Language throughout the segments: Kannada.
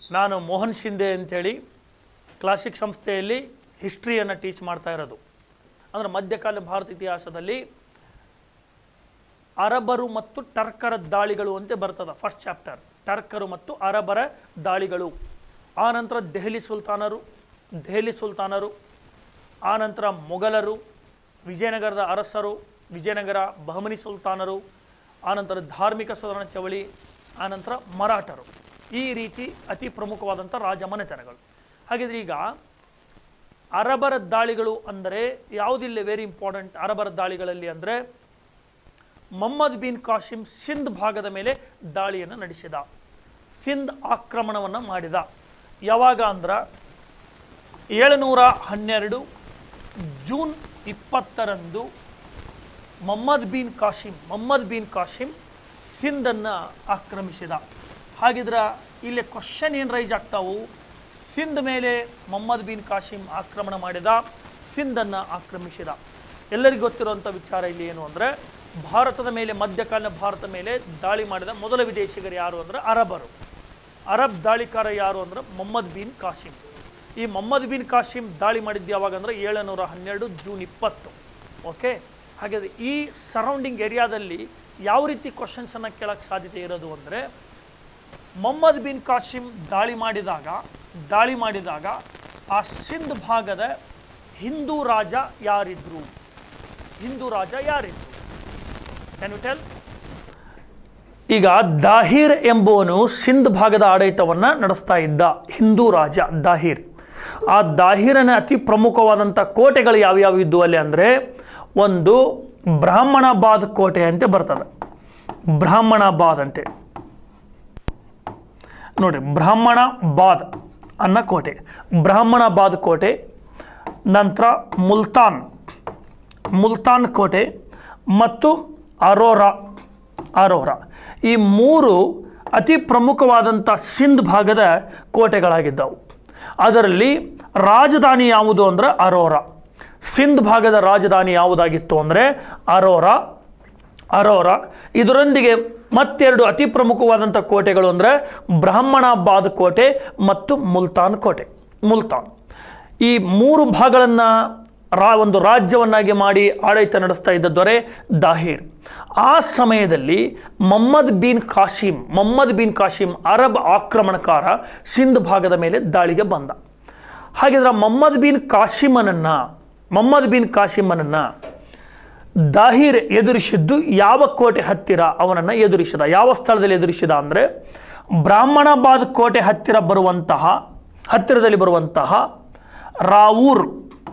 ನಾನು ಮೋಹನ್ ಶಿಂದೆ ಅಂತೇಳಿ ಕ್ಲಾಸಿಕ್ ಸಂಸ್ಥೆಯಲ್ಲಿ ಹಿಸ್ಟ್ರಿಯನ್ನು ಟೀಚ್ ಮಾಡ್ತಾ ಇರೋದು ಅಂದರೆ ಮಧ್ಯಕಾಲ ಭಾರತ ಇತಿಹಾಸದಲ್ಲಿ ಅರಬರು ಮತ್ತು ಟರ್ಕರ ದಾಳಿಗಳು ಅಂತ ಬರ್ತದ ಫಸ್ಟ್ ಚಾಪ್ಟರ್ ಟರ್ಕರು ಮತ್ತು ಅರಬರ ದಾಳಿಗಳು ಆನಂತರ ದೆಹಲಿ ಸುಲ್ತಾನರು ದೆಹಲಿ ಸುಲ್ತಾನರು ಆನಂತರ ಮೊಘಲರು ವಿಜಯನಗರದ ಅರಸರು ವಿಜಯನಗರ ಬಹಮನಿ ಸುಲ್ತಾನರು ಆನಂತರ ಧಾರ್ಮಿಕ ಸುಧಾರಣಾ ಚವಳಿ ಆನಂತರ ಮರಾಠರು ಈ ರೀತಿ ಅತಿ ಪ್ರಮುಖವಾದಂಥ ರಾಜಮನೆತನಗಳು ಹಾಗಿದ್ರೆ ಈಗ ಅರಬರ ದಾಳಿಗಳು ಅಂದರೆ ಯಾವುದಿಲ್ಲ ವೆರಿ ಇಂಪಾರ್ಟೆಂಟ್ ಅರಬರ ದಾಳಿಗಳಲ್ಲಿ ಅಂದರೆ ಮೊಹಮ್ಮದ್ ಬಿನ್ ಕಾಶಿಂ ಸಿಂಧ್ ಭಾಗದ ಮೇಲೆ ದಾಳಿಯನ್ನು ನಡೆಸಿದ ಸಿಂಧ್ ಆಕ್ರಮಣವನ್ನು ಮಾಡಿದ ಯಾವಾಗ ಅಂದ್ರೆ ಏಳುನೂರ ಹನ್ನೆರಡು ಜೂನ್ ಇಪ್ಪತ್ತರಂದು Muhammad bin Qasim Muhammad bin Qasim ಸಿಂಧನ್ನು ಆಕ್ರಮಿಸಿದ ಹಾಗಿದ್ರೆ ಇಲ್ಲಿ ಕ್ವಶನ್ ಏನು ರೈಸ್ ಆಗ್ತಾವು ಸಿಂಧ್ ಮೇಲೆ ಮೊಹಮ್ಮದ್ ಬಿನ್ ಕಾಶಿಂ ಆಕ್ರಮಣ ಮಾಡಿದ ಸಿಂಧನ್ನು ಆಕ್ರಮಿಸಿದ ಎಲ್ಲರಿಗೂ ಗೊತ್ತಿರುವಂಥ ವಿಚಾರ ಇಲ್ಲಿ ಏನು ಅಂದರೆ ಭಾರತದ ಮೇಲೆ ಮಧ್ಯಕಾಲೀನ ಭಾರತ ಮೇಲೆ ದಾಳಿ ಮಾಡಿದ ಮೊದಲ ವಿದೇಶಿಗರು ಯಾರು ಅಂದರೆ ಅರಬರು ಅರಬ್ ದಾಳಿಕಾರ ಯಾರು ಅಂದ್ರೆ ಮೊಹಮ್ಮದ್ ಬಿನ್ ಕಾಶಿಂ ಈ ಮೊಹಮ್ಮದ್ ಬಿನ್ ಕಾಶಿಂ ದಾಳಿ ಮಾಡಿದ್ದು ಯಾವಾಗ ಅಂದರೆ ಏಳುನೂರ ಹನ್ನೆರಡು ಜೂನ್ ಇಪ್ಪತ್ತು ಓಕೆ ಹಾಗಾದರೆ ಈ ಸರೌಂಡಿಂಗ್ ಏರಿಯಾದಲ್ಲಿ ಯಾವ ರೀತಿ ಕ್ವಶನ್ಸನ್ನು ಕೇಳಕ್ಕೆ ಸಾಧ್ಯತೆ ಇರೋದು ಅಂದರೆ ಮೊಹಮ್ಮದ್ ಬಿನ್ ಕಾಶಿಂ ದಾಳಿ ಮಾಡಿದಾಗ ದಾಳಿ ಮಾಡಿದಾಗ ಆ ಸಿಂಧ್ ಭಾಗದ ಹಿಂದೂ ರಾಜ ಯಾರಿದ್ರು ಹಿಂದೂ ರಾಜ ಯಾರಿದ್ರು ಕ್ಯಾನ್ ಯು ಟೆಲ್ ಈಗ ದಾಹಿರ್ ಎಂಬುವನು ಸಿಂಧ್ ಭಾಗದ ಆಡಳಿತವನ್ನು ನಡೆಸ್ತಾ ಇದ್ದ ಹಿಂದೂ ರಾಜ ದಾಹಿರ್ ಆ ದಾಹಿರನ ಅತಿ ಪ್ರಮುಖವಾದಂಥ ಕೋಟೆಗಳು ಯಾವ್ಯಾವ ಇದ್ದು ಅಲ್ಲಿ ಅಂದರೆ ಒಂದು ಬ್ರಾಹ್ಮಣಾಬಾದ್ ಕೋಟೆ ಅಂತ ಬರ್ತದೆ ಬ್ರಾಹ್ಮಣಾಬಾದ್ ಅಂತೆ ನೋಡಿ ಬ್ರಾಹ್ಮಣಾಬಾದ್ ಅನ್ನೋ ಕೋಟೆ ಬ್ರಾಹ್ಮಣಾಬಾದ್ ಕೋಟೆ ನಂತರ ಮುಲ್ತಾನ್ ಮುಲ್ತಾನ್ ಕೋಟೆ ಮತ್ತು ಅರೋರಾ ಅರೋರಾ ಈ ಮೂರು ಅತಿ ಪ್ರಮುಖವಾದಂಥ ಸಿಂಧ್ ಭಾಗದ ಕೋಟೆಗಳಾಗಿದ್ದವು ಅದರಲ್ಲಿ ರಾಜಧಾನಿ ಯಾವುದು ಅಂದರೆ ಅರೋರಾ ಸಿಂಧ್ ಭಾಗದ ರಾಜಧಾನಿ ಯಾವುದಾಗಿತ್ತು ಅಂದರೆ ಅರೋರಾ ಅರೋರಾ ಇದರೊಂದಿಗೆ ಮತ್ತೆರಡು ಅತಿ ಪ್ರಮುಖವಾದಂಥ ಕೋಟೆಗಳು ಅಂದರೆ ಬ್ರಾಹ್ಮಣಾಬಾದ್ ಕೋಟೆ ಮತ್ತು ಮುಲ್ತಾನ್ ಕೋಟೆ ಮುಲ್ತಾನ್ ಈ ಮೂರು ಭಾಗಗಳನ್ನು ರಾ ಒಂದು ರಾಜ್ಯವನ್ನಾಗಿ ಮಾಡಿ ಆಡಳಿತ ನಡೆಸ್ತಾ ಇದ್ದ ದೊರೆ ದಾಹಿರ್ ಆ ಸಮಯದಲ್ಲಿ Muhammad bin Qasim Muhammad bin Qasim Arab ಆಕ್ರಮಣಕಾರ ಸಿಂಧ್ ಭಾಗದ ಮೇಲೆ ದಾಳಿಗೆ ಬಂದ ಹಾಗಿದ್ರೆ ಮೊಹಮ್ಮದ್ ಬಿನ್ ಕಾಶಿಮನನ್ನು ಮೊಹಮ್ಮದ್ ಬಿನ್ ಕಾಶಿಮನನ್ನು ದಾಹಿರ್ ಎದುರಿಸಿದ್ದು ಯಾವ ಕೋಟೆ ಹತ್ತಿರ ಅವನನ್ನು ಎದುರಿಸಿದ ಯಾವ ಸ್ಥಳದಲ್ಲಿ ಎದುರಿಸಿದ ಅಂದರೆ ಬ್ರಾಹ್ಮಣಾಬಾದ್ ಕೋಟೆ ಹತ್ತಿರ ಬರುವಂತಹ ಹತ್ತಿರದಲ್ಲಿ ಬರುವಂತಹ ರಾವೂರ್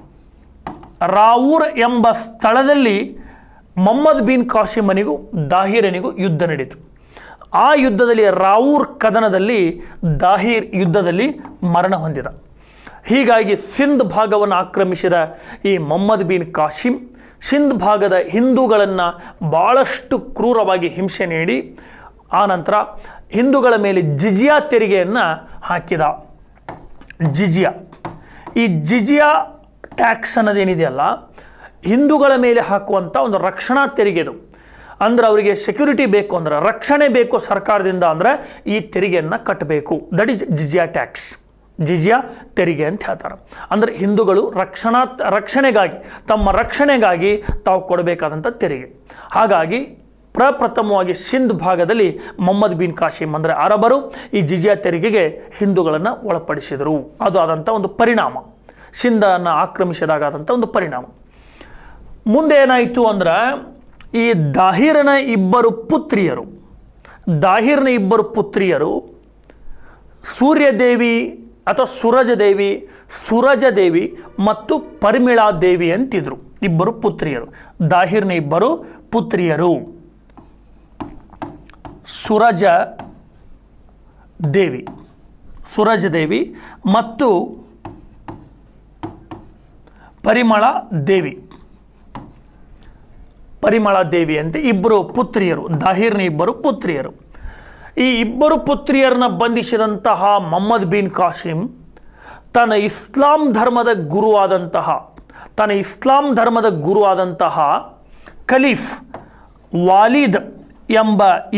ರಾವೂರ್ ಎಂಬ ಸ್ಥಳದಲ್ಲಿ ಮೊಹಮ್ಮದ್ ಬಿನ್ ಕಾಶಿಮನಿಗೂ ದಾಹಿರನಿಗೂ ಯುದ್ಧ ನಡೀತು ಆ ಯುದ್ಧದಲ್ಲಿ ರಾವೂರ್ ಕದನದಲ್ಲಿ ದಾಹಿರ್ ಯುದ್ಧದಲ್ಲಿ ಮರಣ ಹೊಂದಿದ ಹೀಗಾಗಿ ಸಿಂಧ್ ಭಾಗವನ್ನು ಆಕ್ರಮಿಸಿದ ಈ ಮೊಹಮ್ಮದ್ ಬಿನ್ ಕಾಶಿಂ ಸಿಂಧ್ ಭಾಗದ ಹಿಂದೂಗಳನ್ನು ಭಾಳಷ್ಟು ಕ್ರೂರವಾಗಿ ಹಿಂಸೆ ನೀಡಿ ಆನಂತರ ಹಿಂದೂಗಳ ಮೇಲೆ ಜಿಜಿಯಾ ತೆರಿಗೆಯನ್ನು ಹಾಕಿದ ಜಿಜಿಯಾ ಈ ಜಿಜಿಯಾ ಟ್ಯಾಕ್ಸ್ ಅನ್ನೋದೇನಿದೆಯಲ್ಲ ಹಿಂದೂಗಳ ಮೇಲೆ ಹಾಕುವಂಥ ಒಂದು ರಕ್ಷಣಾ ತೆರಿಗೆದು ಅಂದ್ರೆ ಅವರಿಗೆ ಸೆಕ್ಯೂರಿಟಿ ಬೇಕು ಅಂದ್ರೆ ರಕ್ಷಣೆ ಬೇಕು ಸರ್ಕಾರದಿಂದ ಅಂದರೆ ಈ ತೆರಿಗೆಯನ್ನು ಕಟ್ಟಬೇಕು ದಟ್ ಈಸ್ ಜಿಜಿಯಾ ಟ್ಯಾಕ್ಸ್ ಜಿಜಿಯಾ ತೆರಿಗೆ ಅಂತ ಹೇಳ್ತಾರೆ ಅಂದರೆ ಹಿಂದೂಗಳು ರಕ್ಷಣಾ ರಕ್ಷಣೆಗಾಗಿ ತಮ್ಮ ರಕ್ಷಣೆಗಾಗಿ ತಾವು ಕೊಡಬೇಕಾದಂಥ ತೆರಿಗೆ ಹಾಗಾಗಿ ಪ್ರಪ್ರಥಮವಾಗಿ ಸಿಂಧ್ ಭಾಗದಲ್ಲಿ ಮೊಹಮ್ಮದ್ ಬಿನ್ ಕಾಶಿಮ್ ಅಂದರೆ ಅರಬರು ಈ ಜಿಜಿಯಾ ತೆರಿಗೆಗೆ ಹಿಂದೂಗಳನ್ನು ಒಳಪಡಿಸಿದರು ಅದು ಆದಂಥ ಒಂದು ಪರಿಣಾಮ ಸಿಂಧನ್ನು ಆಕ್ರಮಿಸಿದಾಗಾದಂಥ ಒಂದು ಪರಿಣಾಮ ಮುಂದೆ ಏನಾಯಿತು ಅಂದ್ರೆ ಈ ದಾಹಿರನ ಇಬ್ಬರು ಪುತ್ರಿಯರು ದಾಹಿರ್ನ ಇಬ್ಬರು ಪುತ್ರಿಯರು ಸೂರ್ಯದೇವಿ ಅಥವಾ ಸುರಜದೇವಿ ಸುರಜದೇವಿ ಮತ್ತು ಪರಿಮಿಳಾದೇವಿ ಅಂತಿದ್ರು ಇಬ್ಬರು ಪುತ್ರಿಯರು ದಾಹಿರ್ನ ಇಬ್ಬರು ಪುತ್ರಿಯರು ಸುರಜ ದೇವಿ ಸುರಜ ದೇವಿ ಮತ್ತು ಪರಿಮಳ ದೇವಿ ಪರಿಮಳ ದೇವಿ ಅಂತ ಇಬ್ಬರು ಪುತ್ರಿಯರು ದಾಹಿರ್ನ ಇಬ್ಬರು ಪುತ್ರಿಯರು ಈ ಇಬ್ಬರು ಪುತ್ರಿಯರನ್ನ ಬಂಧಿಸಿದಂತಹ ಮೊಹಮ್ಮದ್ ಬಿನ್ ಕಾಸಿಂ ತನ್ನ ಇಸ್ಲಾಂ ಧರ್ಮದ ಗುರುವಾದಂತಹ ತನ್ನ ಇಸ್ಲಾಂ ಧರ್ಮದ ಗುರುವಾದಂತಹ ಖಲೀಫ್ ವಾಲಿದ್ ಎಂಬ ಈ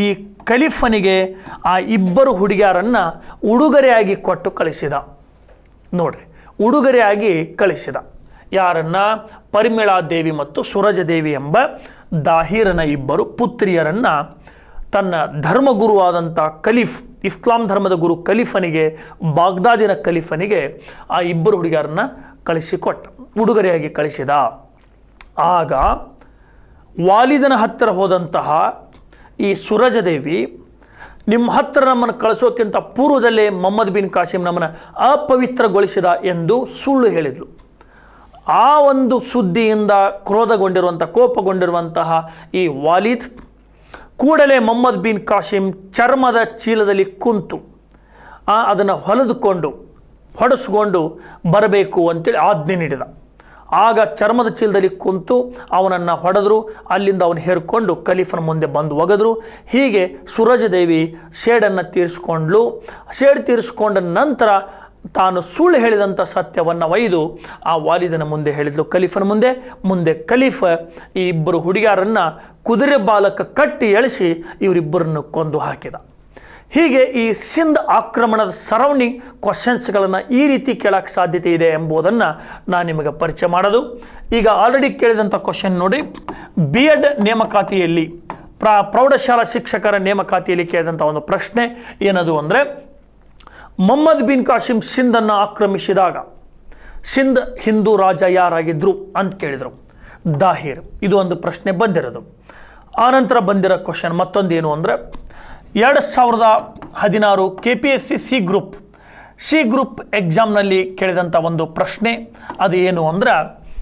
ಕಲಿಫನಿಗೆ ಆ ಇಬ್ಬರು ಹುಡುಗಿಯರನ್ನು ಉಡುಗೊರೆಯಾಗಿ ಕೊಟ್ಟು ಕಳಿಸಿದ ನೋಡ್ರಿ ಉಡುಗೊರೆಯಾಗಿ ಕಳಿಸಿದ ಯಾರನ್ನ ಪರಿಮಳಾ ದೇವಿ ಮತ್ತು ಸುರಜದೇವಿ ಎಂಬ ದಾಹಿರನ ಇಬ್ಬರು ಪುತ್ರಿಯರನ್ನ ತನ್ನ ಧರ್ಮಗುರುವಾದಂಥ ಕಲೀಫ್ ಇಸ್ಲಾಂ ಧರ್ಮದ ಗುರು ಕಲೀಫನಿಗೆ ಬಾಗ್ದಾದಿನ ಕಲೀಫನಿಗೆ ಆ ಇಬ್ಬರು ಹುಡುಗಿಯರನ್ನ ಕಳಿಸಿಕೊಟ್ಟ ಉಡುಗೊರೆಯಾಗಿ ಕಳಿಸಿದ ಆಗ ವಾಲಿದನ ಹತ್ತಿರ ಹೋದಂತಹ ಈ ಸುರಜದೇವಿ ನಿಮ್ಮ ಹತ್ತಿರ ನಮ್ಮನ್ನು ಕಳಿಸೋಕ್ಕಿಂತ ಪೂರ್ವದಲ್ಲೇ ಮೊಹಮ್ಮದ್ ಬಿನ್ ಕಾಸಿಂ ನಮ್ಮನ್ನು ಅಪವಿತ್ರಗೊಳಿಸಿದ ಎಂದು ಸುಳ್ಳು ಹೇಳಿದ್ಲು ಆ ಒಂದು ಸುದ್ದಿಯಿಂದ ಕ್ರೋಧಗೊಂಡಿರುವಂಥ ಕೋಪಗೊಂಡಿರುವಂತಹ ಈ ವಾಲಿದ್ ಕೂಡಲೇ ಮೊಹಮ್ಮದ್ ಬಿನ್ ಕಾಸಿಂ ಚರ್ಮದ ಚೀಲದಲ್ಲಿ ಕುಂತು ಅದನ್ನು ಹೊಲಿದುಕೊಂಡು ಹೊಡೆಸ್ಕೊಂಡು ಬರಬೇಕು ಅಂತೇಳಿ ಆಜ್ಞೆ ನೀಡಿದ ಆಗ ಚರ್ಮದ ಚೀಲದಲ್ಲಿ ಕುಂತು ಅವನನ್ನು ಹೊಡೆದ್ರು ಅಲ್ಲಿಂದ ಅವನು ಹೇರ್ಕೊಂಡು ಕಲೀಫನ ಮುಂದೆ ಬಂದು ಒಗೆದ್ರು ಹೀಗೆ ಸುರಜದೇವಿ ಶೇಡನ್ನು ತೀರಿಸ್ಕೊಂಡ್ಲು ಶೇಡ್ ತೀರಿಸ್ಕೊಂಡ ನಂತರ ತಾನು ಸುಳ್ಳು ಹೇಳಿದಂಥ ಸತ್ಯವನ್ನು ಒಯ್ದು ಆ ವಾಲಿದನ ಮುಂದೆ ಹೇಳಿದ್ಲು ಕಲೀಫನ ಮುಂದೆ ಮುಂದೆ ಕಲೀಫ ಈ ಇಬ್ಬರು ಹುಡುಗಿಯರನ್ನು ಕುದುರೆ ಬಾಲಕ ಕಟ್ಟಿ ಎಳಿಸಿ ಇವರಿಬ್ಬರನ್ನು ಕೊಂದು ಹಾಕಿದ ಹೀಗೆ ಈ ಸಿಂಧ್ ಆಕ್ರಮಣದ ಸರೌಂಡಿಂಗ್ ಕ್ವಶನ್ಸ್ಗಳನ್ನು ಈ ರೀತಿ ಕೇಳಕ್ಕೆ ಸಾಧ್ಯತೆ ಇದೆ ಎಂಬುದನ್ನು ನಾನು ನಿಮಗೆ ಪರಿಚಯ ಮಾಡೋದು ಈಗ ಆಲ್ರೆಡಿ ಕೇಳಿದಂಥ ಕ್ವಶನ್ ನೋಡಿ ಬಿ ಎಡ್ ನೇಮಕಾತಿಯಲ್ಲಿ ಪ್ರ ಪ್ರೌಢಶಾಲಾ ಶಿಕ್ಷಕರ ನೇಮಕಾತಿಯಲ್ಲಿ ಕೇಳಿದಂಥ ಒಂದು ಪ್ರಶ್ನೆ ಏನದು ಅಂದರೆ ಮೊಹಮ್ಮದ್ ಬಿನ್ ಕಾಸಿಂ ಸಿಂಧನ್ನು ಆಕ್ರಮಿಸಿದಾಗ ಸಿಂಧ್ ಹಿಂದೂ ರಾಜ ಯಾರಾಗಿದ್ರು ಅಂತ ಕೇಳಿದರು ದಾಹಿರ್ ಇದು ಒಂದು ಪ್ರಶ್ನೆ ಬಂದಿರೋದು ಆನಂತರ ಬಂದಿರೋ ಕ್ವಶನ್ ಮತ್ತೊಂದು ಏನು ಅಂದರೆ ಎರಡು ಸಾವಿರದ ಹದಿನಾರು K P S C C group C group ಎಕ್ಸಾಮ್ನಲ್ಲಿ ಕೇಳಿದಂಥ ಒಂದು ಪ್ರಶ್ನೆ ಅದು ಏನು ಅಂದ್ರೆ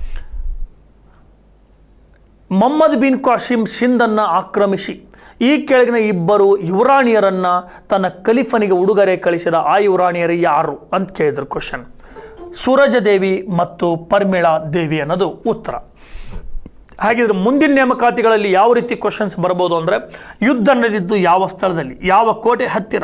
ಮೊಹಮ್ಮದ್ ಬಿನ್ ಕಾಸಿಂ ಸಿಂಧನ್ನು ಆಕ್ರಮಿಸಿ ಈ ಕೆಳಗಿನ ಇಬ್ಬರು ಯುವರಾಣಿಯರನ್ನು ತನ್ನ ಕಲಿಫನಿಗೆ ಉಡುಗೊರೆ ಕಳಿಸಿದ ಆ ಯುವರಾಣಿಯರು ಯಾರು ಅಂತ ಕೇಳಿದ್ರು ಕ್ವಶನ್ ಸೂರಜದೇವಿ ಮತ್ತು ಪರ್ಮಿಳಾ ದೇವಿ ಅನ್ನೋದು ಉತ್ತರ ಹಾಗಿದ್ರೆ ಮುಂದಿನ ನೇಮಕಾತಿಗಳಲ್ಲಿ ಯಾವ ರೀತಿ ಕ್ವಶನ್ಸ್ ಬರ್ಬೋದು ಅಂದರೆ ಯುದ್ಧ ನಡೆದಿದ್ದು ಯಾವ ಸ್ಥಳದಲ್ಲಿ ಯಾವ ಕೋಟೆ ಹತ್ತಿರ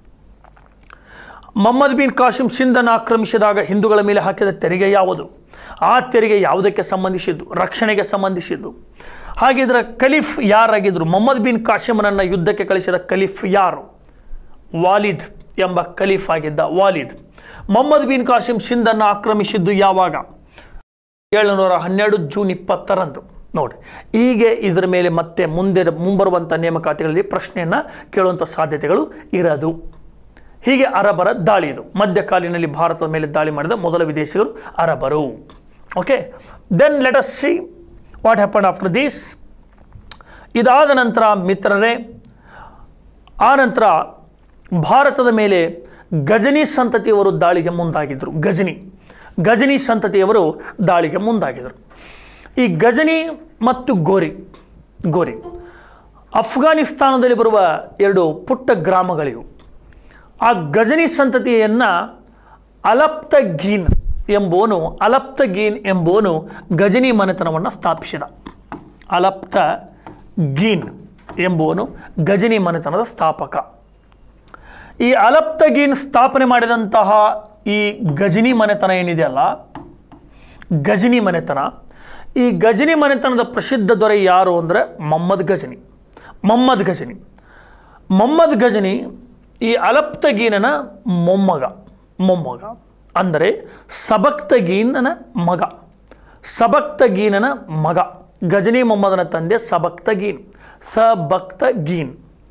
ಮೊಹಮ್ಮದ್ ಬಿನ್ ಕಾಸಿಂ ಸಿಂಧನ್ನು ಆಕ್ರಮಿಸಿದಾಗ ಹಿಂದೂಗಳ ಮೇಲೆ ಹಾಕಿದ ತೆರಿಗೆ ಯಾವುದು ಆ ತೆರಿಗೆ ಯಾವುದಕ್ಕೆ ಸಂಬಂಧಿಸಿದ್ದು ರಕ್ಷಣೆಗೆ ಸಂಬಂಧಿಸಿದ್ದು ಹಾಗಿದ್ರೆ ಕಲೀಫ್ ಯಾರಾಗಿದ್ದರು ಮೊಹಮ್ಮದ್ ಬಿನ್ ಕಾಸಿಮನನ್ನು ಯುದ್ಧಕ್ಕೆ ಕಳಿಸಿದ ಕಲೀಫ್ ಯಾರು ವಾಲಿದ್ ಎಂಬ ಕಲೀಫ್ ಆಗಿದ್ದ ವಾಲಿದ್ ಮೊಹಮ್ಮದ್ ಬಿನ್ ಕಾಸಿಂ ಸಿಂಧನ್ನು ಆಕ್ರಮಿಸಿದ್ದು ಯಾವಾಗ ಏಳುನೂರ ಹನ್ನೆರಡು ಜೂನ್ ಇಪ್ಪತ್ತರಂದು ನೋಡಿ ಹೀಗೆ ಇದರ ಮೇಲೆ ಮತ್ತೆ ಮುಂದೆ ಮುಂಬರುವಂಥ ನೇಮಕಾತಿಗಳಲ್ಲಿ ಪ್ರಶ್ನೆಯನ್ನು ಕೇಳುವಂಥ ಸಾಧ್ಯತೆಗಳು ಇರೋದು ಹೀಗೆ ಅರಬರ ದಾಳಿ ಇದು ಮಧ್ಯಕಾಲಿನಲ್ಲಿ ಭಾರತದ ಮೇಲೆ ದಾಳಿ ಮಾಡಿದ ಮೊದಲ ವಿದೇಶಿಗರು ಅರಬರು okay then let us see what happen after this ಇದಾದ ನಂತರ ಮಿತ್ರರೇ ಆ ನಂತರ ಭಾರತದ ಮೇಲೆ ಗಜನಿ ಸಂತತಿಯವರು ದಾಳಿಗೆ ಮುಂದಾಗಿದ್ದರು ಗಜನಿ ಗಜನಿ ಸಂತತಿಯವರು ದಾಳಿಗೆ ಮುಂದಾಗಿದ್ದರು ಈ ಗಜನಿ ಮತ್ತು ಗೋರಿ ಗೋರಿ ಅಫ್ಘಾನಿಸ್ತಾನದಲ್ಲಿ ಬರುವ ಎರಡು ಪುಟ್ಟ ಗ್ರಾಮಗಳಿವು ಆ ಗಜನಿ ಸಂತತಿಯನ್ನು ಅಲಪ್ತಗೀನ್ ಎಂಬುವನು ಅಲಪ್ತಗೀನ್ ಎಂಬುವನು ಗಜನಿ ಮನೆತನವನ್ನು ಸ್ಥಾಪಿಸಿದ ಅಲಪ್ತ ಗೀನ್ ಎಂಬುವನು ಗಜನಿ ಮನೆತನದ ಸ್ಥಾಪಕ ಈ ಅಲಪ್ತಗೀನ್ ಸ್ಥಾಪನೆ ಮಾಡಿದಂತಹ ಈ ಗಜನಿ ಮನೆತನ ಏನಿದೆಯಲ್ಲ ಗಜನಿ ಮನೆತನ ಈ ಗಜನಿ ಮನೆತನದ ಪ್ರಸಿದ್ಧ ದೊರೆ ಯಾರು ಅಂದರೆ ಮೊಹಮ್ಮದ್ ಗಜನಿ ಮೊಹಮ್ಮದ್ ಗಜನಿ ಮೊಹಮ್ಮದ್ ಗಜನಿ ಈ ಅಲಪ್ತಗೀನನ ಮೊಮ್ಮಗ ಮೊಮ್ಮಗ ಅಂದರೆ ಸಬಕ್ತಗೀನನ ಮಗ ಸಬಕ್ತಗೀನನ ಮಗ ಗಜನಿ ಮೊಹಮ್ಮದನ ತಂದೆ ಸಬಕ್ತಗೀನ್ ಸಬಕ್ತಗೀನ್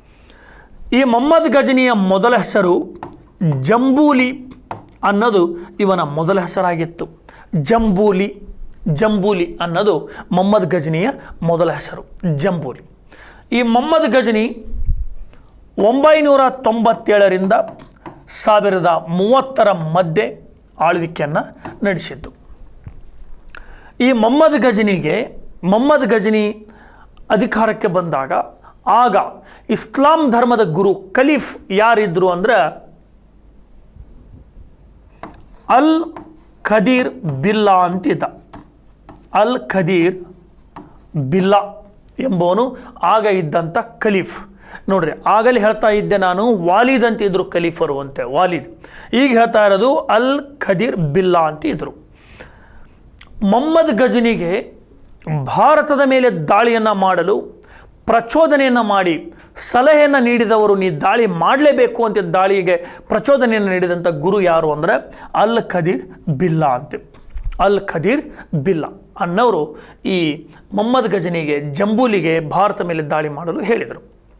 ಈ ಮೊಹಮ್ಮದ್ ಗಜನಿಯ ಮೊದಲ ಹೆಸರು ಜಂಬೂಲಿ ಅನ್ನೋದು ಇವನ ಮೊದಲ ಹೆಸರಾಗಿತ್ತು ಜಂಬೂಲಿ ಜಂಬೂಲಿ ಅನ್ನೋದು ಮೊಹಮ್ಮದ್ ಗಜನಿಯ ಮೊದಲ ಹೆಸರು ಜಂಬೂಲಿ ಈ ಮೊಹಮ್ಮದ್ ಗಜನಿ ಒಂಬೈನೂರ ತೊಂಬತ್ತೇಳರಿಂದ ಸಾವಿರದ ಮೂವತ್ತರ ಮಧ್ಯೆ ಆಳ್ವಿಕೆಯನ್ನು ನಡೆಸಿದ್ದು ಈ ಮೊಹಮ್ಮದ್ ಗಜನಿಗೆ ಮೊಹಮ್ಮದ್ ಗಜನಿ ಅಧಿಕಾರಕ್ಕೆ ಬಂದಾಗ ಆಗ ಇಸ್ಲಾಂ ಧರ್ಮದ ಗುರು ಖಲೀಫ್ ಯಾರಿದ್ರು ಅಂದ್ರೆ ಅಲ್ ಖದೀರ್ ಬಿಲ್ಲಾ ಅಂತಿದ್ದ ಅಲ್ ಖದೀರ್ ಬಿಲ್ಲಾ ಎಂಬವನು ಆಗ ಇದ್ದಂಥ ಖಲೀಫ್ ನೋಡ್ರಿ ಆಗಲೇ ಹೇಳ್ತಾ ಇದ್ದೆ ನಾನು ವಾಲಿದ್ ಅಂತ ಇದ್ರು ಖಲೀಫರು ಅಂತೆ ವಾಲಿದ್ ಈಗ ಹೇಳ್ತಾ ಇರೋದು ಅಲ್ ಖದೀರ್ ಬಿಲ್ಲಾ ಅಂತ ಇದ್ರು ಮೊಹಮ್ಮದ್ ಗಜನಿಗೆ ಭಾರತದ ಮೇಲೆ ದಾಳಿಯನ್ನು ಮಾಡಲು ಪ್ರಚೋದನೆಯನ್ನು ಮಾಡಿ ಸಲಹೆಯನ್ನು ನೀಡಿದವರು ನೀ ದಾಳಿ ಮಾಡಲೇಬೇಕು ಅಂತ ದಾಳಿಗೆ ಪ್ರಚೋದನೆಯನ್ನು ನೀಡಿದಂಥ ಗುರು ಯಾರು ಅಂದರೆ ಅಲ್ ಖದೀರ್ ಬಿಲ್ಲಾ ಅಂತ ಅಲ್ ಖದೀರ್ ಬಿಲ್ಲಾ ಅನ್ನೋರು ಈ ಮೊಹಮ್ಮದ್ ಗಜನಿಗೆ ಜಂಬೂಲಿಗೆ ಭಾರತ ಮೇಲೆ ದಾಳಿ ಮಾಡಲು ಹೇಳಿದರು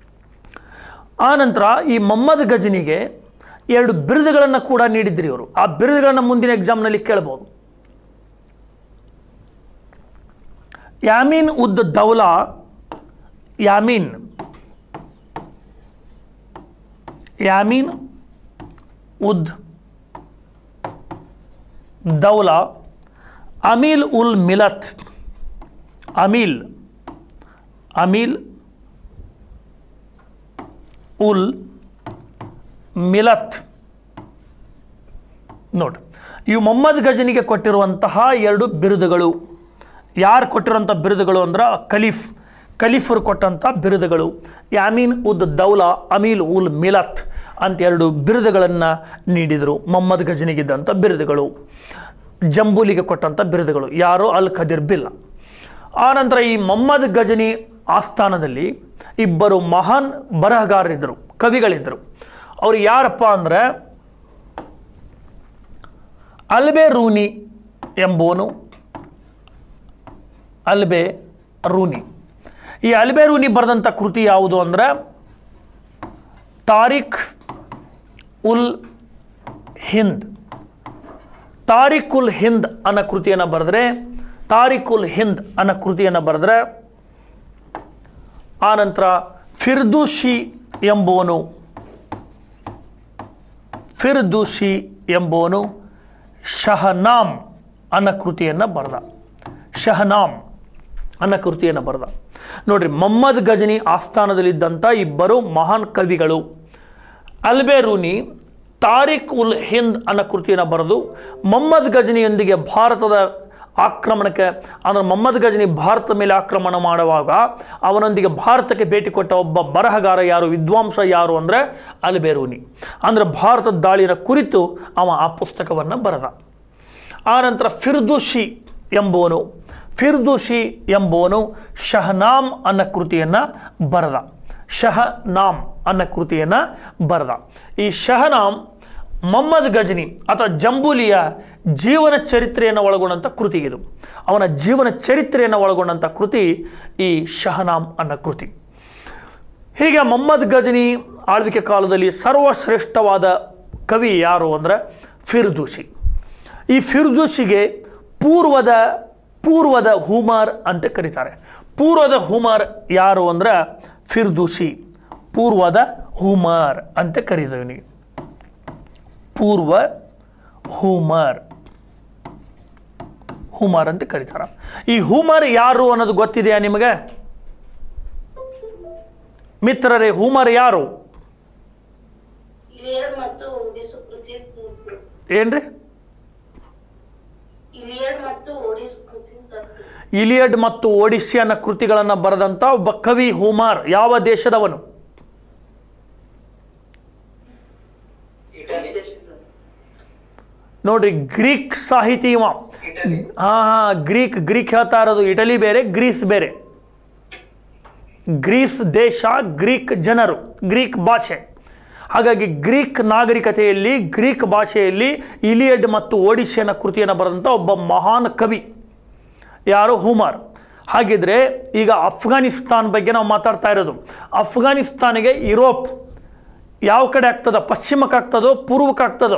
ಆನಂತರ ಈ ಮೊಹಮ್ಮದ್ ಗಜನಿಗೆ ಎರಡು ಬಿರುದುಗಳನ್ನು ಕೂಡ ನೀಡಿದ್ರಿ ಇವರು ಆ ಬಿರುದುಗಳನ್ನು ಮುಂದಿನ ಎಕ್ಸಾಮ್ನಲ್ಲಿ ಕೇಳ್ಬೋದು ಯಾಮೀನ್ ಉದ್ ದೌಲಾ ಯಾಮೀನ್ ಯಾಮೀನ್ ಉದ್ ದೌಲಾ ಅಮೀಲ್ ಉಲ್ ಮಿಲತ್ ಅಮೀಲ್ ಅಮೀಲ್ ಉಲ್ ಮಿಲತ್ ನೋಡಿ ಇವು ಮೊಹಮ್ಮದ್ ಗಜನಿಗೆ ಕೊಟ್ಟಿರುವಂತಹ ಎರಡು ಬಿರುದುಗಳು ಯಾರು ಕೊಟ್ಟಿರುವಂಥ ಬಿರುದುಗಳು ಅಂದ್ರೆ ಖಲೀಫ್ ಖಲೀಫರು ಕೊಟ್ಟಂಥ ಬಿರುದುಗಳು ಯಾಮೀನ್ ಉದ್ ದೌಲಾ ಅಮೀಲ್ ಉಲ್ ಮಿಲತ್ ಅಂತ ಎರಡು ಬಿರುದುಗಳನ್ನು ನೀಡಿದರು ಮೊಹಮ್ಮದ್ ಗಜನಿಗಿದ್ದಂಥ ಬಿರುದುಗಳು ಜಂಬೂಲಿಗೆ ಕೊಟ್ಟಂಥ ಬಿರುದುಗಳು ಯಾರು ಅಲ್ ಖದೀರ್ ಬಿಲ್ಲ ಆನಂತರ ಈ ಮೊಹಮ್ಮದ್ ಗಜನಿ ಆಸ್ಥಾನದಲ್ಲಿ ಇಬ್ಬರು ಮಹಾನ್ ಬರಹಗಾರರಿದ್ದರು ಕವಿಗಳಿದ್ದರು ಅವರು ಯಾರಪ್ಪ ಅಂದರೆ ಅಲ್ಬೆ ರೂನಿ ಎಂಬುವನು ಅಲ್ಬೆ ರೂನಿ ಈ ಅಲ್ಬೆ ರೂನಿ ಬರೆದಂಥ ಕೃತಿ ಯಾವುದು ಅಂದರೆ ತಾರಿಖ್ ಉಲ್ ಹಿಂದ್ ತಾರಿಕ್ ಉಲ್ ಹಿಂದ್ ಅನ್ನೋ ಕೃತಿಯನ್ನು ಬರೆದ್ರೆ ತಾರಿಕ್ ಉಲ್ ಹಿಂದ್ ಅನ್ನೋ ಕೃತಿಯನ್ನು ಬರೆದ್ರೆ ಆನಂತರ ಫಿರ್ದೂಷಿ ಎಂಬುವನು ಫಿರ್ದೂಷಿ ಎಂಬುವನು ಶಹನಾಮ್ ಅನ್ನೋ ಕೃತಿಯನ್ನು ಬರೆದ ಶಹನಾಮ್ ಅನ್ನೋ ಕೃತಿಯನ್ನು ಬರೆದ ನೋಡ್ರಿ ಮೊಹಮ್ಮದ್ ಗಜನಿ ಆಸ್ಥಾನದಲ್ಲಿದ್ದಂಥ ಇಬ್ಬರು ಮಹಾನ್ ಕವಿಗಳು ಅಲ್ಬೇರೂನಿ ತಾರಿಕ್ ಉಲ್ ಹಿಂದ್ ಅನ್ನೋ ಕೃತಿಯನ್ನು ಬರೆದು ಮೊಹಮ್ಮದ್ ಗಜನಿಯೊಂದಿಗೆ ಭಾರತದ ಆಕ್ರಮಣಕ್ಕೆ ಅಂದರೆ ಮೊಹಮ್ಮದ್ ಗಜನಿ ಭಾರತದ ಮೇಲೆ ಆಕ್ರಮಣ ಮಾಡುವಾಗ ಅವನೊಂದಿಗೆ ಭಾರತಕ್ಕೆ ಭೇಟಿ ಕೊಟ್ಟ ಒಬ್ಬ ಬರಹಗಾರ ಯಾರು ವಿದ್ವಾಂಸ ಯಾರು ಅಂದರೆ ಅಲ್ಬೇರೂನಿ ಅಂದರೆ ಭಾರತದ ದಾಳಿಯ ಕುರಿತು ಅವ ಆ ಪುಸ್ತಕವನ್ನು ಬರೆದ ಆನಂತರ ಫಿರ್ದೂಷಿ ಎಂಬುವನು ಫಿರ್ದೂಷಿ ಎಂಬುವನು ಶಹನಾಮ್ ಅನ್ನೋ ಕೃತಿಯನ್ನು ಬರೆದ ಶಹನಾಮ್ ಅನ್ನೋ ಕೃತಿಯನ್ನು ಬರೆದ ಈ ಶಹನಾಮ್ ಮೊಹಮ್ಮದ್ ಗಜನಿ ಅಥವಾ ಜಂಬೂಲಿಯ ಜೀವನ ಚರಿತ್ರೆಯನ್ನು ಒಳಗೊಂಡಂಥ ಕೃತಿ ಇದು ಅವನ ಜೀವನ ಚರಿತ್ರೆಯನ್ನು ಒಳಗೊಂಡಂಥ ಕೃತಿ ಈ ಶಹನಾಮ್ ಅನ್ನೋ ಕೃತಿ ಹೀಗೆ ಮೊಹಮ್ಮದ್ ಗಜನಿ ಆಳ್ವಿಕೆ ಕಾಲದಲ್ಲಿ ಸರ್ವಶ್ರೇಷ್ಠವಾದ ಕವಿ ಯಾರು ಅಂದರೆ ಫಿರ್ದೂಸಿ ಈ ಫಿರ್ದೂಸಿಗೆ ಪೂರ್ವದ ಪೂರ್ವದ ಹುಮಾರ್ ಅಂತ ಕರೀತಾರೆ ಪೂರ್ವದ ಹುಮಾರ್ ಯಾರು ಅಂದ್ರೆ ಫಿರ್ದೂಸಿ ಪೂರ್ವದ ಹುಮಾರ್ ಅಂತ ಕರೀತೀವಿ ಪೂರ್ವ ಹುಮಾರ್ ಹುಮಾರ್ ಅಂತ ಕರೀತಾರ ಈ ಹುಮಾರ್ ಯಾರು ಅನ್ನೋದು ಗೊತ್ತಿದೆಯಾ ನಿಮಗೆ ಮಿತ್ರರೇ ಹುಮಾರ್ ಯಾರು ಇಲಿಯಡ್ ಮತ್ತು ಒಡಿಸ್ಸು ಕೃತಿ ಕರ್ತೃ. ಏನ್ರಿ ಇಲಿಯಡ್ ಮತ್ತು ಒಡಿಸ್ ಕೃತಿ ಕರ್ತೃ. ಇಲಿಯಡ್ ಮತ್ತು ಒಡಿಸ್ಸಿ ಅನ್ನೋ ಕೃತಿಗಳನ್ನು ಬರೆದಂಥ ಒಬ್ಬ ಕವಿ ಹುಮಾರ್ ಯಾವ ದೇಶದವನು ನೋಡ್ರಿ ಗ್ರೀಕ್ ಸಾಹಿತಿ ಇವ ಹಾ ಹಾ ಗ್ರೀಕ್ ಗ್ರೀಕ್ ಹೇಳ್ತಾ ಇರೋದು ಇಟಲಿ ಬೇರೆ ಗ್ರೀಸ್ ಬೇರೆ ಗ್ರೀಸ್ ದೇಶ ಗ್ರೀಕ್ ಜನರು ಗ್ರೀಕ್ ಭಾಷೆ ಹಾಗಾಗಿ ಗ್ರೀಕ್ ನಾಗರಿಕತೆಯಲ್ಲಿ ಗ್ರೀಕ್ ಭಾಷೆಯಲ್ಲಿ ಇಲಿಯಡ್ ಮತ್ತು ಒಡಿಸ್ಸಿಯನ ಕೃತಿಯನ್ನು ಬರೆದಂಥ ಒಬ್ಬ ಮಹಾನ್ ಕವಿ ಯಾರು ಹುಮಾರ್ ಹಾಗಿದ್ರೆ ಈಗ ಅಫ್ಘಾನಿಸ್ತಾನ್ ಬಗ್ಗೆ ನಾವು ಮಾತಾಡ್ತಾ ಇರೋದು ಅಫ್ಘಾನಿಸ್ತಾನಿಗೆ ಯುರೋಪ್ ಯಾವ ಕಡೆ ಆಗ್ತದ ಪಶ್ಚಿಮಕ್ಕೆ ಆಗ್ತದೋ ಪೂರ್ವಕ್ಕೆ ಆಗ್ತದೋ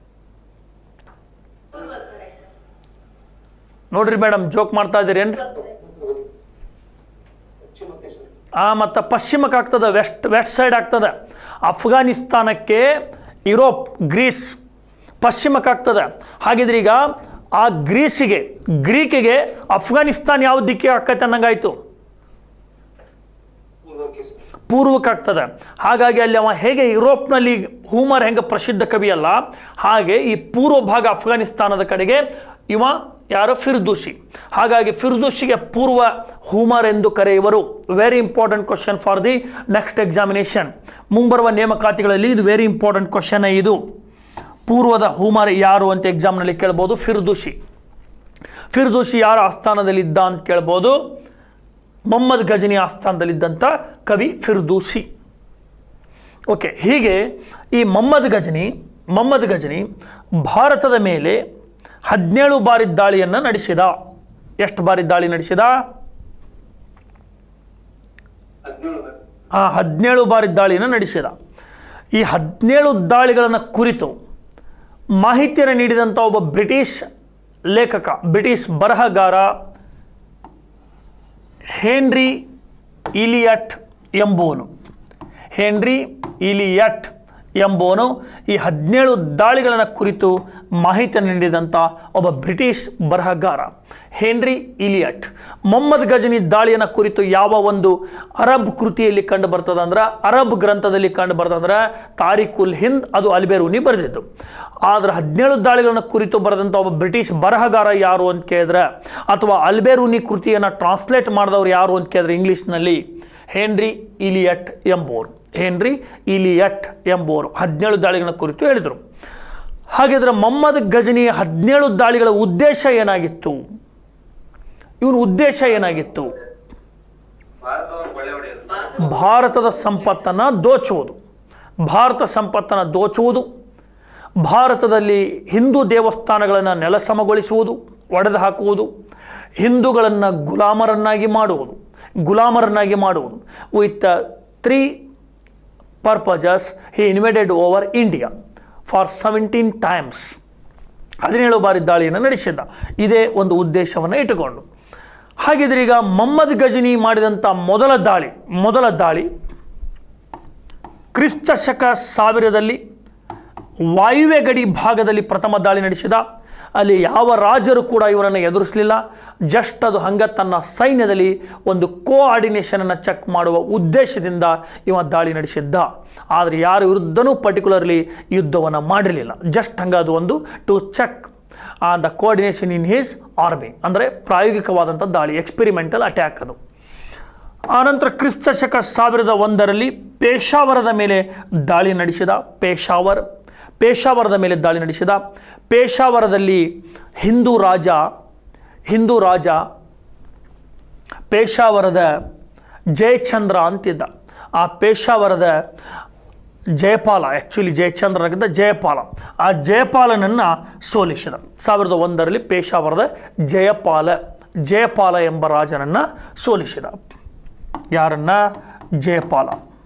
ನೋಡ್ರಿ ಮೇಡಮ್ ಜೋಕ್ ಮಾಡ್ತಾ ಇದ್ದೀರಿ ಏನ್ರಿ ಆ ಮತ್ತು ಪಶ್ಚಿಮಕ್ಕೆ ಆಗ್ತದೆ ವೆಸ್ಟ್ ವೆಸ್ಟ್ ಸೈಡ್ ಆಗ್ತದೆ ಅಫ್ಘಾನಿಸ್ತಾನಕ್ಕೆ ಯುರೋಪ್ ಗ್ರೀಸ್ ಪಶ್ಚಿಮಕ್ಕೆ ಆಗ್ತದೆ ಹಾಗಿದ್ರೆ ಈಗ ಆ ಗ್ರೀಸಿಗೆ ಗ್ರೀಕಿಗೆ ಅಫ್ಘಾನಿಸ್ತಾನ್ ಯಾವ ದಿಕ್ಕಿಗೆ ಆಕೈತೆ ಅನ್ನಂಗಾಯ್ತು ಪೂರ್ವಕ್ಕೆ ಆಗ್ತದೆ ಹಾಗಾಗಿ ಅಲ್ಲಿ ಅವ ಹೇಗೆ ಯುರೋಪ್ನಲ್ಲಿ ಹೂಮರ್ ಹೆಂಗೆ ಪ್ರಸಿದ್ಧ ಕವಿ ಅಲ್ಲ ಹಾಗೆ ಈ ಪೂರ್ವ ಭಾಗ ಅಫ್ಘಾನಿಸ್ತಾನದ ಕಡೆಗೆ ಇವ ಯಾರು ಫಿರ್ದೂಸಿ ಹಾಗಾಗಿ ಫಿರ್ದೂಸಿಗೆ ಪೂರ್ವ ಹೂಮರ್ ಎಂದು ಕರೆಯುವರು very important question for the next examination ಮುಂಬರುವ ನೇಮಕಾತಿಗಳಲ್ಲಿ ಇದು ವೆರಿ ಇಂಪಾರ್ಟೆಂಟ್ ಕ್ವಶನ್ ಇದು ಪೂರ್ವದ ಹೂಮರ್ ಯಾರು ಅಂತ ಎಕ್ಸಾಮ್ನಲ್ಲಿ ಕೇಳ್ಬೋದು ಫಿರ್ದೂಸಿ ಫಿರ್ದೂಸಿ ಯಾರ ಆಸ್ಥಾನದಲ್ಲಿದ್ದ ಅಂತ ಕೇಳ್ಬೋದು ಮೊಹಮ್ಮದ್ ಗಜನಿ ಆಸ್ಥಾನದಲ್ಲಿದ್ದಂಥ ಕವಿ ಫಿರ್ದೂಸಿ ಓಕೆ ಹೀಗೆ ಈ ಮೊಹಮ್ಮದ್ ಗಜನಿ ಮೊಹಮ್ಮದ್ ಗಜನಿ ಭಾರತದ ಮೇಲೆ ಹದಿನೇಳು ಬಾರಿ ದಾಳಿಯನ್ನು ನಡೆಸಿದ ಎಷ್ಟು ಬಾರಿ ದಾಳಿ ನಡೆಸಿದ ಹದಿನೇಳು ಆ ಹದಿನೇಳು ಬಾರಿ ದಾಳಿಯನ್ನು ನಡೆಸಿದ ಈ ಹದಿನೇಳು ದಾಳಿಗಳನ್ನು ಕುರಿತು ಮಾಹಿತಿಯನ್ನು ನೀಡಿದಂಥ ಒಬ್ಬ ಬ್ರಿಟಿಷ್ ಲೇಖಕ ಬ್ರಿಟಿಷ್ ಬರಹಗಾರ ಹೆನ್ರಿ ಇಲಿಯಟ್ ಎಂಬುವನು ಹೆನ್ರಿ ಇಲಿಯಟ್ ಎಂಬುವನು ಈ ಹದಿನೇಳು ದಾಳಿಗಳನ್ನು ಕುರಿತು ಮಾಹಿತಿಯನ್ನು ನೀಡಿದಂಥ ಒಬ್ಬ ಬ್ರಿಟಿಷ್ ಬರಹಗಾರ ಹೆನ್ರಿ ಇಲಿಯಟ್ ಮೊಹಮ್ಮದ್ ಗಜನಿ ದಾಳಿಯನ್ನು ಕುರಿತು ಯಾವ ಒಂದು ಅರಬ್ ಕೃತಿಯಲ್ಲಿ ಕಂಡು ಬರ್ತದೆ ಅಂದ್ರೆ ಅರಬ್ ಗ್ರಂಥದಲ್ಲಿ ಕಂಡು ಬರ್ತದಂದ್ರೆ ತಾರಿಕುಲ್ ಹಿಂದ್ ಅದು ಅಲ್ಬೇರೂನಿ ಬರೆದಿದ್ದು ಆದರೆ ಹದಿನೇಳು ದಾಳಿಗಳನ್ನು ಕುರಿತು ಬರೆದಂಥ ಒಬ್ಬ ಬ್ರಿಟಿಷ್ ಬರಹಗಾರ ಯಾರು ಅಂತ ಕೇಳಿದ್ರೆ ಅಥವಾ ಅಲ್ಬೇರೂನಿ ಕೃತಿಯನ್ನು ಟ್ರಾನ್ಸ್ಲೇಟ್ ಮಾಡಿದವರು ಯಾರು ಅಂತ ಕೇಳಿದ್ರೆ ಇಂಗ್ಲೀಷ್ನಲ್ಲಿ ಹೆನ್ರಿ ಇಲಿಯಟ್ ಎಂಬುವರು ಹೆನ್ರಿ ಇಲಿಯಟ್ ಎಂಬುವರು ಹದಿನೇಳು ದಾಳಿಗಳ ಕುರಿತು ಹೇಳಿದರು ಹಾಗಿದ್ರೆ ಮೊಹಮ್ಮದ್ ಗಜನಿಯ ಹದಿನೇಳು ದಾಳಿಗಳ ಉದ್ದೇಶ ಏನಾಗಿತ್ತು ಇವನ ಉದ್ದೇಶ ಏನಾಗಿತ್ತು ಭಾರತವನ್ನು ಕೊಳ್ಳೆ ಹೊಡೆಯೋದು ಭಾರತದ ಸಂಪತ್ತನ್ನು ದೋಚುವುದು ಭಾರತ ಸಂಪತ್ತನ್ನು ದೋಚುವುದು ಭಾರತದಲ್ಲಿ ಹಿಂದೂ ದೇವಸ್ಥಾನಗಳನ್ನು ನೆಲಸಮಗೊಳಿಸುವುದು ಒಡೆದು ಹಾಕುವುದು ಹಿಂದೂಗಳನ್ನು ಗುಲಾಮರನ್ನಾಗಿ ಮಾಡುವುದು ಗುಲಾಮರನ್ನಾಗಿ ಮಾಡುವುದು with three purposes he invaded over India for seventeen times ಹದಿನೇಳು ಬಾರಿ ದಾಳಿಯನ್ನು ನಡೆಸಿದ್ದ ಇದೇ ಒಂದು ಉದ್ದೇಶವನ್ನು ಇಟ್ಟುಕೊಂಡು ಹಾಗಿದ್ರೆ ಈಗ ಮೊಹಮ್ಮದ್ ಗಜನಿ ಮಾಡಿದಂಥ ಮೊದಲ ದಾಳಿ ಮೊದಲ ದಾಳಿ ಕ್ರಿಸ್ತ ಶಕ ಸಾವಿರದಲ್ಲಿ ವಾಯುವ್ಯ ಗಡಿ ಭಾಗದಲ್ಲಿ ಪ್ರಥಮ ದಾಳಿ ನಡೆಸಿದ ಅಲ್ಲಿ ಯಾವ ರಾಜರು ಕೂಡ ಇವರನ್ನು ಎದುರಿಸಲಿಲ್ಲ ಜಸ್ಟ್ ಅದು ಹಂಗ ತನ್ನ ಸೈನ್ಯದಲ್ಲಿ ಒಂದು ಕೋಆರ್ಡಿನೇಷನನ್ನು ಚೆಕ್ ಮಾಡುವ ಉದ್ದೇಶದಿಂದ ಇವ ದಾಳಿ ನಡೆಸಿದ್ದ ಆದರೆ ಯಾರ ವಿರುದ್ಧನೂ ಪರ್ಟಿಕ್ಯುಲರ್ಲಿ ಯುದ್ಧವನ್ನು ಮಾಡಿರಲಿಲ್ಲ ಜಸ್ಟ್ ಹಂಗ ಅದು ಒಂದು to check uh the coordination in his army ಅಂದರೆ ಪ್ರಾಯೋಗಿಕವಾದಂಥ ದಾಳಿ ಎಕ್ಸ್ಪೆರಿಮೆಂಟಲ್ ಅಟ್ಯಾಕ್ ಅದು ಆನಂತರ ಕ್ರಿಸ್ತ ಶಕ ಸಾವಿರದ ಒಂದರಲ್ಲಿ ಪೇಶಾವರದ ಮೇಲೆ ದಾಳಿ ನಡೆಸಿದ ಪೇಶಾವರ್ ಪೇಶಾವರದ ಮೇಲೆ ದಾಳಿ ನಡೆಸಿದ ಪೇಶಾವರದಲ್ಲಿ ಹಿಂದೂ ರಾಜ ಹಿಂದೂ ರಾಜ ಪೇಶಾವರದ ಜಯಚಂದ್ರ ಅಂತಿದ್ದ ಆ ಪೇಶಾವರದ ಜಯಪಾಲ ಆ್ಯಕ್ಚುಲಿ ಜಯಚಂದ್ರನಿಗಿಂತ ಜಯಪಾಲ ಆ ಜಯಪಾಲನನ್ನು ಸೋಲಿಸಿದ ಸಾವಿರದ ಒಂದರಲ್ಲಿ ಪೇಶಾವರದ ಜಯಪಾಲ ಜಯಪಾಲ ಎಂಬ ರಾಜನನ್ನು ಸೋಲಿಸಿದ ಯಾರನ್ನ ಜಯಪಾಲ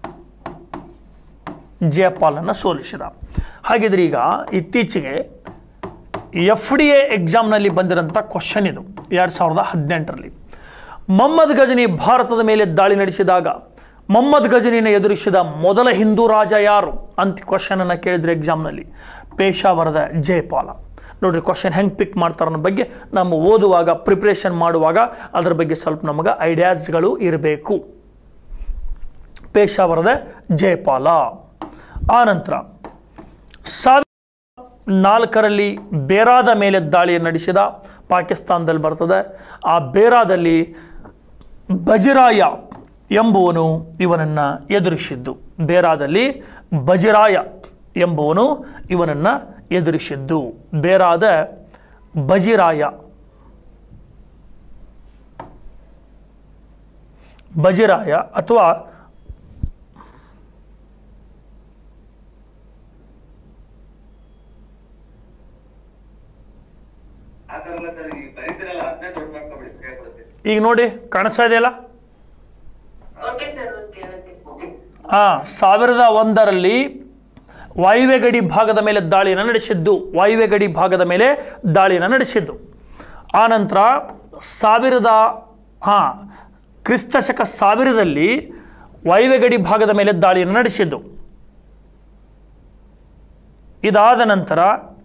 ಜಯಪಾಲನ ಸೋಲಿಸಿದ ಹಾಗಿದ್ರೆ ಈಗ ಇತ್ತೀಚೆಗೆ ಎಫ್ ಡಿ ಎ ಎಕ್ಸಾಮ್ನಲ್ಲಿ ಬಂದಿರೋಂಥ ಕ್ವಶನ್ ಇದು ಎರಡು ಸಾವಿರದ ಹದಿನೆಂಟರಲ್ಲಿ ಮೊಹಮ್ಮದ್ ಗಜನಿ ಭಾರತದ ಮೇಲೆ ದಾಳಿ ನಡೆಸಿದಾಗ ಮೊಹಮ್ಮದ್ ಗಜನಿನ ಎದುರಿಸಿದ ಮೊದಲ ಹಿಂದೂ ರಾಜ ಯಾರು ಅಂತ ಕ್ವಶನನ್ನು ಕೇಳಿದ್ರೆ ಎಕ್ಸಾಮ್ನಲ್ಲಿ ಪೇಶಾವರದ ಜಯಪಾಲ ನೋಡ್ರಿ ಕ್ವಶನ್ ಹೆಂಗೆ ಪಿಕ್ ಮಾಡ್ತಾರೆ ಅನ್ನೋ ಬಗ್ಗೆ ನಮ್ಮ ಓದುವಾಗ ಪ್ರಿಪ್ರೇಷನ್ ಮಾಡುವಾಗ ಅದರ ಬಗ್ಗೆ ಸ್ವಲ್ಪ ನಮಗೆ ಐಡಿಯಾಸ್ಗಳು ಇರಬೇಕು ಪೇಶಾವರದ ಜಯಪಾಲ ಆನಂತರ ಸಾವಿರ ನಾಲ್ಕರಲ್ಲಿ ಬೇರಾದ ಮೇಲೆ ದಾಳಿಯನ್ನು ನಡೆಸಿದ ಪಾಕಿಸ್ತಾನದಲ್ಲಿ ಬರ್ತದೆ ಆ ಬೇರಾದಲ್ಲಿ ಬಜಿರಾಯ ಎಂಬುವನು ಇವನನ್ನು ಎದುರಿಸಿದ್ದು ಬೇರಾದಲ್ಲಿ ಬಜಿರಾಯ ಎಂಬುವನು ಇವನನ್ನು ಎದುರಿಸಿದ್ದು ಬೇರಾದ ಬಜಿರಾಯ ಬಜಿರಾಯ ಅಥವಾ ಆ ಥರ ಸರ್ ಈಗ ಬರೀತಿರಲ್ಲ ಅದನ್ನೇ ದೊಡ್ಡ ಮಾಡ್ಕೊಬಿಡಿ ಹೇಳ್ಕೊಡುತ್ತೆ ಈಗ ನೋಡಿ ಕಾಣಿಸ್ತಾ ಇದೆಯಲ್ಲ okay sir okay okay okay ಹಾಂ ಸಾವಿರದ ಒಂದರಲ್ಲಿ ವಾಯುವ್ಯ ಗಡಿ ಭಾಗದ ಮೇಲೆ ದಾಳಿಯನ್ನು ನಡೆಸಿದ್ದು ವಾಯುವ್ಯ ಗಡಿ ಭಾಗದ ಮೇಲೆ ದಾಳಿಯನ್ನು ನಡೆಸಿದ್ದು ಆನಂತರ ಸಾವಿರದ ಹಾಂ ಕ್ರಿಸ್ತಶಕ ಸಾವಿರದಲ್ಲಿ ವಾಯುವ್ಯ ಗಡಿ ಭಾಗದ ಮೇಲೆ ದಾಳಿಯನ್ನು ನಡೆಸಿದ್ದು ಇದಾದ ನಂತರ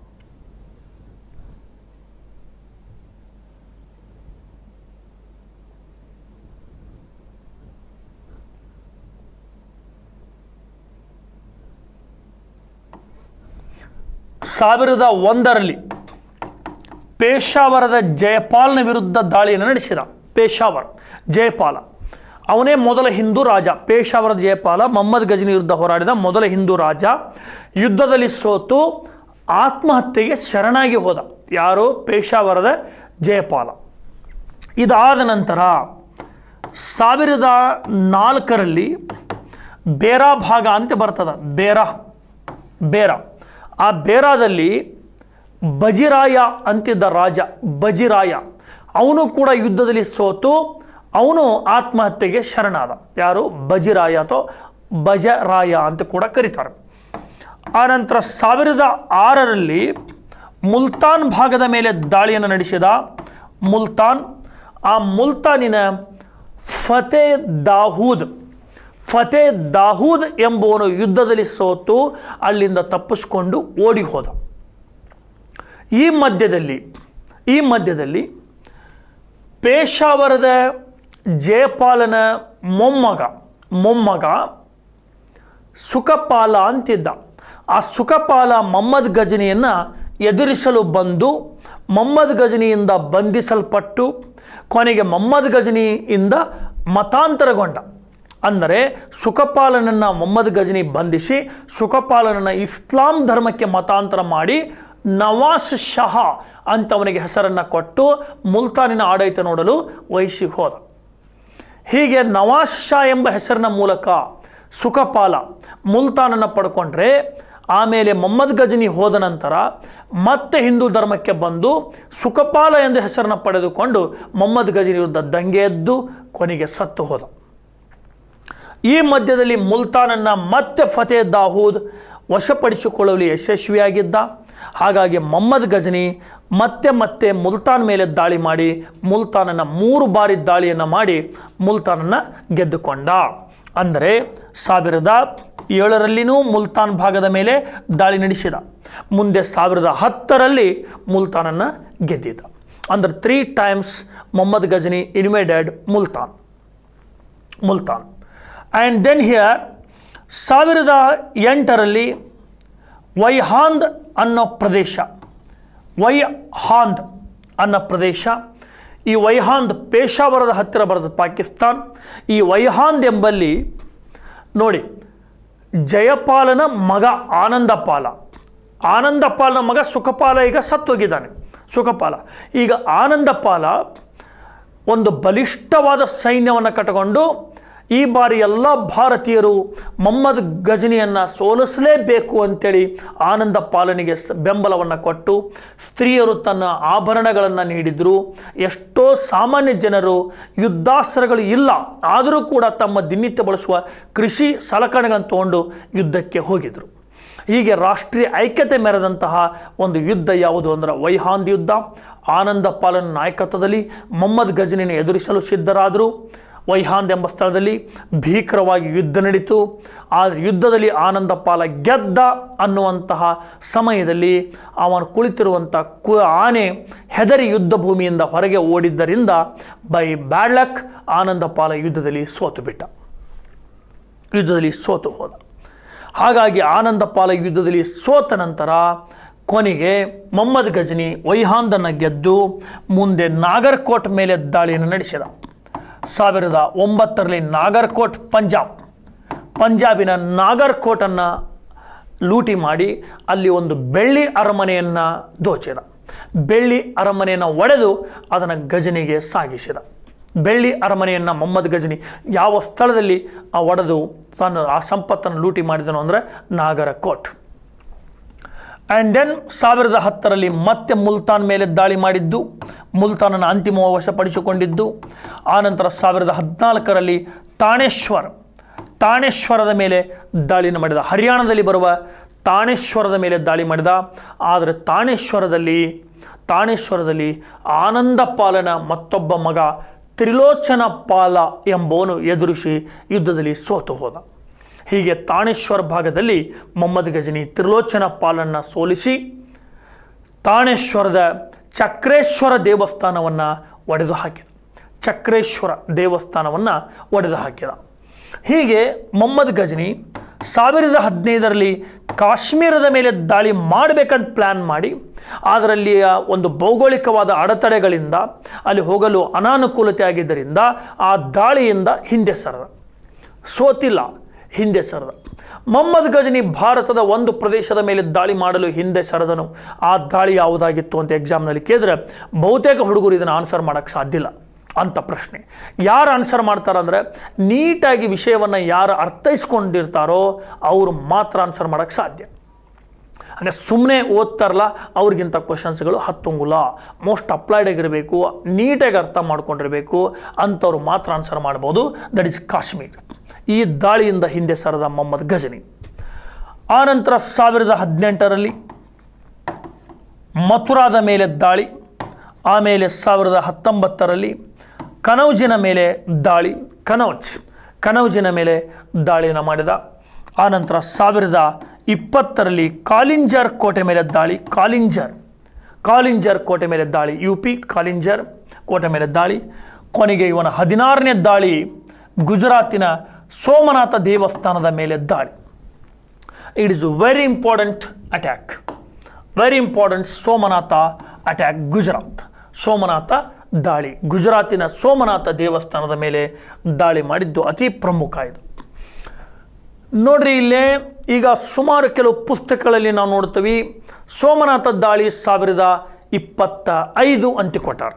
ಸಾವಿರದ ಒಂದರಲ್ಲಿ ಪೇಶಾವರದ ಜಯಪಾಲನ ವಿರುದ್ಧ ದಾಳಿಯನ್ನು ನಡೆಸಿದ ಪೇಶಾವರ್ ಜಯಪಾಲ ಅವನೇ ಮೊದಲ ಹಿಂದೂ ರಾಜ ಪೇಶಾವರದ ಜಯಪಾಲ ಮೊಹಮ್ಮದ್ ಗಜನಿ ವಿರುದ್ಧ ಹೋರಾಡಿದ ಮೊದಲ ಹಿಂದೂ ರಾಜ ಯುದ್ಧದಲ್ಲಿ ಸೋತು ಆತ್ಮಹತ್ಯೆಗೆ ಶರಣಾಗಿ ಹೋದ ಯಾರು ಪೇಶಾವರದ ಜಯಪಾಲ ಇದಾದ ನಂತರ ಸಾವಿರದ ನಾಲ್ಕರಲ್ಲಿ ಬೇರಾ ಭಾಗ ಅಂತ ಬರ್ತದ ಬೇರಾ ಬೇರ ಆ ಬೇರಾದಲ್ಲಿ ಬಜಿರಾಯ ಅಂತಿದ್ದ ರಾಜ ಬಜಿರಾಯ ಅವನು ಕೂಡ ಯುದ್ಧದಲ್ಲಿ ಸೋತು ಅವನು ಆತ್ಮಹತ್ಯೆಗೆ ಶರಣಾದ ಯಾರು ಬಜಿರಾಯ ಅಥವಾ ಬಜರಾಯ ಅಂತ ಕೂಡ ಕರೀತಾರೆ ಆನಂತರ ಸಾವಿರದ ಆರರಲ್ಲಿ ಮುಲ್ತಾನ್ ಭಾಗದ ಮೇಲೆ ದಾಳಿಯನ್ನು ನಡೆಸಿದ ಮುಲ್ತಾನ್ ಆ ಮುಲ್ತಾನಿನ ಫತೆ ದಾಹೂದ್ ಫತೆ ದಾಹೂದ್ ಎಂಬುವನು ಯುದ್ಧದಲ್ಲಿ ಸೋತು ಅಲ್ಲಿಂದ ತಪ್ಪಿಸ್ಕೊಂಡು ಓಡಿ ಹೋದ ಈ ಮಧ್ಯದಲ್ಲಿ ಈ ಮಧ್ಯದಲ್ಲಿ ಪೇಶಾವರದ ಜಯಪಾಲನ ಮೊಮ್ಮಗ ಮೊಮ್ಮಗ ಸುಖಪಾಲ ಅಂತಿದ್ದ ಆ ಸುಖಪಾಲ ಮೊಹಮ್ಮದ್ ಗಜನಿಯನ್ನು ಎದುರಿಸಲು ಬಂದು ಮೊಹಮ್ಮದ್ ಗಜನಿಯಿಂದ ಬಂಧಿಸಲ್ಪಟ್ಟು ಕೊನೆಗೆ ಮೊಹಮ್ಮದ್ ಗಜನಿಯಿಂದ ಮತಾಂತರಗೊಂಡ ಅಂದರೆ ಸುಖಪಾಲನನ್ನು ಮೊಹಮ್ಮದ್ ಗಜನಿ ಬಂಧಿಸಿ ಸುಖಪಾಲನನ್ನು ಇಸ್ಲಾಂ ಧರ್ಮಕ್ಕೆ ಮತಾಂತರ ಮಾಡಿ ನವಾಸ್ ಶಹ ಅಂತ ಅವನಿಗೆ ಹೆಸರನ್ನು ಕೊಟ್ಟು ಮುಲ್ತಾನಿನ ಆಡಳಿತ ನೋಡಲು ವಹಿಸಿ ಹೋದ ಹೀಗೆ ನವಾಜ್ ಶಾ ಎಂಬ ಹೆಸರಿನ ಮೂಲಕ ಸುಖಪಾಲ ಮುಲ್ತಾನನ್ನು ಪಡ್ಕೊಂಡ್ರೆ ಆಮೇಲೆ ಮೊಹಮ್ಮದ್ ಗಜನಿ ಹೋದ ನಂತರ ಮತ್ತೆ ಹಿಂದೂ ಧರ್ಮಕ್ಕೆ ಬಂದು ಸುಖಪಾಲ ಎಂದು ಹೆಸರನ್ನು ಪಡೆದುಕೊಂಡು ಮೊಹಮ್ಮದ್ ಗಜನಿ ವಿರುದ್ಧ ದಂಗೆ ಎದ್ದು ಕೊನೆಗೆ ಸತ್ತು ಹೋದ ಈ ಮಧ್ಯದಲ್ಲಿ ಮುಲ್ತಾನನ್ನು ಮತ್ತೆ ಫತೇ ದಾಹೂದ್ ವಶಪಡಿಸಿಕೊಳ್ಳಲು ಯಶಸ್ವಿಯಾಗಿದ್ದ ಹಾಗಾಗಿ ಮೊಹಮ್ಮದ್ ಗಜನಿ ಮತ್ತೆ ಮತ್ತೆ ಮುಲ್ತಾನ್ ಮೇಲೆ ದಾಳಿ ಮಾಡಿ ಮುಲ್ತಾನನ್ನು ಮೂರು ಬಾರಿ ದಾಳಿಯನ್ನು ಮಾಡಿ ಮುಲ್ತಾನನ್ನು ಗೆದ್ದುಕೊಂಡ ಅಂದರೆ ಸಾವಿರದ ಏಳರಲ್ಲಿನೂ ಮುಲ್ತಾನ್ ಭಾಗದ ಮೇಲೆ ದಾಳಿ ನಡೆಸಿದ ಮುಂದೆ ಸಾವಿರದ ಹತ್ತರಲ್ಲಿ ಮುಲ್ತಾನನ್ನು ಗೆದ್ದಿದ್ದ ಅಂದರೆ three times Mohammad Ghazni invaded Multan Multan and then here ಸಾವಿರದ ಎಂಟರಲ್ಲಿ ವೈಹಾಂದ್ ಅನ್ನೋ ಪ್ರದೇಶ ವೈಹಾಂದ್ ಅನ್ನೋ ಪ್ರದೇಶ ಈ ವೈಹಾಂದ್ ಪೇಶಾವರದ ಹತ್ತಿರ ಬರ್ತದೆ ಪಾಕಿಸ್ತಾನ್ ಈ ವೈಹಾಂದ್ ಎಂಬಲ್ಲಿ ನೋಡಿ ಜಯಪಾಲನ ಮಗ ಆನಂದಪಾಲ ಆನಂದಪಾಲನ ಮಗ ಸುಖಪಾಲ ಈಗ ಸತ್ತೋಗಿದ್ದಾನೆ ಸುಖಪಾಲ ಈಗ ಆನಂದಪಾಲ ಒಂದು ಬಲಿಷ್ಠವಾದ ಸೈನ್ಯವನ್ನು ಕಟ್ಟಿಕೊಂಡು ಈ ಬಾರಿ ಎಲ್ಲ ಭಾರತೀಯರು ಮೊಹಮ್ಮದ್ ಗಜನಿಯನ್ನು ಸೋಲಿಸಲೇಬೇಕು ಅಂತೇಳಿ ಆನಂದ ಪಾಲನೆಗೆ ಸ- ಬೆಂಬಲವನ್ನು ಕೊಟ್ಟು ಸ್ತ್ರೀಯರು ತನ್ನ ಆಭರಣಗಳನ್ನು ನೀಡಿದರು ಎಷ್ಟೋ ಸಾಮಾನ್ಯ ಜನರು ಯುದ್ಧಾಸ್ತ್ರಗಳು ಇಲ್ಲ ಆದರೂ ಕೂಡ ತಮ್ಮ ದಿನನಿತ್ಯ ಬಳಸುವ ಕೃಷಿ ಸಲಕರಣೆಗಳನ್ನು ತಗೊಂಡು ಯುದ್ಧಕ್ಕೆ ಹೋಗಿದರು ಹೀಗೆ ರಾಷ್ಟ್ರೀಯ ಐಕ್ಯತೆ ಮೆರೆದಂತಹ ಒಂದು ಯುದ್ಧ ಯಾವುದು ಅಂದರೆ ವೈಹಾಂದ್ ಯುದ್ಧ ಆನಂದ ಪಾಲನ ನಾಯಕತ್ವದಲ್ಲಿ ಮೊಹಮ್ಮದ್ ಗಜನಿನ ಎದುರಿಸಲು ಸಿದ್ಧರಾದರು ವೈಹಾಂದ್ ಎಂಬ ಸ್ಥಳದಲ್ಲಿ ಭೀಕರವಾಗಿ ಯುದ್ಧ ನಡೀತು ಆದರೆ ಯುದ್ಧದಲ್ಲಿ ಆನಂದ ಪಾಲ ಗೆದ್ದ ಅನ್ನುವಂತಹ ಸಮಯದಲ್ಲಿ ಅವನು ಕುಳಿತಿರುವಂಥ ಕು ಆನೆ ಹೆದರಿ ಯುದ್ಧ ಭೂಮಿಯಿಂದ ಹೊರಗೆ ಓಡಿದ್ದರಿಂದ ಬೈ ಬ್ಯಾಡ್ ಲಕ್ ಆನಂದ ಪಾಲ ಯುದ್ಧದಲ್ಲಿ ಸೋತು ಬಿಟ್ಟ ಯುದ್ಧದಲ್ಲಿ ಸೋತು ಹೋದ ಹಾಗಾಗಿ ಆನಂದ ಪಾಲ ಯುದ್ಧದಲ್ಲಿ ಸೋತ ನಂತರ ಕೊನೆಗೆ ಮೊಹಮ್ಮದ್ ಗಜನಿ ವೈಹಾಂದನ್ನು ಗೆದ್ದು ಮುಂದೆ ನಾಗರ್ಕೋಟ್ ಮೇಲೆ ದಾಳಿಯನ್ನು ನಡೆಸಿದ ಸಾವಿರದ ಒಂಬತ್ತರಲ್ಲಿ ನಾಗರ್ಕೋಟ್ ಪಂಜಾಬ್ ಪಂಜಾಬಿನ ನಾಗರ್ಕೋಟನ್ನು ಲೂಟಿ ಮಾಡಿ ಅಲ್ಲಿ ಒಂದು ಬೆಳ್ಳಿ ಅರಮನೆಯನ್ನು ದೋಚಿದ ಬೆಳ್ಳಿ ಅರಮನೆಯನ್ನು ಒಡೆದು ಅದನ್ನು ಗಜನಿಗೆ ಸಾಗಿಸಿದ ಬೆಳ್ಳಿ ಅರಮನೆಯನ್ನು ಮೊಹಮ್ಮದ್ ಗಜನಿ ಯಾವ ಸ್ಥಳದಲ್ಲಿ ಆ ಒಡೆದು ತಾನು ಆ ಸಂಪತ್ತನ್ನು ಲೂಟಿ ಮಾಡಿದನು ಅಂದರೆ ನಾಗರಕೋಟ್ ಆ್ಯಂಡ್ ದೆನ್ ಸಾವಿರದ ಹತ್ತರಲ್ಲಿ ಮತ್ತೆ ಮುಲ್ತಾನ್ ಮೇಲೆ ದಾಳಿ ಮಾಡಿದ್ದು ಮುಲ್ತಾನನ್ನು ಅಂತಿಮ ವಶಪಡಿಸಿಕೊಂಡಿದ್ದು ಆನಂತರ ಸಾವಿರದ ಹದಿನಾಲ್ಕರಲ್ಲಿ ತಾಣೇಶ್ವರ್ ತಾಣೇಶ್ವರದ ಮೇಲೆ ದಾಳಿಯನ್ನು ಮಾಡಿದ ಹರಿಯಾಣದಲ್ಲಿ ಬರುವ ತಾಣೇಶ್ವರದ ಮೇಲೆ ದಾಳಿ ಮಾಡಿದ ಆದರೆ ತಾಣೇಶ್ವರದಲ್ಲಿ ತಾಣೇಶ್ವರದಲ್ಲಿ ಆನಂದ ಪಾಲನ ಮತ್ತೊಬ್ಬ ಮಗ ತ್ರಿಲೋಚನ ಪಾಲ ಎಂಬವನು ಎದುರಿಸಿ ಯುದ್ಧದಲ್ಲಿ ಸೋತು ಹೋದ ಹೀಗೆ ತಾಣೇಶ್ವರ ಭಾಗದಲ್ಲಿ ಮೊಹಮ್ಮದ್ ಗಜನಿ ತ್ರಿಲೋಚನ ಪಾಲನ್ನು ಸೋಲಿಸಿ ತಾಣೇಶ್ವರದ ಚಕ್ರೇಶ್ವರ ದೇವಸ್ಥಾನವನ್ನು ಒಡೆದು ಹಾಕಿದ ಚಕ್ರೇಶ್ವರ ದೇವಸ್ಥಾನವನ್ನು ಒಡೆದು ಹಾಕಿದ ಹೀಗೆ ಮೊಹಮ್ಮದ್ ಗಜನಿ ಸಾವಿರದ ಹದಿನೈದರಲ್ಲಿ ಕಾಶ್ಮೀರದ ಮೇಲೆ ದಾಳಿ ಮಾಡಬೇಕಂತ ಪ್ಲ್ಯಾನ್ ಮಾಡಿ ಅದರಲ್ಲಿಯ ಒಂದು ಭೌಗೋಳಿಕವಾದ ಅಡೆತಡೆಗಳಿಂದ ಅಲ್ಲಿ ಹೋಗಲು ಅನಾನುಕೂಲತೆ ಆಗಿದ್ದರಿಂದ ಆ ದಾಳಿಯಿಂದ ಹಿಂದೆ ಸರದ ಸೋತಿಲ್ಲ ಹಿಂದೆ ಸರದ ಮೊಹಮ್ಮದ್ ಗಜನಿ ಭಾರತದ ಒಂದು ಪ್ರದೇಶದ ಮೇಲೆ ದಾಳಿ ಮಾಡಲು ಹಿಂದೆ ಸರದನು ಆ ದಾಳಿ ಯಾವುದಾಗಿತ್ತು ಅಂತ ಎಕ್ಸಾಮ್ನಲ್ಲಿ ಕೇಳಿದ್ರೆ ಬಹುತೇಕ ಹುಡುಗರು ಇದನ್ನು ಆನ್ಸರ್ ಮಾಡೋಕ್ಕೆ ಸಾಧ್ಯ ಇಲ್ಲ ಅಂತ ಪ್ರಶ್ನೆ ಯಾರು ಆನ್ಸರ್ ಮಾಡ್ತಾರಂದ್ರೆ ನೀಟಾಗಿ ವಿಷಯವನ್ನು ಯಾರು ಅರ್ಥೈಸ್ಕೊಂಡಿರ್ತಾರೋ ಅವರು ಮಾತ್ರ ಆನ್ಸರ್ ಮಾಡೋಕ್ಕೆ ಸಾಧ್ಯ ಅಂದರೆ ಸುಮ್ಮನೆ ಓದ್ತಾರಲ್ಲ ಅವ್ರಿಗಿಂತ ಕ್ವಶನ್ಸ್ಗಳು ಹತ್ತುಂಗುಲ ಮೋಸ್ಟ್ ಅಪ್ಲೈಡ್ ಆಗಿರಬೇಕು ನೀಟಾಗಿ ಅರ್ಥ ಮಾಡ್ಕೊಂಡಿರಬೇಕು ಅಂಥವ್ರು ಮಾತ್ರ ಆನ್ಸರ್ ಮಾಡ್ಬೋದು ದಟ್ ಇಸ್ ಕಾಶ್ಮೀರ್ ಈ ದಾಳಿಯಿಂದ ಹಿಂದೆ ಸರದ ಮೊಹಮ್ಮದ್ ಗಜನಿ ಆನಂತರ ಸಾವಿರದ ಹದಿನೆಂಟರಲ್ಲಿ ಮಥುರಾದ ಮೇಲೆ ದಾಳಿ ಆಮೇಲೆ ಸಾವಿರದ ಹತ್ತೊಂಬತ್ತರಲ್ಲಿ ಕನೌಜಿನ ಮೇಲೆ ದಾಳಿ ಕನೌಜ್ ಕನೌಜಿನ ಮೇಲೆ ದಾಳಿಯನ್ನು ಮಾಡಿದ ಆನಂತರ ಸಾವಿರದ ಇಪ್ಪತ್ತರಲ್ಲಿ ಕಾಲಿಂಜರ್ ಕೋಟೆ ಮೇಲೆ ದಾಳಿ ಕಾಲಿಂಜರ್ ಕಾಲಿಂಜರ್ ಕೋಟೆ ಮೇಲೆ ದಾಳಿ ಯು ಪಿ ಕಾಲಿಂಜರ್ ಕೋಟೆ ಮೇಲೆ ದಾಳಿ ಕೊನೆಗೆ ಇವನ ಹದಿನಾರನೇ ದಾಳಿ ಗುಜರಾತಿನ ಸೋಮನಾಥ ದೇವಸ್ಥಾನದ ಮೇಲೆ ದಾಳಿ it is very important attack very important Somnath attack Gujarat Somnath ದಾಳಿ ಗುಜರಾತಿನ ಸೋಮನಾಥ ದೇವಸ್ಥಾನದ ಮೇಲೆ ದಾಳಿ ಮಾಡಿದ್ದು ಅತಿ ಪ್ರಮುಖ ಇದು ನೋಡ್ರಿ ಇಲ್ಲೇ ಈಗ ಸುಮಾರು ಕೆಲವು ಪುಸ್ತಕಗಳಲ್ಲಿ ನಾವು ನೋಡ್ತೀವಿ ಸೋಮನಾಥ ದಾಳಿ ಸಾವಿರದ ಇಪ್ಪತ್ತ ಐದು ಅಂತ ಕೊಟ್ಟಾರ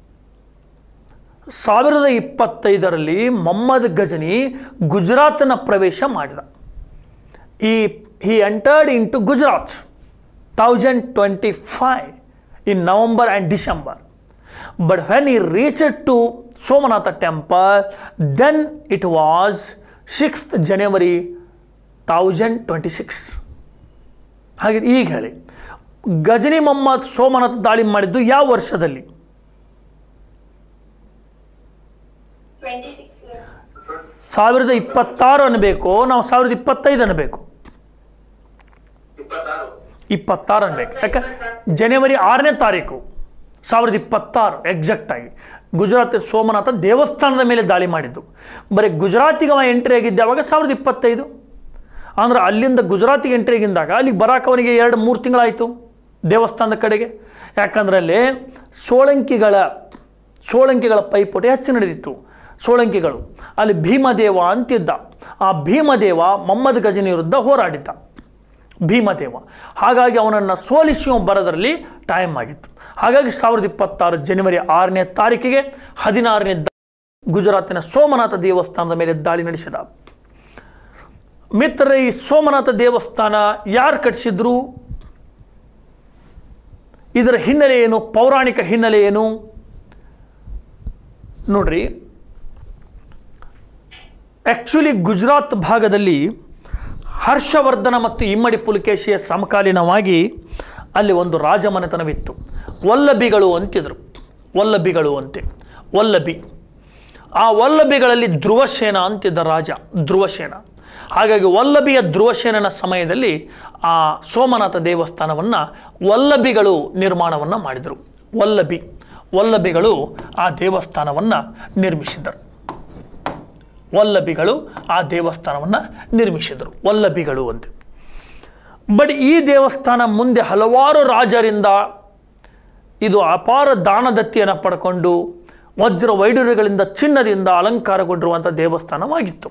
ಸಾವಿರದ ಇಪ್ಪತ್ತೈದರಲ್ಲಿ ಮೊಹಮ್ಮದ್ ಗಜನಿ ಗುಜರಾತ್ನ ಪ್ರವೇಶ ಮಾಡಿದ ಈ he entered into Gujarat thousand twenty five in November and December but when he reach to Somnath temple then it was sixth January thousand twenty six ಹಾಗೆ ಈಗ ಹೇಳಿ ಗಜನಿ ಮೊಹಮ್ಮದ್ ಸೋಮನಾಥ ದಾಳಿ ಮಾಡಿದ್ದು ಯಾವ ವರ್ಷದಲ್ಲಿ ಟ್ವೆಂಟಿ ಸಿಕ್ಸ್ ಸಾವಿರದ ಇಪ್ಪತ್ತಾರು ಅನ್ಬೇಕು ನಾವು ಸಾವಿರದ ಇಪ್ಪತ್ತೈದು ಅನ್ಬೇಕು ಇಪ್ಪತ್ತಾರು ಇಪ್ಪತ್ತಾರು ಅನ್ಬೇಕು ಯಾಕೆ ಜನವರಿ ಆರನೇ ತಾರೀಕು ಸಾವಿರದ ಇಪ್ಪತ್ತಾರು ಎಕ್ಸಾಕ್ಟ್ ಆಗಿ ಗುಜರಾತ್ ಸೋಮನಾಥ ದೇವಸ್ಥಾನದ ಮೇಲೆ ದಾಳಿ ಮಾಡಿದ್ದು ಬರೀ ಗುಜರಾತಿಗೆ ಅವ ಎಂಟ್ರಿ ಆಗಿದ್ದೆ ಅವಾಗ ಸಾವಿರದ ಇಪ್ಪತ್ತೈದು ಅಂದ್ರೆ ಅಲ್ಲಿಂದ ಗುಜರಾತಿಗೆ ಎಂಟ್ರಿ ಆಗಿದ್ದಾಗ ಅಲ್ಲಿಗೆ ಬರಾಕ್ ಅವನಿಗೆ ಎರಡು ಮೂರು ತಿಂಗಳಾಯಿತು ದೇವಸ್ಥಾನದ ಕಡೆಗೆ ಯಾಕಂದ್ರೆ ಅಲ್ಲಿ ಸೋಳಂಕಿಗಳ ಸೋಳಂಕಿಗಳ ಪೈಪೋಟಿ ಹೆಚ್ಚು ನಡೆದಿತ್ತು ಸೋಳಂಕಿಗಳು ಅಲ್ಲಿ ಭೀಮದೇವ ಅಂತಿದ್ದ ಆ ಭೀಮದೇವ ಮೊಹಮ್ಮದ್ ಗಜನಿ ವಿರುದ್ಧ ಹೋರಾಡಿದ್ದ ಭೀಮದೇವ ಹಾಗಾಗಿ ಅವನನ್ನು ಸೋಲಿಸುವ ಬರೋದರಲ್ಲಿ ಟೈಮ್ ಆಗಿತ್ತು ಹಾಗಾಗಿ ಸಾವಿರದ ಇಪ್ಪತ್ತಾರು ಜನವರಿ ಆರನೇ ತಾರೀಕಿಗೆ ಹದಿನಾರನೇ ದ- ಗುಜರಾತಿನ ಸೋಮನಾಥ ದೇವಸ್ಥಾನದ ಮೇಲೆ ದಾಳಿ ನಡೆಸಿದ ಮಿತ್ರರೇ ಈ ಸೋಮನಾಥ ದೇವಸ್ಥಾನ ಯಾರು ಕಟ್ಟಿಸಿದ್ರು ಇದರ ಹಿನ್ನೆಲೆ ಏನು ಪೌರಾಣಿಕ ಹಿನ್ನೆಲೆ ಏನು ನೋಡ್ರಿ ಆ್ಯಕ್ಚುಲಿ ಗುಜರಾತ್ ಭಾಗದಲ್ಲಿ ಹರ್ಷವರ್ಧನ ಮತ್ತು ಇಮ್ಮಡಿ ಪುಲಕೇಶಿಯ ಸಮಕಾಲೀನವಾಗಿ ಅಲ್ಲಿ ಒಂದು ರಾಜಮನೆತನವಿತ್ತು ವಲ್ಲಭಿಗಳು ಅಂತಿದ್ರು ವಲ್ಲಭಿಗಳು ಅಂತೆ ವಲ್ಲಭಿ ಆ ವಲ್ಲಭಿಗಳಲ್ಲಿ ಧ್ರುವಸೇನ ಅಂತಿದ್ದ ರಾಜ ಧ್ರುವಸೇನ ಹಾಗಾಗಿ ವಲ್ಲಭಿಯ ಧ್ರುವಸೇನನ ಸಮಯದಲ್ಲಿ ಆ ಸೋಮನಾಥ ದೇವಸ್ಥಾನವನ್ನು ವಲ್ಲಭಿಗಳು ನಿರ್ಮಾಣವನ್ನು ಮಾಡಿದರು ವಲ್ಲಭಿ ವಲ್ಲಭಿಗಳು ಆ ದೇವಸ್ಥಾನವನ್ನು ನಿರ್ಮಿಸಿದರು ವಲ್ಲಭಿಗಳು ಆ ದೇವಸ್ಥಾನವನ್ನು ನಿರ್ಮಿಸಿದರು ವಲ್ಲಭಿಗಳು ಅಂತ ಬಟ್ ಈ ದೇವಸ್ಥಾನ ಮುಂದೆ ಹಲವಾರು ರಾಜರಿಂದ ಇದು ಅಪಾರ ದಾನದತ್ತಿಯನ್ನು ಪಡ್ಕೊಂಡು ವಜ್ರ ವೈಡೂರ್ಯಗಳಿಂದ ಚಿನ್ನದಿಂದ ಅಲಂಕಾರಗೊಂಡಿರುವಂಥ ದೇವಸ್ಥಾನವಾಗಿತ್ತು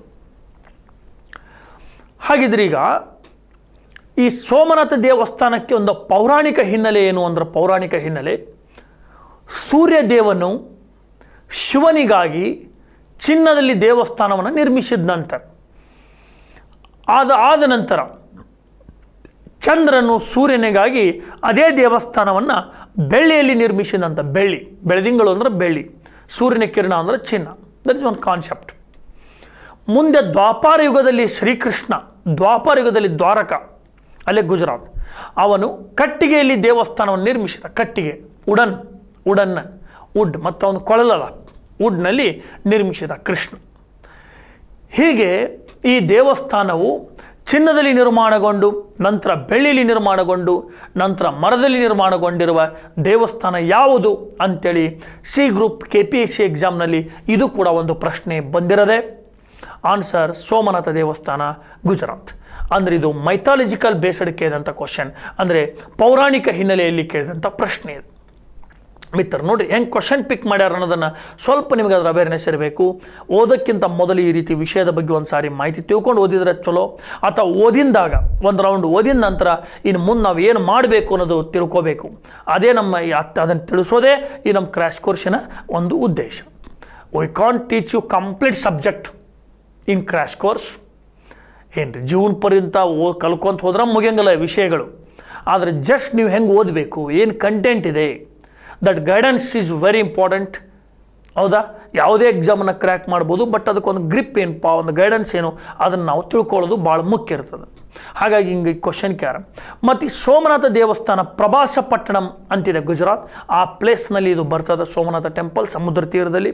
ಹಾಗಿದ್ರೆ ಈಗ ಈ ಸೋಮನಾಥ ದೇವಸ್ಥಾನಕ್ಕೆ ಒಂದು ಪೌರಾಣಿಕ ಹಿನ್ನೆಲೆ ಏನು ಅಂದ್ರೆ ಪೌರಾಣಿಕ ಹಿನ್ನೆಲೆ ಸೂರ್ಯದೇವನು ಶಿವನಿಗಾಗಿ ಚಿನ್ನದಲ್ಲಿ ದೇವಸ್ಥಾನವನ್ನು ನಿರ್ಮಿಸಿದ ನಂತರ ಆದ ಆದ ನಂತರ ಚಂದ್ರನು ಸೂರ್ಯನಿಗಾಗಿ ಅದೇ ದೇವಸ್ಥಾನವನ್ನು ಬೆಳ್ಳಿಯಲ್ಲಿ ನಿರ್ಮಿಸಿದಂಥ ಬೆಳ್ಳಿ ಬೆಳದಿಂಗಳು ಅಂದ್ರೆ ಬೆಳ್ಳಿ ಸೂರ್ಯನ ಕಿರಣ ಅಂದ್ರೆ ಚಿನ್ನ ದಟ್ ಇಸ್ ಒನ್ ಕಾನ್ಸೆಪ್ಟ್ ಮುಂದೆ ದ್ವಾಪಾರ ಯುಗದಲ್ಲಿ ಶ್ರೀಕೃಷ್ಣ ದ್ವಾಪಾರ ಯುಗದಲ್ಲಿ ದ್ವಾರಕ ಅಲ್ಲೇ ಗುಜರಾತ್ ಅವನು ಕಟ್ಟಿಗೆಯಲ್ಲಿ ದೇವಸ್ಥಾನವನ್ನು ನಿರ್ಮಿಸಿದ ಕಟ್ಟಿಗೆ ಉಡನ್ ಉಡನ್ನ ವುಡ್ ಮತ್ತು ಅವನು ಕೊಳಲಲ್ಲ ವುಡ್ನಲ್ಲಿ ನಿರ್ಮಿಸಿದ ಕೃಷ್ಣ ಹೀಗೆ ಈ ದೇವಸ್ಥಾನವು ಚಿನ್ನದಲ್ಲಿ ನಿರ್ಮಾಣಗೊಂಡು ನಂತರ ಬೆಳ್ಳಿಯಲ್ಲಿ ನಿರ್ಮಾಣಗೊಂಡು ನಂತರ ಮರದಲ್ಲಿ ನಿರ್ಮಾಣಗೊಂಡಿರುವ ದೇವಸ್ಥಾನ ಯಾವುದು ಅಂತೇಳಿ C group K P S C ಎಕ್ಸಾಮ್ನಲ್ಲಿ ಇದು ಕೂಡ ಒಂದು ಪ್ರಶ್ನೆ ಬಂದಿರದೆ ಆನ್ಸರ್ ಸೋಮನಾಥ ದೇವಸ್ಥಾನ ಗುಜರಾತ್ ಅಂದರೆ ಇದು ಮೈಥಾಲಜಿಕಲ್ ಬೇಸ್ಡ್ ಕೇಳಿದಂಥ ಕ್ವಶನ್ ಅಂದರೆ ಪೌರಾಣಿಕ ಹಿನ್ನೆಲೆಯಲ್ಲಿ ಕೇಳಿದಂಥ ಪ್ರಶ್ನೆ ಇದು ಮಿತ್ರ ನೋಡ್ರಿ ಹೆಂಗೆ ಕ್ವಶನ್ ಪಿಕ್ ಮಾಡ್ಯಾರ ಅನ್ನೋದನ್ನು ಸ್ವಲ್ಪ ನಿಮಗೆ ಅದರ ಅವೇರ್ನೆಸ್ ಇರಬೇಕು ಓದೋಕ್ಕಿಂತ ಮೊದಲು ಈ ರೀತಿ ವಿಷಯದ ಬಗ್ಗೆ ಒಂದು ಸಾರಿ ಮಾಹಿತಿ ತಿಳ್ಕೊಂಡು ಓದಿದ್ರೆ ಚಲೋ ಅಥವಾ ಓದಿಂದಾಗ ಒಂದು ರೌಂಡ್ ಓದಿದ ನಂತರ ಇನ್ನು ಮುಂದೆ ನಾವು ಏನು ಮಾಡಬೇಕು ಅನ್ನೋದು ತಿಳ್ಕೋಬೇಕು ಅದೇ ನಮ್ಮ ಈ ಅತ್- ಅದನ್ನು ತಿಳಿಸೋದೇ ಈ ನಮ್ಮ ಕ್ರ್ಯಾಶ್ ಕೋರ್ಸಿನ ಒಂದು ಉದ್ದೇಶ we can't teach you complete subject in crash course ಏನು ಜೀವನ ಪರ್ಯಂತ ಓ ಕಲ್ಕೊಂತ ಹೋದ್ರೆ ಮುಗಿಯಂಗಿಲ್ಲ ವಿಷಯಗಳು ಆದರೆ ಜಸ್ಟ್ ನೀವು ಹೆಂಗೆ ಓದಬೇಕು ಏನು ಕಂಟೆಂಟ್ ಇದೆ that guidance is very important ಹೌದಾ ಯಾವುದೇ ಎಕ್ಸಾಮನ್ನು ಕ್ರ್ಯಾಕ್ ಮಾಡ್ಬೋದು ಬಟ್ ಅದಕ್ಕೊಂದು ಗ್ರಿಪ್ ಏನಪ್ಪ ಒಂದು ಗೈಡೆನ್ಸ್ ಏನು ಅದನ್ನು ನಾವು ತಿಳ್ಕೊಳ್ಳೋದು ಭಾಳ ಮುಖ್ಯ ಇರ್ತದೆ ಹಾಗಾಗಿ ಹಿಂಗೆ ಕ್ವಶನ್ ಕ್ಯಾರ ಮತ್ತು ಈ ಸೋಮನಾಥ ದೇವಸ್ಥಾನ ಪ್ರವಾಸ ಪಟ್ಟಣಂ ಅಂತಿದೆ ಗುಜರಾತ್ ಆ ಪ್ಲೇಸ್ನಲ್ಲಿ ಇದು ಬರ್ತದೆ ಸೋಮನಾಥ ಟೆಂಪಲ್ ಸಮುದ್ರ ತೀರದಲ್ಲಿ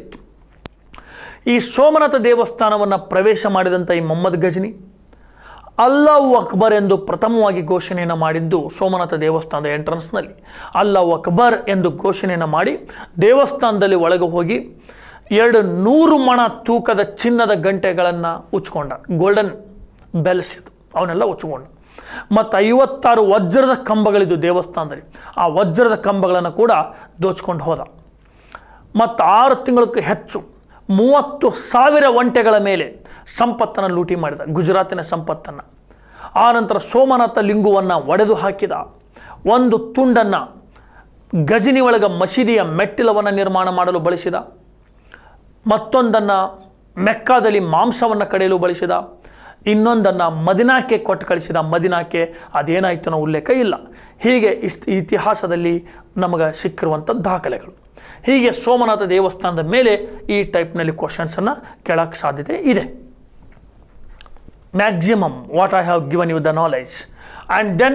ಈ ಸೋಮನಾಥ ದೇವಸ್ಥಾನವನ್ನು ಪ್ರವೇಶ ಮಾಡಿದಂಥ ಈ ಮೊಹಮ್ಮದ್ ಗಜನಿ ಅಲ್ಲಾಹು ಅಕ್ಬರ್ ಎಂದು ಪ್ರಥಮವಾಗಿ ಘೋಷಣೆಯನ್ನು ಮಾಡಿದ್ದು ಸೋಮನಾಥ ದೇವಸ್ಥಾನದ ಎಂಟ್ರನ್ಸ್ನಲ್ಲಿ ಅಲ್ಲಾಹು ಅಕ್ಬರ್ ಎಂದು ಘೋಷಣೆಯನ್ನು ಮಾಡಿ ದೇವಸ್ಥಾನದಲ್ಲಿ ಒಳಗೆ ಹೋಗಿ ಎರಡು ನೂರು ಮಣ ತೂಕದ ಚಿನ್ನದ ಗಂಟೆಗಳನ್ನು ಉಚ್ಕೊಂಡ ಗೋಲ್ಡನ್ ಬೆಲ್ಸ್ ಇದು ಅವನ್ನೆಲ್ಲ ಉಚ್ಕೊಂಡ ಮತ್ತು ಐವತ್ತಾರು ವಜ್ರದ ಕಂಬಗಳಿದ್ದು ದೇವಸ್ಥಾನದಲ್ಲಿ ಆ ವಜ್ರದ ಕಂಬಗಳನ್ನು ಕೂಡ ದೋಚ್ಕೊಂಡು ಹೋದ ಮತ್ತು ಆರು ತಿಂಗಳಕ್ಕೂ ಹೆಚ್ಚು ಮೂವತ್ತು ಸಾವಿರ ಒಂಟೆಗಳ ಮೇಲೆ ಸಂಪತ್ತನ್ನು ಲೂಟಿ ಮಾಡಿದ ಗುಜರಾತಿನ ಸಂಪತ್ತನ್ನು ಆನಂತರ ಸೋಮನಾಥ ಲಿಂಗುವನ್ನು ಒಡೆದು ಹಾಕಿದ ಒಂದು ತುಂಡನ್ನು ಗಜನಿ ಒಳಗ ಮಸೀದಿಯ ಮೆಟ್ಟಿಲವನ್ನು ನಿರ್ಮಾಣ ಮಾಡಲು ಬಳಸಿದ ಮತ್ತೊಂದನ್ನು ಮೆಕ್ಕಾದಲ್ಲಿ ಮಾಂಸವನ್ನು ಕಡೆಯಲು ಬಳಸಿದ ಇನ್ನೊಂದನ್ನು ಮದಿನಾಕ್ಕೆ ಕೊಟ್ಟು ಕಳಿಸಿದ ಮದಿನಾಕ್ಕೆ ಅದೇನಾಯ್ತು ಅನ್ನೋ ಉಲ್ಲೇಖ ಇಲ್ಲ ಹೀಗೆ ಇಸ್ ಇತಿಹಾಸದಲ್ಲಿ ನಮಗೆ ಸಿಕ್ಕಿರುವಂಥ ದಾಖಲೆಗಳು ಹೀಗೆ ಸೋಮನಾಥ ದೇವಸ್ಥಾನದ ಮೇಲೆ ಈ ಟೈಪ್ನಲ್ಲಿ ಕ್ವಶನ್ಸನ್ನು ಕೇಳೋಕ್ಕೆ ಸಾಧ್ಯತೆ ಇದೆ maximum what I have given you the knowledge and then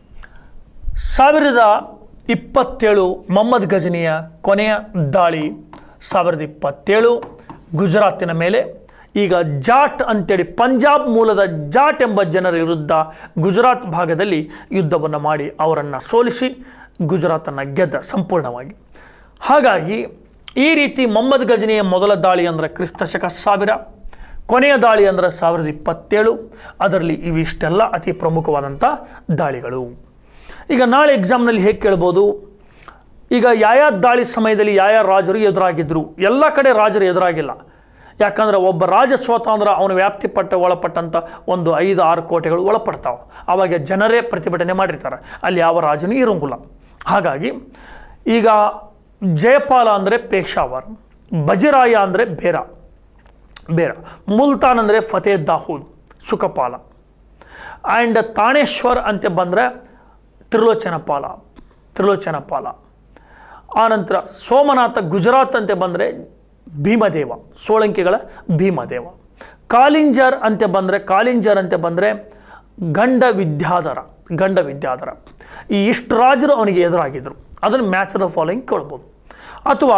ಸಾವಿರದ ಇಪ್ಪತ್ತೇಳು ಮೊಹಮ್ಮದ್ ಗಜನಿಯ ಕೊನೆಯ ದಾಳಿ ಸಾವಿರದ ಇಪ್ಪತ್ತೇಳು ಗುಜರಾತಿನ ಮೇಲೆ ಈಗ ಜಾಟ್ ಅಂತೇಳಿ ಪಂಜಾಬ್ ಮೂಲದ ಜಾಟ್ ಎಂಬ ಜನರ ವಿರುದ್ಧ ಗುಜರಾತ್ ಭಾಗದಲ್ಲಿ ಯುದ್ಧವನ್ನು ಮಾಡಿ ಅವರನ್ನು ಸೋಲಿಸಿ ಗುಜರಾತನ್ನು ಗೆದ್ದ ಸಂಪೂರ್ಣವಾಗಿ ಹಾಗಾಗಿ ಈ ರೀತಿ ಮೊಹಮ್ಮದ್ ಗಜನಿಯ ಮೊದಲ ದಾಳಿ ಅಂದರೆ ಕ್ರಿಸ್ತ ಶಕ ಸಾವಿರ ಕೊನೆಯ ದಾಳಿ ಅಂದರೆ ಸಾವಿರದ ಇಪ್ಪತ್ತೇಳು ಅದರಲ್ಲಿ ಇವಿಷ್ಟೆಲ್ಲ ಅತಿ ಪ್ರಮುಖವಾದಂಥ ದಾಳಿಗಳು ಈಗ ನಾಳೆ ಎಕ್ಸಾಮ್ನಲ್ಲಿ ಹೇಗೆ ಕೇಳ್ಬೋದು ಈಗ ಯಾಯ ದಾಳಿ ಸಮಯದಲ್ಲಿ ಯಾಯ ರಾಜರು ಎದುರಾಗಿದ್ದರು ಎಲ್ಲ ಕಡೆ ರಾಜರು ಎದುರಾಗಿಲ್ಲ ಯಾಕಂದ್ರೆ ಒಬ್ಬ ರಾಜ ಸೋತ ಅಂದ್ರೆ ಅವನ ವ್ಯಾಪ್ತಿ ಪಟ್ಟ ಒಳಪಟ್ಟಂಥ ಒಂದು ಐದು ಆರು ಕೋಟೆಗಳು ಒಳಪಡ್ತಾವೆ ಆವಾಗ ಜನರೇ ಪ್ರತಿಭಟನೆ ಮಾಡಿರ್ತಾರೆ ಅಲ್ಲಿ ಯಾವ ರಾಜನೂ ಇರೋಂಗಿಲ್ಲ ಹಾಗಾಗಿ ಈಗ ಜಯಪಾಲ ಅಂದರೆ ಪೇಶಾವರ್ ಬಜಿರಾಯ ಅಂದರೆ ಬೇರ ಬೇರ ಮುಲ್ತಾನ್ ಅಂದರೆ ಫತೇ ದಾಹೂದ್ ಸುಖಪಾಲ ಆ್ಯಂಡ್ ತಾಣೇಶ್ವರ್ ಅಂತ ಬಂದರೆ ತ್ರಿಲೋಚನ ಪಾಲ ತ್ರಿಲೋಚನ ಪಾಲ ಆನಂತರ ಸೋಮನಾಥ ಗುಜರಾತ್ ಅಂತ ಬಂದರೆ ಭೀಮದೇವ ಸೋಳಂಕಿಗಳ ಭೀಮದೇವ ಕಾಲಿಂಜರ್ ಅಂತ ಬಂದರೆ ಕಾಲಿಂಜರ್ ಅಂತ ಬಂದರೆ ಗಂಡ ವಿದ್ಯಾಧರ ಗಂಡ ವಿದ್ಯಾಧರ ಈ ಇಷ್ಟು ರಾಜರು ಅವನಿಗೆ ಎದುರಾಗಿದ್ದರು ಅದನ್ನು ಮ್ಯಾಚ್ ದ ಫಾಲೋಯಿಂಗ್ ಕೇಳ್ಬೋದು ಅಥವಾ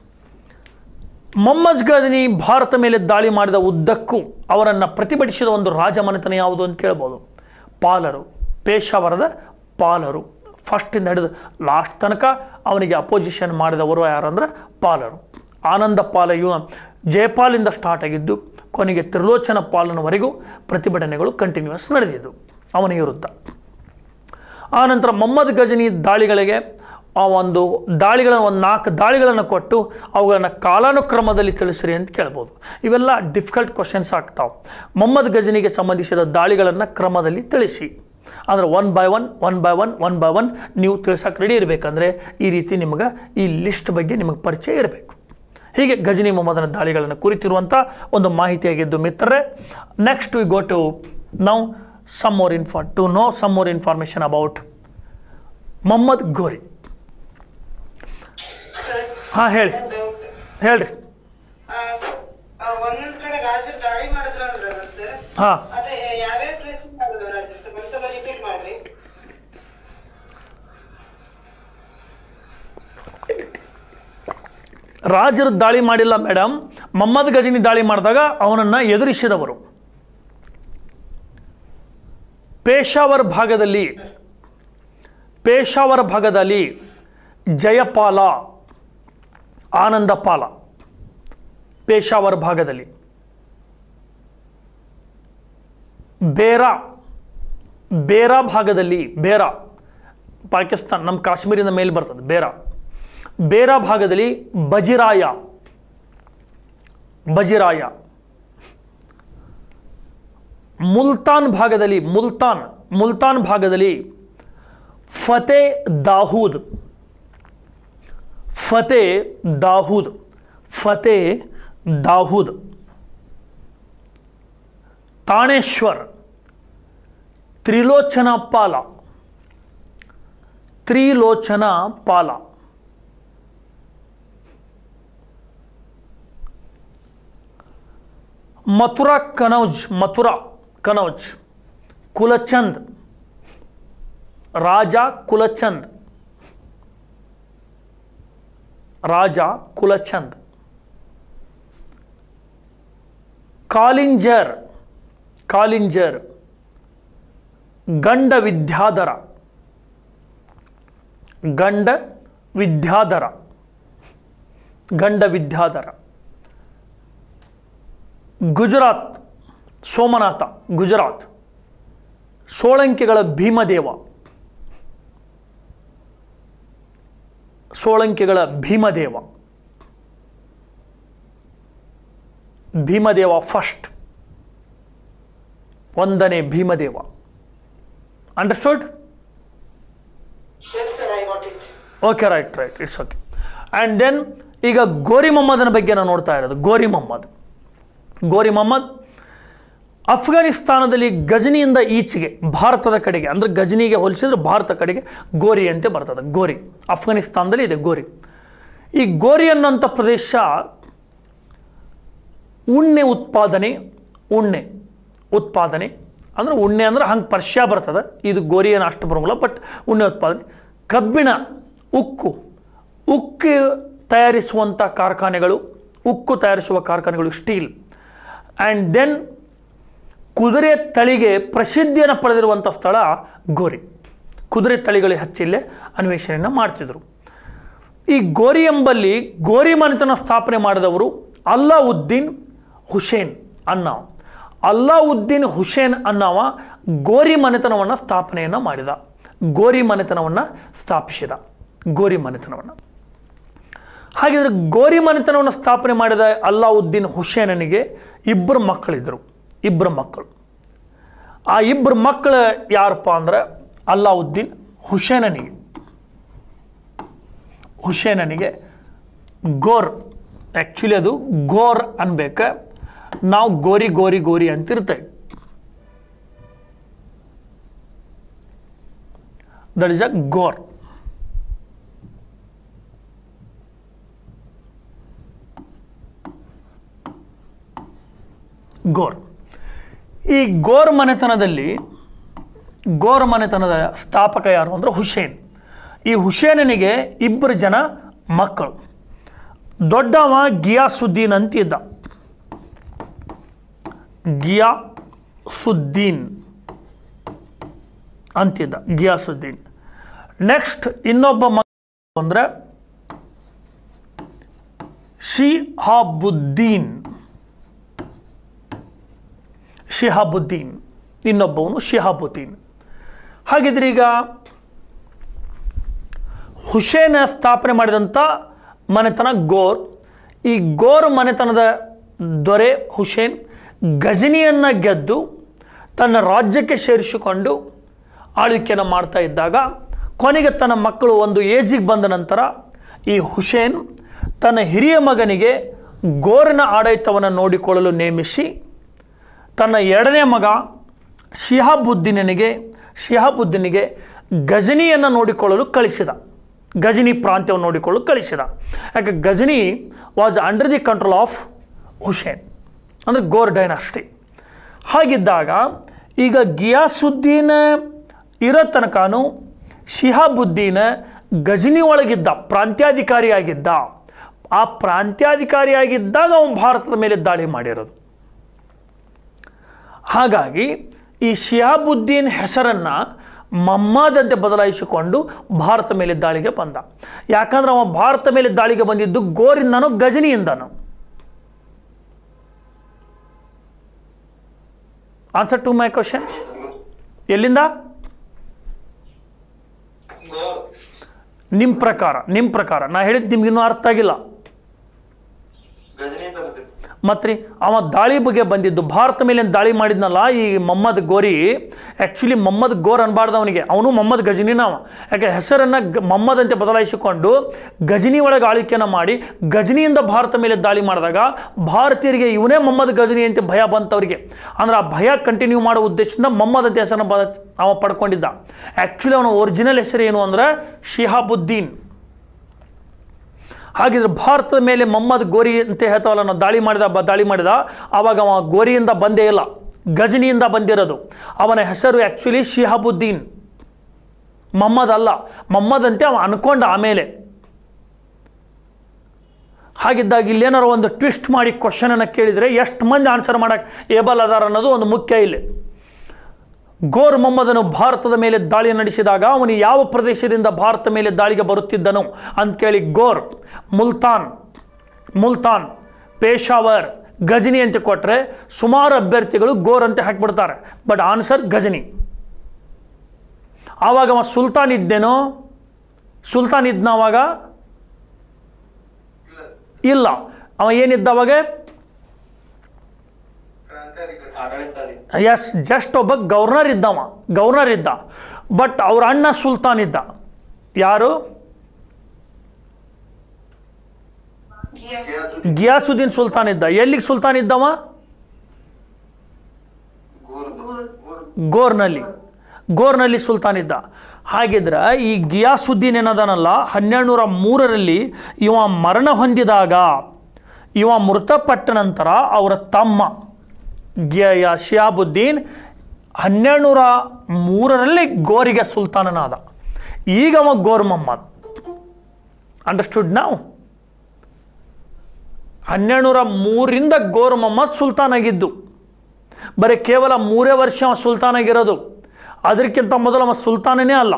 ಮೊಹಮ್ಮದ್ ಗಜನಿ ಭಾರತ ಮೇಲೆ ದಾಳಿ ಮಾಡಿದ ಉದ್ದಕ್ಕೂ ಅವರನ್ನು ಪ್ರತಿಭಟಿಸಿದ ಒಂದು ರಾಜಮನೆತನ ಯಾವುದು ಅಂತ ಕೇಳ್ಬೋದು ಪಾಲರು ಪೇಶಾವರದ ಪಾಲರು ಫಸ್ಟಿಂದ ಹಿಡಿದು ಲಾಸ್ಟ್ ತನಕ ಅವನಿಗೆ ಅಪೋಸಿಷನ್ ಮಾಡಿದವರು ಯಾರಂದ್ರೆ ಪಾಲರು ಆನಂದ ಪಾಲ ಇವ ಜಯಪಾಲಿಂದ ಸ್ಟಾರ್ಟ್ ಆಗಿದ್ದು ಕೊನೆಗೆ ತ್ರಿಲೋಚನ ಪಾಲನವರೆಗೂ ಪ್ರತಿಭಟನೆಗಳು ಕಂಟಿನ್ಯೂಸ್ ನಡೆದಿದ್ದು ಅವನ ವಿರುದ್ಧ ಆನಂತರ ಮೊಹಮ್ಮದ್ ಗಜನಿ ದಾಳಿಗಳಿಗೆ ಆ ಒಂದು ದಾಳಿಗಳನ್ನು ಒಂದು ನಾಲ್ಕು ದಾಳಿಗಳನ್ನು ಕೊಟ್ಟು ಅವುಗಳನ್ನು ಕಾಲಾನುಕ್ರಮದಲ್ಲಿ ತಿಳಿಸ್ರಿ ಅಂತ ಕೇಳ್ಬೋದು ಇವೆಲ್ಲ ಡಿಫಿಕಲ್ಟ್ ಕ್ವಶನ್ಸ್ ಆಗ್ತಾವೆ ಮೊಹಮ್ಮದ್ ಗಜನಿಗೆ ಸಂಬಂಧಿಸಿದ ದಾಳಿಗಳನ್ನು ಕ್ರಮದಲ್ಲಿ ತಿಳಿಸಿ ಅಂದರೆ one by one one by one one by one ನೀವು ತಿಳ್ಸಕ್ಕೆ ರೆಡಿ ಇರಬೇಕಂದ್ರೆ ಈ ರೀತಿ ನಿಮಗೆ ಈ ಲಿಸ್ಟ್ ಬಗ್ಗೆ ನಿಮಗೆ ಪರಿಚಯ ಇರಬೇಕು ಹೀಗೆ ಗಜನಿ ಮೊಹಮ್ಮದನ ದಾಳಿಗಳನ್ನು ಕುರಿತಿರುವಂಥ ಒಂದು ಮಾಹಿತಿಯಾಗಿದ್ದು ಮಿತ್ರರೇ next we go to now some more info to know some more information about Mohammad Ghori ಹಾಂ ಹೇಳಿ ಹೇಳ್ರಿ ಒಂದೊಂದ್ ಕಡೆ ರಾಜರು ದಾಳಿ ಮಾಡಿದ್ರು ಅಂದ್ರಲ್ಲ ಸರ್ ಹಾಂ ಅದೇ ಯಾವ್ಯಾವ ಪ್ಲೇಸ್ ಮಾಡಿದ್ರು ರಾಜರು ಸರ್ ಒಂದ್ಸಲ ರಿಪೀಟ್ ಮಾಡ್ರಿ ರಾಜರು ದಾಳಿ ಮಾಡಿಲ್ಲ ಮೇಡಮ್ ಮೊಹಮ್ಮದ್ ಗಜನಿ ದಾಳಿ ಮಾಡಿದಾಗ ಅವನನ್ನು ಎದುರಿಸಿದವರು ಪೇಶಾವರ್ ಭಾಗದಲ್ಲಿ ಪೇಶಾವರ ಭಾಗದಲ್ಲಿ ಜಯಪಾಲ ಆನಂದಪಾಲ ಪೇಶಾವರ್ ಭಾಗದಲ್ಲಿ ಬೇರಾ ಬೇರಾ ಭಾಗದಲ್ಲಿ ಬೇರಾ ಪಾಕಿಸ್ತಾನ ನಮ್ಮ ಕಾಶ್ಮೀರಿಂದ ಮೇಲೆ ಬರ್ತದೆ ಬೇರಾ ಬೇರಾ ಭಾಗದಲ್ಲಿ ಬಜಿರಾಯ ಬಜಿರಾಯ ಮುಲ್ತಾನ್ ಭಾಗದಲ್ಲಿ ಮುಲ್ತಾನ್ ಮುಲ್ತಾನ್ ಭಾಗದಲ್ಲಿ ಫತೆ ದಾಹೂದ್ ಫತೆ ದಾಹೂದ್ ಫತೆ ದಾಹೂದ್ ತಾಣೇಶ್ವರ್ ತ್ರಿಲೋಚನ ಪಾಲ ತ್ರಿಲೋಚನ ಪಾಲ ಮಥುರಾ ಕನೌಜ್ ಮಥುರಾ ಕನೌಜ್ ಕುಲಚಂದ್ ರಾಜ ಕುಲಚಂದ್ ರಾಜ ಕುಲಚಂದ್ ಕಾಲಿಂಜರ್ ಕಾಲಿಂಜರ್ ಗಂಡ ವಿದ್ಯಾಧರ ಗಂಡ ವಿದ್ಯಾಧರ ಗಂಡ ವಿದ್ಯಾಧರ ಗುಜರಾತ್ ಸೋಮನಾಥ ಗುಜರಾತ್ ಸೋಳಂಕಿಗಳ ಭೀಮದೇವ ಸೋಳಂಕಿಗಳ ಭೀಮದೇವ ಭೀಮದೇವ ಫಸ್ಟ್ ಒಂದನೇ Bhimadeva understood Yes, sir, I got it. Okay right right it's okay and then ಈಗ ಗೋರಿ ಮೊಹಮ್ಮದನ ಬಗ್ಗೆ ನಾವು ನೋಡ್ತಾ ಇರೋದು ಗೋರಿ ಮೊಹಮ್ಮದ್ ಗೋರಿ ಮೊಹಮ್ಮದ್ ಅಫ್ಘಾನಿಸ್ತಾನದಲ್ಲಿ ಗಜನಿಯಿಂದ ಈಚೆಗೆ ಭಾರತದ ಕಡೆಗೆ ಅಂದರೆ ಗಜನಿಗೆ ಹೋಲಿಸಿದ್ರೆ ಭಾರತ ಕಡೆಗೆ ಗೋರಿ ಅಂತ ಬರ್ತದೆ ಗೋರಿ ಅಫ್ಘಾನಿಸ್ತಾನದಲ್ಲಿ ಇದೆ ಗೋರಿ ಈ ಗೋರಿ ಅನ್ನೋಂಥ ಪ್ರದೇಶ ಉಣ್ಣೆ ಉತ್ಪಾದನೆ ಉಣ್ಣೆ ಉತ್ಪಾದನೆ ಅಂದ್ರೆ ಉಣ್ಣೆ ಅಂದ್ರೆ ಹಂಗೆ ಪರ್ಶ್ಯ ಬರ್ತದೆ ಇದು ಗೋರಿ ಏನು ಅಷ್ಟು ಬರೋಂಗಿಲ್ಲ ಬಟ್ ಉಣ್ಣೆ ಉತ್ಪಾದನೆ ಕಬ್ಬಿಣ ಉಕ್ಕು ಉಕ್ಕು ತಯಾರಿಸುವಂಥ ಕಾರ್ಖಾನೆಗಳು ಉಕ್ಕು ತಯಾರಿಸುವ ಕಾರ್ಖಾನೆಗಳು ಸ್ಟೀಲ್ ಆ್ಯಂಡ್ ದೆನ್ ಕುದುರೆ ತಳಿಗೆ ಪ್ರಸಿದ್ಧಿಯನ್ನು ಪಡೆದಿರುವಂಥ ಸ್ಥಳ ಗೋರಿ ಕುದುರೆ ತಳಿಗಳು ಹೆಚ್ಚಿಲ್ಲೇ ಅನ್ವೇಷಣೆಯನ್ನು ಮಾಡ್ತಿದ್ರು ಈ ಗೋರಿ ಎಂಬಲ್ಲಿ ಗೋರಿ ಮನೆತನ ಸ್ಥಾಪನೆ ಮಾಡಿದವರು ಅಲ್ಲಾವುದ್ದೀನ್ ಹುಸೇನ್ ಅನ್ನವ ಅಲ್ಲಾವುದ್ದೀನ್ ಹುಸೇನ್ ಅನ್ನವ ಗೋರಿ ಮನೆತನವನ್ನು ಸ್ಥಾಪನೆಯನ್ನು ಮಾಡಿದ ಗೋರಿ ಮನೆತನವನ್ನು ಸ್ಥಾಪಿಸಿದ ಗೋರಿ ಮನೆತನವನ್ನು ಹಾಗಿದ್ರೆ ಗೋರಿ ಮನೆತನವನ್ನು ಸ್ಥಾಪನೆ ಮಾಡಿದ ಅಲ್ಲಾವುದ್ದೀನ್ ಹುಸೇನನಿಗೆ ಇಬ್ಬರು ಮಕ್ಕಳಿದ್ದರು ಇಬ್ಬರು ಮಕ್ಕಳು ಆ ಇಬ್ಬರು ಮಕ್ಕಳು ಯಾರಪ್ಪ ಅಂದ್ರೆ ಅಲ್ಲಾವುದ್ದೀನ್ ಹುಸೇನನಿಗೆ ಹುಸೇನನಿಗೆ ಗೋರ್ ಆ್ಯಕ್ಚುಲಿ ಅದು ಗೋರ್ ಅನ್ಬೇಕ ನಾವು ಗೋರಿ ಗೋರಿ ಗೋರಿ ಅಂತಿರ್ತೇವೆ ದಟ್ ಇಸ್ ಅ ಗೋರ್ ಗೋರ್ ಈ ಗೋರ್ ಮನೆತನದಲ್ಲಿ ಗೋರ್ ಮನೆತನದ ಸ್ಥಾಪಕ ಯಾರು ಅಂದ್ರೆ ಹುಸೇನ್ ಈ ಹುಸೇನನಿಗೆ ಇಬ್ಬರು ಜನ ಮಕ್ಕಳು ದೊಡ್ಡವ ಗಿಯಾಸುದ್ದೀನ್ ಅಂತಿದ್ದ ಗಿಯಾಸುದ್ದೀನ್ ಅಂತಿದ್ದ ಗಿಯಾಸುದ್ದೀನ್ ನೆಕ್ಸ್ಟ್ ಇನ್ನೊಬ್ಬ ಮಗ ಅಂದ್ರೆ ಶಿಹಾಬುದ್ದೀನ್ ಶಿಹಾಬುದ್ದೀನ್ ಇನ್ನೊಬ್ಬವನು ಶಿಹಾಬುದ್ದೀನ್ ಹಾಗಿದ್ರೆ ಈಗ ಹುಸೇನ ಸ್ಥಾಪನೆ ಮಾಡಿದಂಥ ಮನೆತನ ಗೋರ್ ಈ ಗೋರ್ ಮನೆತನದ ದೊರೆ ಹುಸೇನ್ ಗಜನಿಯನ್ನು ಗೆದ್ದು ತನ್ನ ರಾಜ್ಯಕ್ಕೆ ಸೇರಿಸಿಕೊಂಡು ಆಳ್ವಿಕೆಯನ್ನು ಮಾಡ್ತಾ ಇದ್ದಾಗ ಕೊನೆಗೆ ತನ್ನ ಮಕ್ಕಳು ಒಂದು ಏಜಿಗೆ ಬಂದ ನಂತರ ಈ ಹುಸೇನ್ ತನ್ನ ಹಿರಿಯ ಮಗನಿಗೆ ಗೋರಿನ ಆಡಳಿತವನ್ನು ನೋಡಿಕೊಳ್ಳಲು ನೇಮಿಸಿ ತನ್ನ ಎರಡನೇ ಮಗ ಶಿಹಾಬುದ್ದೀನನಿಗೆ ಶಿಹಾಬುದ್ದೀನಿಗೆ ಗಜನಿಯನ್ನು ನೋಡಿಕೊಳ್ಳಲು ಕಳಿಸಿದ ಗಜನಿ ಪ್ರಾಂತ್ಯವನ್ನು ನೋಡಿಕೊಳ್ಳಲು ಕಳಿಸಿದ ಯಾಕೆ Ghazni was under the control of Hussain ಅಂದರೆ ಗೋರ್ ಡೈನಾಸ್ಟಿ ಹಾಗಿದ್ದಾಗ ಈಗ ಗಿಯಾಸುದ್ದೀನ್ ಇರೋ ತನಕನೂ ಶಿಹಾಬುದ್ದೀನ್ ಗಜನಿ ಒಳಗಿದ್ದ ಪ್ರಾಂತ್ಯಾಧಿಕಾರಿಯಾಗಿದ್ದ ಆ ಪ್ರಾಂತ್ಯಾಧಿಕಾರಿಯಾಗಿದ್ದಾಗ ಅವನು ಭಾರತದ ಮೇಲೆ ದಾಳಿ ಮಾಡಿರೋದು ಹಾಗಾಗಿ ಈ ಶಿಹಾಬುದ್ದೀನ್ ಹೆಸರನ್ನು ಮಮ್ಮದ್ ಅಂತ ಬದಲಾಯಿಸಿಕೊಂಡು ಭಾರತ ಮೇಲೆ ದಾಳಿಗೆ ಬಂದ ಯಾಕಂದ್ರೆ ಅವ ಭಾರತ ಮೇಲೆ ದಾಳಿಗೆ ಬಂದಿದ್ದು ಗೋರಿಂದನೋ ಗಜನಿಯಿಂದನೋ ಆನ್ಸರ್ ಟು ಮೈ ಕ್ವಶನ್ ಎಲ್ಲಿಂದ Gore. ನಿಮ್ಮ ಪ್ರಕಾರ ನಿಮ್ಮ ಪ್ರಕಾರ ನಾ ಹೇಳಿದ್ದು ನಿಮ್ಗಿನ್ನೂ ಅರ್ಥ ಆಗಿಲ್ಲ ಗಜನಿ ಅಂತ ಮತ್ತು ಅವ ದಾಳಿ ಬಗ್ಗೆ ಬಂದಿದ್ದು ಭಾರತ ಮೇಲೆ ಏನ್ ದಾಳಿ ಮಾಡಿದ್ನಲ್ಲ ಈ ಮೊಹಮ್ಮದ್ ಗೋರಿ ಆ್ಯಕ್ಚುಲಿ ಮೊಹಮ್ಮದ್ ಗೋರ್ ಅನ್ಬಾರ್ದು ಅವನಿಗೆ ಅವನು ಮೊಹಮ್ಮದ್ ಗಜನಿನ ಅವ ಯಾಕೆ ಹೆಸರನ್ನು ಗ ಮೊಹಮ್ಮದ್ ಅಂತ ಬದಲಾಯಿಸಿಕೊಂಡು ಗಜನಿ ಒಳಗೆ ಆಳ್ವಿಕೆಯನ್ನು ಮಾಡಿ ಗಜನಿಯಿಂದ ಭಾರತ ಮೇಲೆ ದಾಳಿ ಮಾಡಿದಾಗ ಭಾರತೀಯರಿಗೆ ಇವನೇ ಮೊಹಮ್ಮದ್ ಗಜನಿ ಅಂತ ಭಯ ಬಂತವರಿಗೆ ಅಂದ್ರೆ ಆ ಭಯ ಕಂಟಿನ್ಯೂ ಮಾಡೋ ಉದ್ದೇಶದಿಂದ ಮೊಹಮ್ಮದ್ ಅಂತ ಹೆಸರನ್ನು ಬ ಅವ ಪಡ್ಕೊಂಡಿದ್ದ ಆ್ಯಕ್ಚುಲಿ ಅವನ ಒರಿಜಿನಲ್ ಹೆಸರು ಏನು ಅಂದ್ರೆ ಶಿಹಾಬುದ್ದೀನ್ ಹಾಗಿದ್ರೆ ಭಾರತದ ಮೇಲೆ ಮೊಹಮ್ಮದ್ ಗೋರಿ ಅಂತ ಹೇಳ್ತಾವಲ್ಲ ನಾವು ದಾಳಿ ಮಾಡಿದ ಬ ದಾಳಿ ಮಾಡಿದ ಆವಾಗ ಅವ ಗೋರಿಯಿಂದ ಬಂದೇ ಇಲ್ಲ ಗಜನಿಯಿಂದ ಬಂದಿರೋದು ಅವನ ಹೆಸರು ಆ್ಯಕ್ಚುಲಿ ಶಿಹಾಬುದ್ದೀನ್ ಮೊಹಮ್ಮದ್ ಅಲ್ಲ ಮೊಹಮ್ಮದ್ ಅಂತೆ ಅವ ಅನ್ಕೊಂಡ ಆಮೇಲೆ ಹಾಗಿದ್ದಾಗ ಇಲ್ಲೇನಾರು ಒಂದು ಟ್ವಿಸ್ಟ್ ಮಾಡಿ ಕ್ವಶನನ್ನು ಕೇಳಿದರೆ ಎಷ್ಟು ಮಂದಿ ಆನ್ಸರ್ ಮಾಡಕ್ಕೆ ಏಬಲ್ ಅದಾರ ಅನ್ನೋದು ಒಂದು ಮುಖ್ಯ ಇಲ್ಲಿ ಗೋರ್ ಮೊಹಮ್ಮದನು ಭಾರತದ ಮೇಲೆ ದಾಳಿ ನಡೆಸಿದಾಗ ಅವನು ಯಾವ ಪ್ರದೇಶದಿಂದ ಭಾರತ ಮೇಲೆ ದಾಳಿಗೆ ಬರುತ್ತಿದ್ದನು ಅಂತ ಕೇಳಿ ಗೋರ್ ಮುಲ್ತಾನ್ ಮುಲ್ತಾನ್ ಪೇಶಾವರ್ ಗಜನಿ ಅಂತ ಕೊಟ್ಟರೆ ಸುಮಾರು ಅಭ್ಯರ್ಥಿಗಳು ಗೋರ್ ಅಂತ ಹಾಕಿಬಿಡ್ತಾರೆ ಬಟ್ ಆನ್ಸರ್ ಗಜನಿ ಆವಾಗ ಅವ ಸುಲ್ತಾನ್ ಇದ್ದೇನೋ ಸುಲ್ತಾನ್ ಇದ್ನ ಅವಾಗ ಇಲ್ಲ ಅವ ಏನಿದ್ದ ಅವಾಗ ಆಡಳಿತಾಧಿಕಾರಿ ಎಸ್ ಜಸ್ಟ್ ಒಬ್ಬ ಗವರ್ನರ್ ಇದ್ದವ ಗವರ್ನರ್ ಇದ್ದ ಬಟ್ ಅವ್ರ ಅಣ್ಣ ಸುಲ್ತಾನ್ ಇದ್ದ ಯಾರು ಗಿಯಾಸುದ್ದೀನ್ ಗಿಯಾಸುದ್ದೀನ್ ಸುಲ್ತಾನ್ ಇದ್ದ ಎಲ್ಲಿಗೆ ಸುಲ್ತಾನ್ ಇದ್ದವ ಗೋರ್ ಗೋರ್ ಗೋರ್ನಲ್ಲಿ ಗೋರ್ನಲ್ಲಿ ಸುಲ್ತಾನ್ ಇದ್ದ ಹಾಗಿದ್ರೆ ಈ ಗಿಯಾಸುದ್ದೀನ್ ಏನದನಲ್ಲ ಹನ್ನೆರಡು ನೂರ ಮೂರರಲ್ಲಿ ಇವ ಮರಣ ಹೊಂದಿದಾಗ ಇವ ಮೃತಪಟ್ಟ ನಂತರ ಅವರ ತಮ್ಮ ಗಿಯ ಶಿಯಾಬುದ್ದೀನ್ ಹನ್ನೆರಡು ನೂರ ಮೂರರಲ್ಲಿ ಗೋರಿಗೆ ಸುಲ್ತಾನನಾದ ಈಗ ಅವ ಗೋರ್ ಮೊಹಮ್ಮದ್ ಅಂಡರ್ಸ್ಟುಡ್ ನಾವು ಹನ್ನೆರಡು ನೂರ ಮೂರಿಂದ ಗೋರ್ ಮೊಹಮ್ಮದ್ ಸುಲ್ತಾನ್ ಆಗಿದ್ದು ಬರೀ ಕೇವಲ ಮೂರೇ ವರ್ಷ ಅವ ಸುಲ್ತಾನ್ ಆಗಿರೋದು ಅದಕ್ಕಿಂತ ಮೊದಲು ಅವ ಸುಲ್ತಾನನೇ ಅಲ್ಲ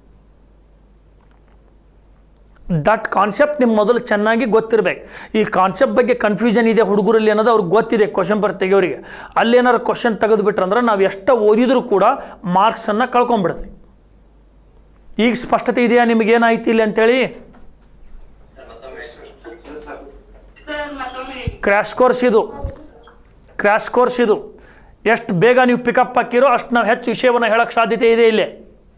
ದಟ್ ಕಾನ್ಸೆಪ್ಟ್ ನಿಮ್ಮ ಮೊದಲು ಚೆನ್ನಾಗಿ ಗೊತ್ತಿರಬೇಕು ಈ ಕಾನ್ಸೆಪ್ಟ್ ಬಗ್ಗೆ ಕನ್ಫ್ಯೂಷನ್ ಇದೆ ಹುಡುಗರಲ್ಲಿ ಅನ್ನೋದು ಅವ್ರಿಗೆ ಗೊತ್ತಿದೆ ಕ್ವಶನ್ ಪೇಪರ್ ತೆಗೆಯೋರಿಗೆ ಅಲ್ಲೇನಾರು ಕ್ವಶನ್ ತೆಗೆದುಬಿಟ್ರಂದ್ರೆ ನಾವು ಎಷ್ಟು ಓದಿದರೂ ಕೂಡ ಮಾರ್ಕ್ಸನ್ನು ಕಳ್ಕೊಂಡ್ಬಿಡ್ತೀವಿ ಈಗ ಸ್ಪಷ್ಟತೆ ಇದೆಯಾ ನಿಮಗೇನಾಯ್ತು ಇಲ್ಲಿ ಅಂತೇಳಿ ಕ್ರ್ಯಾಶ್ ಕೋರ್ಸ್ ಇದು ಕ್ರ್ಯಾಶ್ ಕೋರ್ಸ್ ಇದು ಎಷ್ಟು ಬೇಗ ನೀವು ಪಿಕಪ್ ಹಾಕಿರೋ ಅಷ್ಟು ನಾವು ಹೆಚ್ಚು ವಿಷಯವನ್ನು ಹೇಳಕ್ಕೆ ಸಾಧ್ಯತೆ ಇದೆ ಇಲ್ಲಿ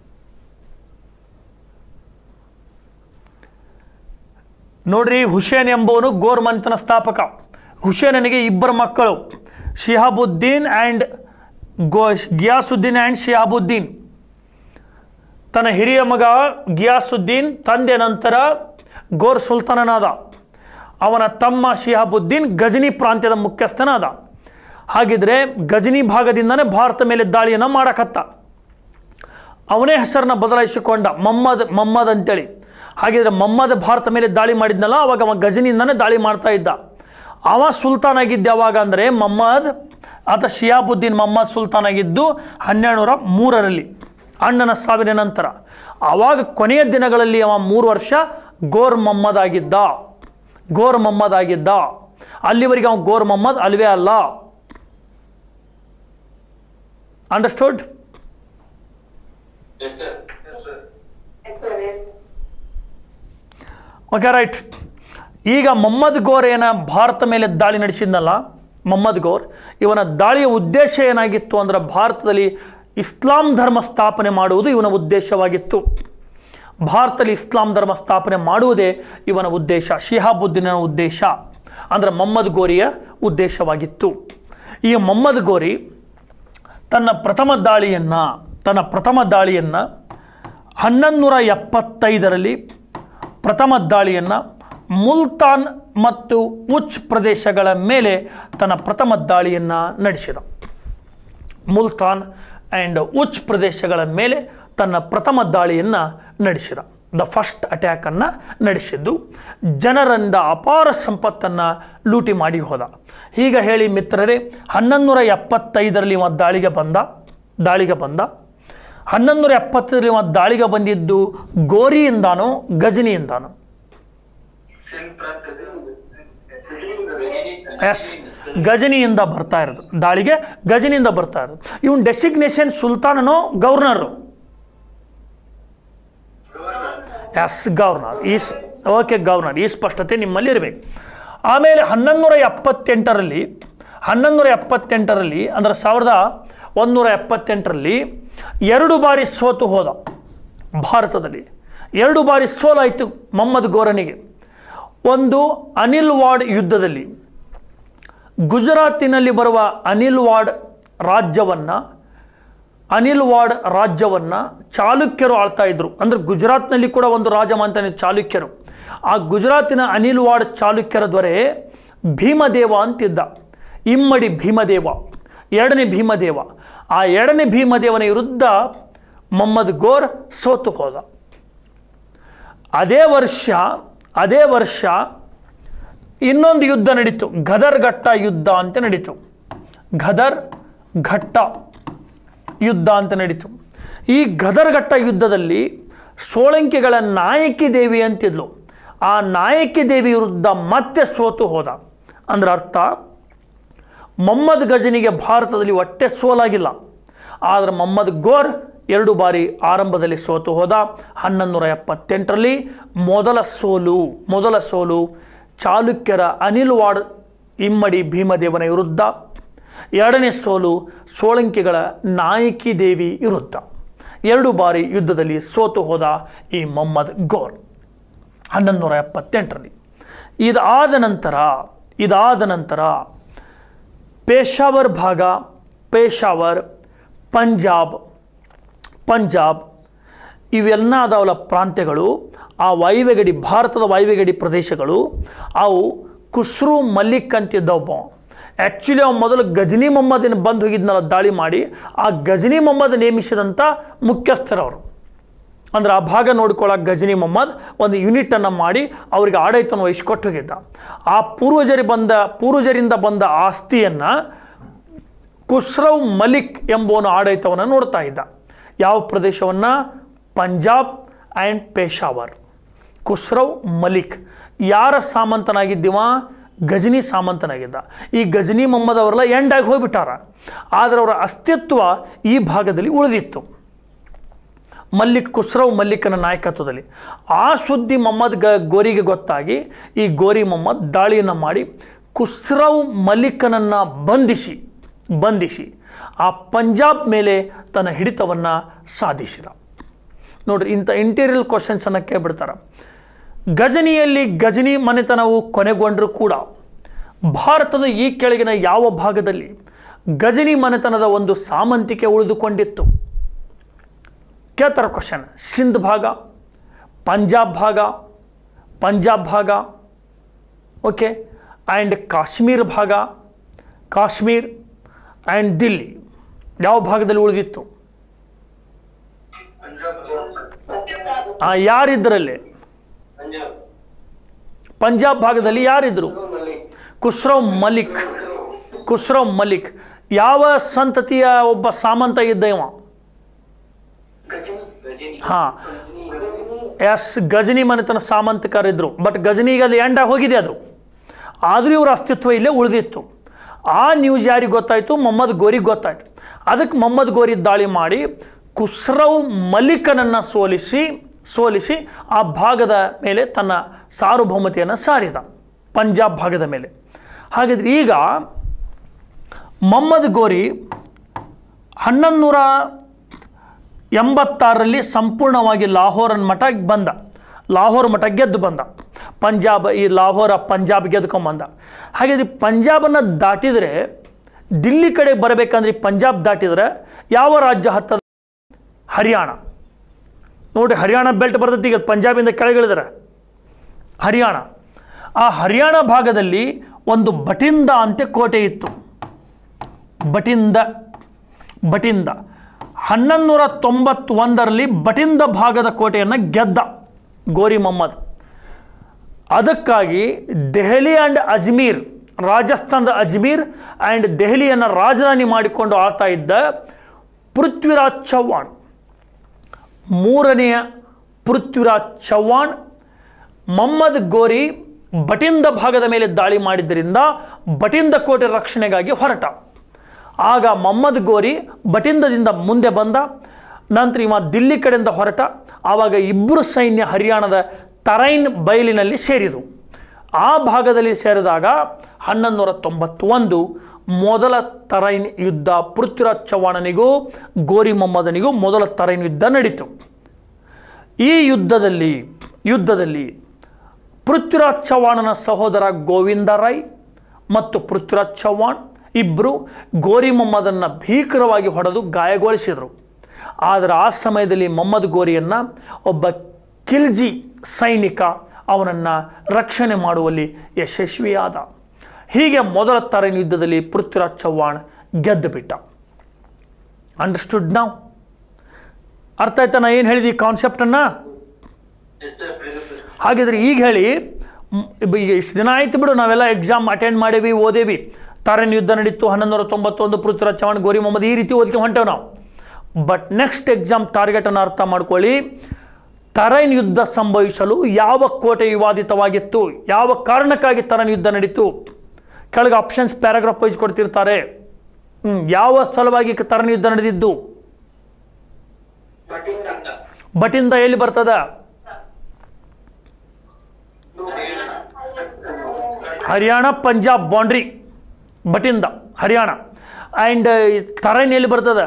ನೋಡ್ರಿ ಹುಸೇನ್ ಎಂಬುವನು ಗೋರ್ ಮಂತನ ಸ್ಥಾಪಕ ಹುಸೇನನಿಗೆ ಇಬ್ಬರು ಮಕ್ಕಳು ಶಿಹಾಬುದ್ದೀನ್ ಆ್ಯಂಡ್ ಗೋ ಗಿಯಾಸುದ್ದೀನ್ ಆ್ಯಂಡ್ ಶಿಹಾಬುದ್ದೀನ್ ತನ್ನ ಹಿರಿಯ ಮಗ ಗಿಯಾಸುದ್ದೀನ್ ತಂದೆ ನಂತರ ಗೋರ್ ಸುಲ್ತಾನನಾದ ಅವನ ತಮ್ಮ ಶಿಹಾಬುದ್ದೀನ್ ಗಜನಿ ಪ್ರಾಂತ್ಯದ ಮುಖ್ಯಸ್ಥನಾದ ಹಾಗಿದ್ರೆ ಗಜನಿ ಭಾಗದಿಂದನೇ ಭಾರತ ಮೇಲೆ ದಾಳಿಯನ್ನು ಮಾಡಕತ್ತ ಅವನೇ ಹೆಸರನ್ನ ಬದಲಾಯಿಸಿಕೊಂಡ ಮೊಹಮ್ಮದ್ ಮೊಹಮ್ಮದ್ ಅಂತೇಳಿ ಹಾಗಿದ್ರೆ ಮೊಹಮ್ಮದ್ ಭಾರತ ಮೇಲೆ ದಾಳಿ ಮಾಡಿದ್ನಲ್ಲ ಅವಾಗ ಅವ ಗಜನಿಂದನೇ ದಾಳಿ ಮಾಡ್ತಾ ಇದ್ದ ಅವ ಸುಲ್ತಾನ್ ಆಗಿದ್ದ ಯಾವಾಗ ಅಂದರೆ ಮೊಹಮ್ಮದ್ ಆತ ಶಿಯಾಬುದ್ದೀನ್ ಮೊಹಮ್ಮದ್ ಸುಲ್ತಾನ್ ಆಗಿದ್ದು ಹನ್ನೆರಡು ನೂರ ಮೂರರಲ್ಲಿ ಅಣ್ಣನ ಸಾವಿನ ನಂತರ ಆವಾಗ ಕೊನೆಯ ದಿನಗಳಲ್ಲಿ ಅವ ಮೂರು ವರ್ಷ ಗೋರ್ ಮೊಹಮ್ಮದ್ ಆಗಿದ್ದ ಗೋರ್ ಮೊಹಮ್ಮದ್ ಆಗಿದ್ದ ಅಲ್ಲಿವರೆಗೆ ಅವ ಗೋರ್ ಮೊಹಮ್ಮದ್ ಅಲ್ವೇ ಅಲ್ಲ understood yes sir okay right ಈಗ ಮೊಹಮ್ಮದ್ ಗೋರ್ ಏನ ಭಾರತ ಮೇಲೆ ದಾಳಿ ನಡೆಸಿದ್ನಲ್ಲ ಮೊಹಮ್ಮದ್ ಗೋರ್ ಇವನ ದಾಳಿಯ ಉದ್ದೇಶ ಏನಾಗಿತ್ತು ಅಂದ್ರೆ ಭಾರತದಲ್ಲಿ ಇಸ್ಲಾಂ ಧರ್ಮ ಸ್ಥಾಪನೆ ಮಾಡುವುದು ಇವನ ಉದ್ದೇಶವಾಗಿತ್ತು ಭಾರತದಲ್ಲಿ ಇಸ್ಲಾಂ ಧರ್ಮ ಸ್ಥಾಪನೆ ಮಾಡುವುದೇ ಇವನ ಉದ್ದೇಶ ಶಿಹಾಬುದ್ದೀನ ಉದ್ದೇಶ ಅಂದರೆ ಮೊಹಮ್ಮದ್ ಗೋರಿಯ ಉದ್ದೇಶವಾಗಿತ್ತು ಈ ಮೊಹಮ್ಮದ್ ಗೋರಿ ತನ್ನ ಪ್ರಥಮ ದಾಳಿಯನ್ನು ತನ್ನ ಪ್ರಥಮ ದಾಳಿಯನ್ನು ಹನ್ನೊಂದು ನೂರ ಎಪ್ಪತ್ತೈದರಲ್ಲಿ ಪ್ರಥಮ ದಾಳಿಯನ್ನು ಮುಲ್ತಾನ್ ಮತ್ತು ಉಚ್ ಪ್ರದೇಶಗಳ ಮೇಲೆ ತನ್ನ ಪ್ರಥಮ ದಾಳಿಯನ್ನು ನಡೆಸಿದ ಮುಲ್ತಾನ್ ಆ್ಯಂಡ್ ಉಚ್ ಪ್ರದೇಶಗಳ ಮೇಲೆ ತನ್ನ ಪ್ರಥಮ ದಾಳಿಯನ್ನು ನಡೆಸಿದ ದ ಫಸ್ಟ್ ಅಟ್ಯಾಕನ್ನು ನಡೆಸಿದ್ದು ಜನರಿಂದ ಅಪಾರ ಸಂಪತ್ತನ್ನು ಲೂಟಿ ಮಾಡಿ ಹೋದ ಹೀಗ ಹೇಳಿ ಮಿತ್ರರೇ ಹನ್ನೊಂದು ನೂರ ಎಪ್ಪತ್ತೈದರಲ್ಲಿ ಇವ ದಾಳಿಗೆ ಬಂದ ದಾಳಿಗೆ ಬಂದ ಹನ್ನೊಂದು ನೂರ ಎಪ್ಪತ್ತರಲ್ಲಿ ಇವ ದಾಳಿಗೆ ಬಂದಿದ್ದು ಗೋರಿಯಿಂದಾನೋ ಗಜನಿಯಿಂದಾನೋ ಸಿಂಗ್ ಪ್ರಾಂತ್ಯದ ಎಸ್ ಗಜನಿಯಿಂದ ಬರ್ತಾ ಇರೋದು ದಾಳಿಗೆ ಗಜನಿಯಿಂದ ಬರ್ತಾ ಇರೋದು ಇವನ್ ಡೆಸಿಗ್ನೇಷನ್ ಸುಲ್ತಾನನೋ ಗವರ್ನರು ಎಸ್ ಗವರ್ನರ್ ಈ ಓಕೆ ಗವರ್ನರ್ ಈ ಸ್ಪಷ್ಟತೆ ನಿಮ್ಮಲ್ಲಿ ಇರಬೇಕು ಆಮೇಲೆ ಹನ್ನೊಂದು ಎಪ್ಪತ್ತೆಂಟರಲ್ಲಿ ಹನ್ನೊಂದು ಎಪ್ಪತ್ತೆಂಟರಲ್ಲಿ ಅಂದರೆ ಸಾವಿರದ ಒಂದೂರ ಎಪ್ಪತ್ತೆಂಟರಲ್ಲಿ ಎರಡು ಬಾರಿ ಸೋತು ಹೋದ ಭಾರತದಲ್ಲಿ ಎರಡು ಬಾರಿ ಸೋಲಾಯಿತು ಮೊಹಮ್ಮದ್ ಗೋರನಿಗೆ ಒಂದು ಅನಿಲ್ ವಾಡ್ ಯುದ್ಧದಲ್ಲಿ ಗುಜರಾತಿನಲ್ಲಿ ಬರುವ ಅನಿಲ್ ವಾಡ್ ರಾಜ್ಯವನ್ನು ಅನಿಲ್ ವಾಡ್ ರಾಜ್ಯವನ್ನು ಚಾಲುಕ್ಯರು ಆಳ್ತಾ ಇದ್ರು ಅಂದರೆ ಗುಜರಾತ್ನಲ್ಲಿ ಕೂಡ ಒಂದು ರಾಜಮಾಂತಾನೆ ಚಾಲುಕ್ಯರು ಆ ಗುಜರಾತಿನ ಅನಿಲ್ ವಾಡ್ ಚಾಲುಕ್ಯರ ದೊರೆ ಭೀಮದೇವ ಅಂತಿದ್ದ ಇಮ್ಮಡಿ ಭೀಮದೇವ ಎರಡನೇ ಭೀಮದೇವ ಆ ಎರಡನೇ ಭೀಮದೇವನ ವಿರುದ್ಧ ಮೊಹಮ್ಮದ್ ಗೋರ್ ಸೋತು ಹೋದ ಅದೇ ವರ್ಷ ಅದೇ ವರ್ಷ ಇನ್ನೊಂದು ಯುದ್ಧ ನಡೀತು ಗದರ್ ಘಟ್ಟ ಯುದ್ಧ ಅಂತ ನಡೀತು ಗದರ್ ಘಟ್ಟ ಯುದ್ಧ ಅಂತ ನಡೀತು ಈ ಗದರ್ಘಟ್ಟ ಯುದ್ಧದಲ್ಲಿ ಸೋಳಂಕಿಗಳ ನಾಯಕಿ ದೇವಿ ಅಂತಿದ್ಲು ಆ ನಾಯಕಿ ದೇವಿ ವಿರುದ್ಧ ಮತ್ತೆ ಸೋತು ಹೋದ ಅಂದ್ರೆ ಅರ್ಥ ಮೊಹಮ್ಮದ್ ಗಜನಿಗೆ ಭಾರತದಲ್ಲಿ ಹೊಟ್ಟೆ ಸೋಲಾಗಿಲ್ಲ ಆದರೆ ಮೊಹಮ್ಮದ್ ಗೋರ್ ಎರಡು ಬಾರಿ ಆರಂಭದಲ್ಲಿ ಸೋತು ಹೋದ ಹನ್ನೊಂದು ಎಪ್ಪತ್ತೆಂಟರಲ್ಲಿ ಮೊದಲ ಸೋಲು ಮೊದಲ ಸೋಲು ಚಾಲುಕ್ಯರ ಅನಿಲ್ ವಾಡ್ ಇಮ್ಮಡಿ ಭೀಮದೇವನ ವಿರುದ್ಧ ಎರಡನೇ ಸೋಲು ಸೋಳಂಕಿಗಳ ನಾಯಕಿ ದೇವಿ ವಿರುದ್ಧ ಎರಡು ಬಾರಿ ಯುದ್ಧದಲ್ಲಿ ಸೋತು ಹೋದ ಈ ಮೊಹಮ್ಮದ್ ಗೋರ್ ಹನ್ನೊಂದು ಎಪ್ಪತ್ತೆಂಟರಲ್ಲಿ ಇದಾದ ನಂತರ ಇದಾದ ನಂತರ ಪೇಶಾವರ್ ಭಾಗ ಪೇಶಾವರ್ ಪಂಜಾಬ್ ಪಂಜಾಬ್ ಇವೆಲ್ಲ ಅದಾವಲ್ಲ ಪ್ರಾಂತ್ಯಗಳು ಆ ವಾಯುವ್ಯಗಡಿ ಭಾರತದ ವಾಯುವ್ಯಗಡಿ ಪ್ರದೇಶಗಳು ಅವು ಕುಸ್ರು ಮಲ್ಲಿಕ್ ಅಂತಿದ್ದವಪ್ಪ ಆ್ಯಕ್ಚುಲಿ ಅವ ಮೊದಲು ಗಜನಿ ಮೊಹಮ್ಮದಿನ ಬಂದು ಹೋಗಿದ್ನಲ್ಲ ದಾಳಿ ಮಾಡಿ ಆ ಗಜನಿ ಮೊಹಮ್ಮದ್ ನೇಮಿಸಿದಂಥ ಮುಖ್ಯಸ್ಥರವರು ಅಂದ್ರೆ ಆ ಭಾಗ ನೋಡ್ಕೊಳ್ಳೋಕೆ ಗಜನಿ ಮೊಹಮ್ಮದ್ ಒಂದು ಯೂನಿಟನ್ನು ಮಾಡಿ ಅವರಿಗೆ ಆಡಳಿತವನ್ನು ವಹಿಸ್ಕೊಟ್ಟು ಹೋಗಿದ್ದ ಆ ಪೂರ್ವಜರಿ ಬಂದ ಪೂರ್ವಜರಿಂದ ಬಂದ ಆಸ್ತಿಯನ್ನು ಖುಸ್ರವ್ ಮಲಿಕ್ ಎಂಬುವನು ಆಡಳಿತವನ್ನು ನೋಡ್ತಾ ಇದ್ದ ಯಾವ ಪ್ರದೇಶವನ್ನು ಪಂಜಾಬ್ ಆ್ಯಂಡ್ ಪೇಶಾವರ್ ಖುಸ್ರವ್ ಮಲಿಕ್ ಯಾರ ಸಾಮಂತನಾಗಿದ್ದೀವ ಗಜನಿ ಸಾಮಂತನಾಗಿದ್ದ ಈ ಗಜನಿ ಮೊಹಮ್ಮದ್ ಅವರೆಲ್ಲ ಎಂಡಾಗಿ ಹೋಗ್ಬಿಟ್ಟಾರ ಆದರೆ ಅವರ ಅಸ್ತಿತ್ವ ಈ ಭಾಗದಲ್ಲಿ ಉಳಿದಿತ್ತು ಮಲ್ಲಿಕ್ ಖುಸ್ರವ್ ಮಲ್ಲಿಕನ ನಾಯಕತ್ವದಲ್ಲಿ ಆ ಸುದ್ದಿ ಮೊಹಮ್ಮದ್ ಗ ಗೋರಿಗೆ ಗೊತ್ತಾಗಿ ಈ ಗೋರಿ ಮೊಹಮ್ಮದ್ ದಾಳಿಯನ್ನು ಮಾಡಿ ಖುಸ್ರವ್ ಮಲ್ಲಿಕನನ್ನು ಬಂಧಿಸಿ ಬಂಧಿಸಿ ಆ ಪಂಜಾಬ್ ಮೇಲೆ ತನ್ನ ಹಿಡಿತವನ್ನು ಸಾಧಿಸಿದ ನೋಡ್ರಿ ಇಂಥ ಇಂಟೀರಿಯಲ್ ಕ್ವಶನ್ಸನ್ನು ಕೇಳ್ಬಿಡ್ತಾರೆ ಗಜನಿಯಲ್ಲಿ ಗಜನಿ ಮನೆತನವು ಕೊನೆಗೊಂಡರೂ ಕೂಡ ಭಾರತದ ಈ ಕೆಳಗಿನ ಯಾವ ಭಾಗದಲ್ಲಿ ಗಜನಿ ಮನೆತನದ ಒಂದು ಸಾಮಂತಿಕೆ ಉಳಿದುಕೊಂಡಿತ್ತು ಕೇಳ್ತಾರೆ ಕ್ವಶನ್ ಸಿಂಧ್ ಭಾಗ ಪಂಜಾಬ್ ಭಾಗ ಪಂಜಾಬ್ ಭಾಗ ಓಕೆ ಆ್ಯಂಡ್ ಕಾಶ್ಮೀರ್ ಭಾಗ ಕಾಶ್ಮೀರ್ ಆ್ಯಂಡ್ ದಿಲ್ಲಿ ಯಾವ ಭಾಗದಲ್ಲಿ ಉಳಿದಿತ್ತು ಆ, ಯಾರಿದ್ರಲ್ಲಿ ಪಂಜಾಬ್ ಪಂಜಾಬ್ ಭಾಗದಲ್ಲಿ ಯಾರಿದ್ರು ಖುಸ್ರವ್ ಮಲಿಕ್ ಖುಸ್ರವ್ ಮಲಿಕ್ ಯಾವ ಸಂತತಿಯ ಒಬ್ಬ ಸಾಮಂತ ಇದ್ದ ಇವ ಹಾಂ ಎಸ್ ಗಜನಿ ಮನೆತನ ಸಾಮಂತಕರಿದ್ರು ಬಟ್ ಗಜನಿಗೆ ಅದು ಎಂಡ ಹೋಗಿದೆ ಅದು ಆದರೂ ಇವ್ರ ಅಸ್ತಿತ್ವ ಇಲ್ಲೇ ಉಳಿದಿತ್ತು ಆ ನ್ಯೂಸ್ ಯಾರಿಗೆ ಗೊತ್ತಾಯಿತು ಮೊಹಮ್ಮದ್ ಗೋರಿಗೆ ಗೊತ್ತಾಯ್ತು ಅದಕ್ಕೆ ಮೊಹಮ್ಮದ್ ಗೋರಿ ದಾಳಿ ಮಾಡಿ ಖುಸ್ರವ್ ಮಲಿಕನನ್ನು ಸೋಲಿಸಿ ಸೋಲಿಸಿ ಆ ಭಾಗದ ಮೇಲೆ ತನ್ನ ಸಾರ್ವಭೌಮತೆಯನ್ನು ಸಾರಿದ ಪಂಜಾಬ್ ಭಾಗದ ಮೇಲೆ ಹಾಗಿದ್ರೆ ಈಗ ಮೊಹಮ್ಮದ್ ಗೋರಿ ಹನ್ನೊಂದು ನೂರ ಎಂಬತ್ತಾರರಲ್ಲಿ ಸಂಪೂರ್ಣವಾಗಿ ಲಾಹೋರನ್ ಮಠ ಬಂದ ಲಾಹೋರ್ ಮಠ ಗೆದ್ದು ಬಂದ ಪಂಜಾಬ್ ಈ ಲಾಹೋರ ಪಂಜಾಬ್ ಗೆದ್ಕೊಂಬಂದ ಹಾಗಾದ್ರೆ ಈ ಪಂಜಾಬನ್ನು ದಾಟಿದರೆ ದಿಲ್ಲಿ ಕಡೆ ಬರಬೇಕಂದ್ರೆ ಈ ಪಂಜಾಬ್ ದಾಟಿದರೆ ಯಾವ ರಾಜ್ಯ ಹತ್ತದ ಹರಿಯಾಣ ನೋಡಿ ಹರಿಯಾಣ ಬೆಲ್ಟ್ ಬರ್ತೈತಿ ಈಗ ಪಂಜಾಬಿಂದ ಕೆಳಗಿಳಿದ್ರೆ ಹರಿಯಾಣ ಆ ಹರಿಯಾಣ ಭಾಗದಲ್ಲಿ ಒಂದು ಬಟಿಂದ ಅಂತೆ ಕೋಟೆ ಇತ್ತು ಬಟಿಂದ ಬಟಿಂದ ಹನ್ನೊಂದು ನೂರ ತೊಂಬತ್ತೊಂದರಲ್ಲಿ ಬಟಿಂದ ಭಾಗದ ಕೋಟೆಯನ್ನು ಗೆದ್ದ ಗೋರಿ ಮೊಹಮ್ಮದ್ ಅದಕ್ಕಾಗಿ ದೆಹಲಿ ಆ್ಯಂಡ್ ಅಜ್ಮೀರ್ ರಾಜಸ್ಥಾನದ ಅಜ್ಮೀರ್ ಆ್ಯಂಡ್ ದೆಹಲಿಯನ್ನು ರಾಜಧಾನಿ ಮಾಡಿಕೊಂಡು ಆಳ್ತಾ ಇದ್ದ ಪೃಥ್ವಿರಾಜ್ ಚೌಹಾಣ್ ಮೂರನೆಯ ಪೃಥ್ವಿರಾಜ್ ಚೌಹಾಣ್ ಮೊಹಮ್ಮದ್ ಗೋರಿ ಬಟಿಂದ ಭಾಗದ ಮೇಲೆ ದಾಳಿ ಮಾಡಿದ್ದರಿಂದ ಬಟಿಂದ ಕೋಟೆ ರಕ್ಷಣೆಗಾಗಿ ಹೊರಟ ಆಗ ಮೊಹಮ್ಮದ್ ಗೋರಿ ಬಟಿಂದದಿಂದ ಮುಂದೆ ಬಂದ ನಂತರ ಇವ ದಿಲ್ಲಿ ಕಡೆಯಿಂದ ಹೊರಟ ಆವಾಗ ಇಬ್ಬರು ಸೈನ್ಯ ಹರಿಯಾಣದ ತರೈನ್ ಬಯಲಿನಲ್ಲಿ ಸೇರಿದರು ಆ ಭಾಗದಲ್ಲಿ ಸೇರಿದಾಗ ಹನ್ನೊಂದು ನೂರ ತೊಂಬತ್ತೊಂದು ಮೊದಲ ತರೈನ್ ಯುದ್ಧ ಪೃಥ್ವಿರಾಜ್ ಚೌಹಾಣನಿಗೂ ಗೋರಿ ಮೊಹಮ್ಮದನಿಗೂ ಮೊದಲ ತರೈನ್ ಯುದ್ಧ ನಡೀತು ಈ ಯುದ್ಧದಲ್ಲಿ ಯುದ್ಧದಲ್ಲಿ ಪೃಥ್ವಿರಾಜ್ ಚೌಹಾಣನ ಸಹೋದರ ಗೋವಿಂದ ರಾಯ್ ಮತ್ತು ಪೃಥ್ವಿರಾಜ್ ಚೌಹಾಣ್ ಇಬ್ಬರು ಗೋರಿ ಮೊಹಮ್ಮದನ್ನು ಭೀಕರವಾಗಿ ಹೊಡೆದು ಗಾಯಗೊಳಿಸಿದರು ಆದರೆ ಆ ಸಮಯದಲ್ಲಿ ಮೊಹಮ್ಮದ್ ಗೋರಿಯನ್ನು ಒಬ್ಬ ಕಿಲ್ಜಿ ಸೈನಿಕ ಅವನನ್ನು ರಕ್ಷಣೆ ಮಾಡುವಲ್ಲಿ ಯಶಸ್ವಿಯಾದ ಹೀಗೆ ಮೊದಲ ತರೈನ ಯುದ್ಧದಲ್ಲಿ ಪೃಥ್ವಿರಾಜ್ ಚೌಹಾಣ್ ಗೆದ್ದು ಬಿಟ್ಟ ಅಂಡರ್ಸ್ಟುಡ್ ನಾವು ಅರ್ಥ ಆಯ್ತಾ ನಾ ಏನು ಹೇಳಿದೆ ಈ ಕಾನ್ಸೆಪ್ಟನ್ನು ಹಾಗಿದ್ರೆ ಈಗ ಹೇಳಿ ಮ್, ಇಬ್ಬ- ಈಗ ಇಷ್ಟು ದಿನ ಆಯ್ತು ಬಿಡು ನಾವೆಲ್ಲ ಎಕ್ಸಾಮ್ ಅಟೆಂಡ್ ಮಾಡೇವಿ ಓದೇವಿ ತಾರನ್ ಯುದ್ಧ ನಡೀತು ಹನ್ನೊಂದು ನೂರ ತೊಂಬತ್ತೊಂದು ಪೃಥ್ವಿರಾಜ್ ಚೌಹಾಣ್ ಗೋರಿ ಮೊಹಮ್ಮದ್ ಈ ರೀತಿ ಓದ್ಕೊಂಡು ಹೊಂಟೇವು ನಾವು ಬಟ್ ನೆಕ್ಸ್ಟ್ ಎಕ್ಸಾಮ್ ಟಾರ್ಗೆಟನ್ನು ಅರ್ಥ ಮಾಡ್ಕೊಳ್ಳಿ ತರೈನ್ ಯುದ್ಧ ಸಂಭವಿಸಲು ಯಾವ ಕೋಟೆ ವಿವಾದಿತವಾಗಿತ್ತು ಯಾವ ಕಾರಣಕ್ಕಾಗಿ ತರನ್ ಯುದ್ಧ ನಡೀತು ಕೆಳಗೆ ಆಪ್ಷನ್ಸ್ ಪ್ಯಾರಾಗ್ರಾಫ್ ವೈಸ್ ಕೊಡ್ತಿರ್ತಾರೆ ಹ್ಮ್, ಯಾವ ಸಲುವಾಗಿ ತರನ್ ಯುದ್ಧ ನಡೆದಿದ್ದು ಬಟಿಂದ ಎಲ್ಲಿ ಬರ್ತದ ಹರಿಯಾಣ ಪಂಜಾಬ್ ಬೌಂಡ್ರಿ ಬಟಿಂದ ಹರಿಯಾಣ ಆ್ಯಂಡ್ ತರೈನ್ ಎಲ್ಲಿ ಬರ್ತದ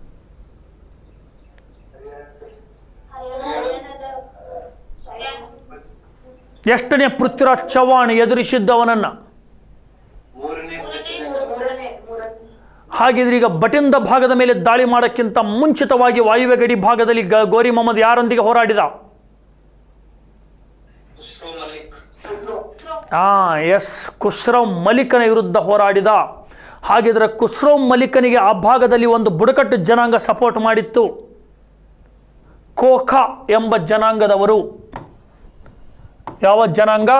ಎಷ್ಟನೇ ಪೃಥ್ವಿರಾಜ್ ಚೌಹಾಣ್ ಎದುರಿಸಿದ್ದವನನ್ನು ಮೂರನೇ ಹಾಗಿದ್ರೆ ಈಗ ಬಟಿಂದ ಭಾಗದ ಮೇಲೆ ದಾಳಿ ಮಾಡೋಕ್ಕಿಂತ ಮುಂಚಿತವಾಗಿ ವಾಯುವ್ಯ ಗಡಿ ಭಾಗದಲ್ಲಿ ಗ- ಗೋರಿ ಮೊಹಮ್ಮದ್ ಯಾರೊಂದಿಗೆ ಹೋರಾಡಿದ ಆ ಎಸ್ ಖುಸ್ರವ್ ಮಲಿಕನ ವಿರುದ್ಧ ಹೋರಾಡಿದ ಹಾಗಿದ್ರೆ ಖುಸ್ರವ್ ಮಲಿಕನಿಗೆ ಆ ಭಾಗದಲ್ಲಿ ಒಂದು ಬುಡಕಟ್ಟು ಜನಾಂಗ ಸಪೋರ್ಟ್ ಮಾಡಿತ್ತು ಕೋಖಾ ಎಂಬ ಜನಾಂಗದವರು ಯಾವ ಜನಾಂಗ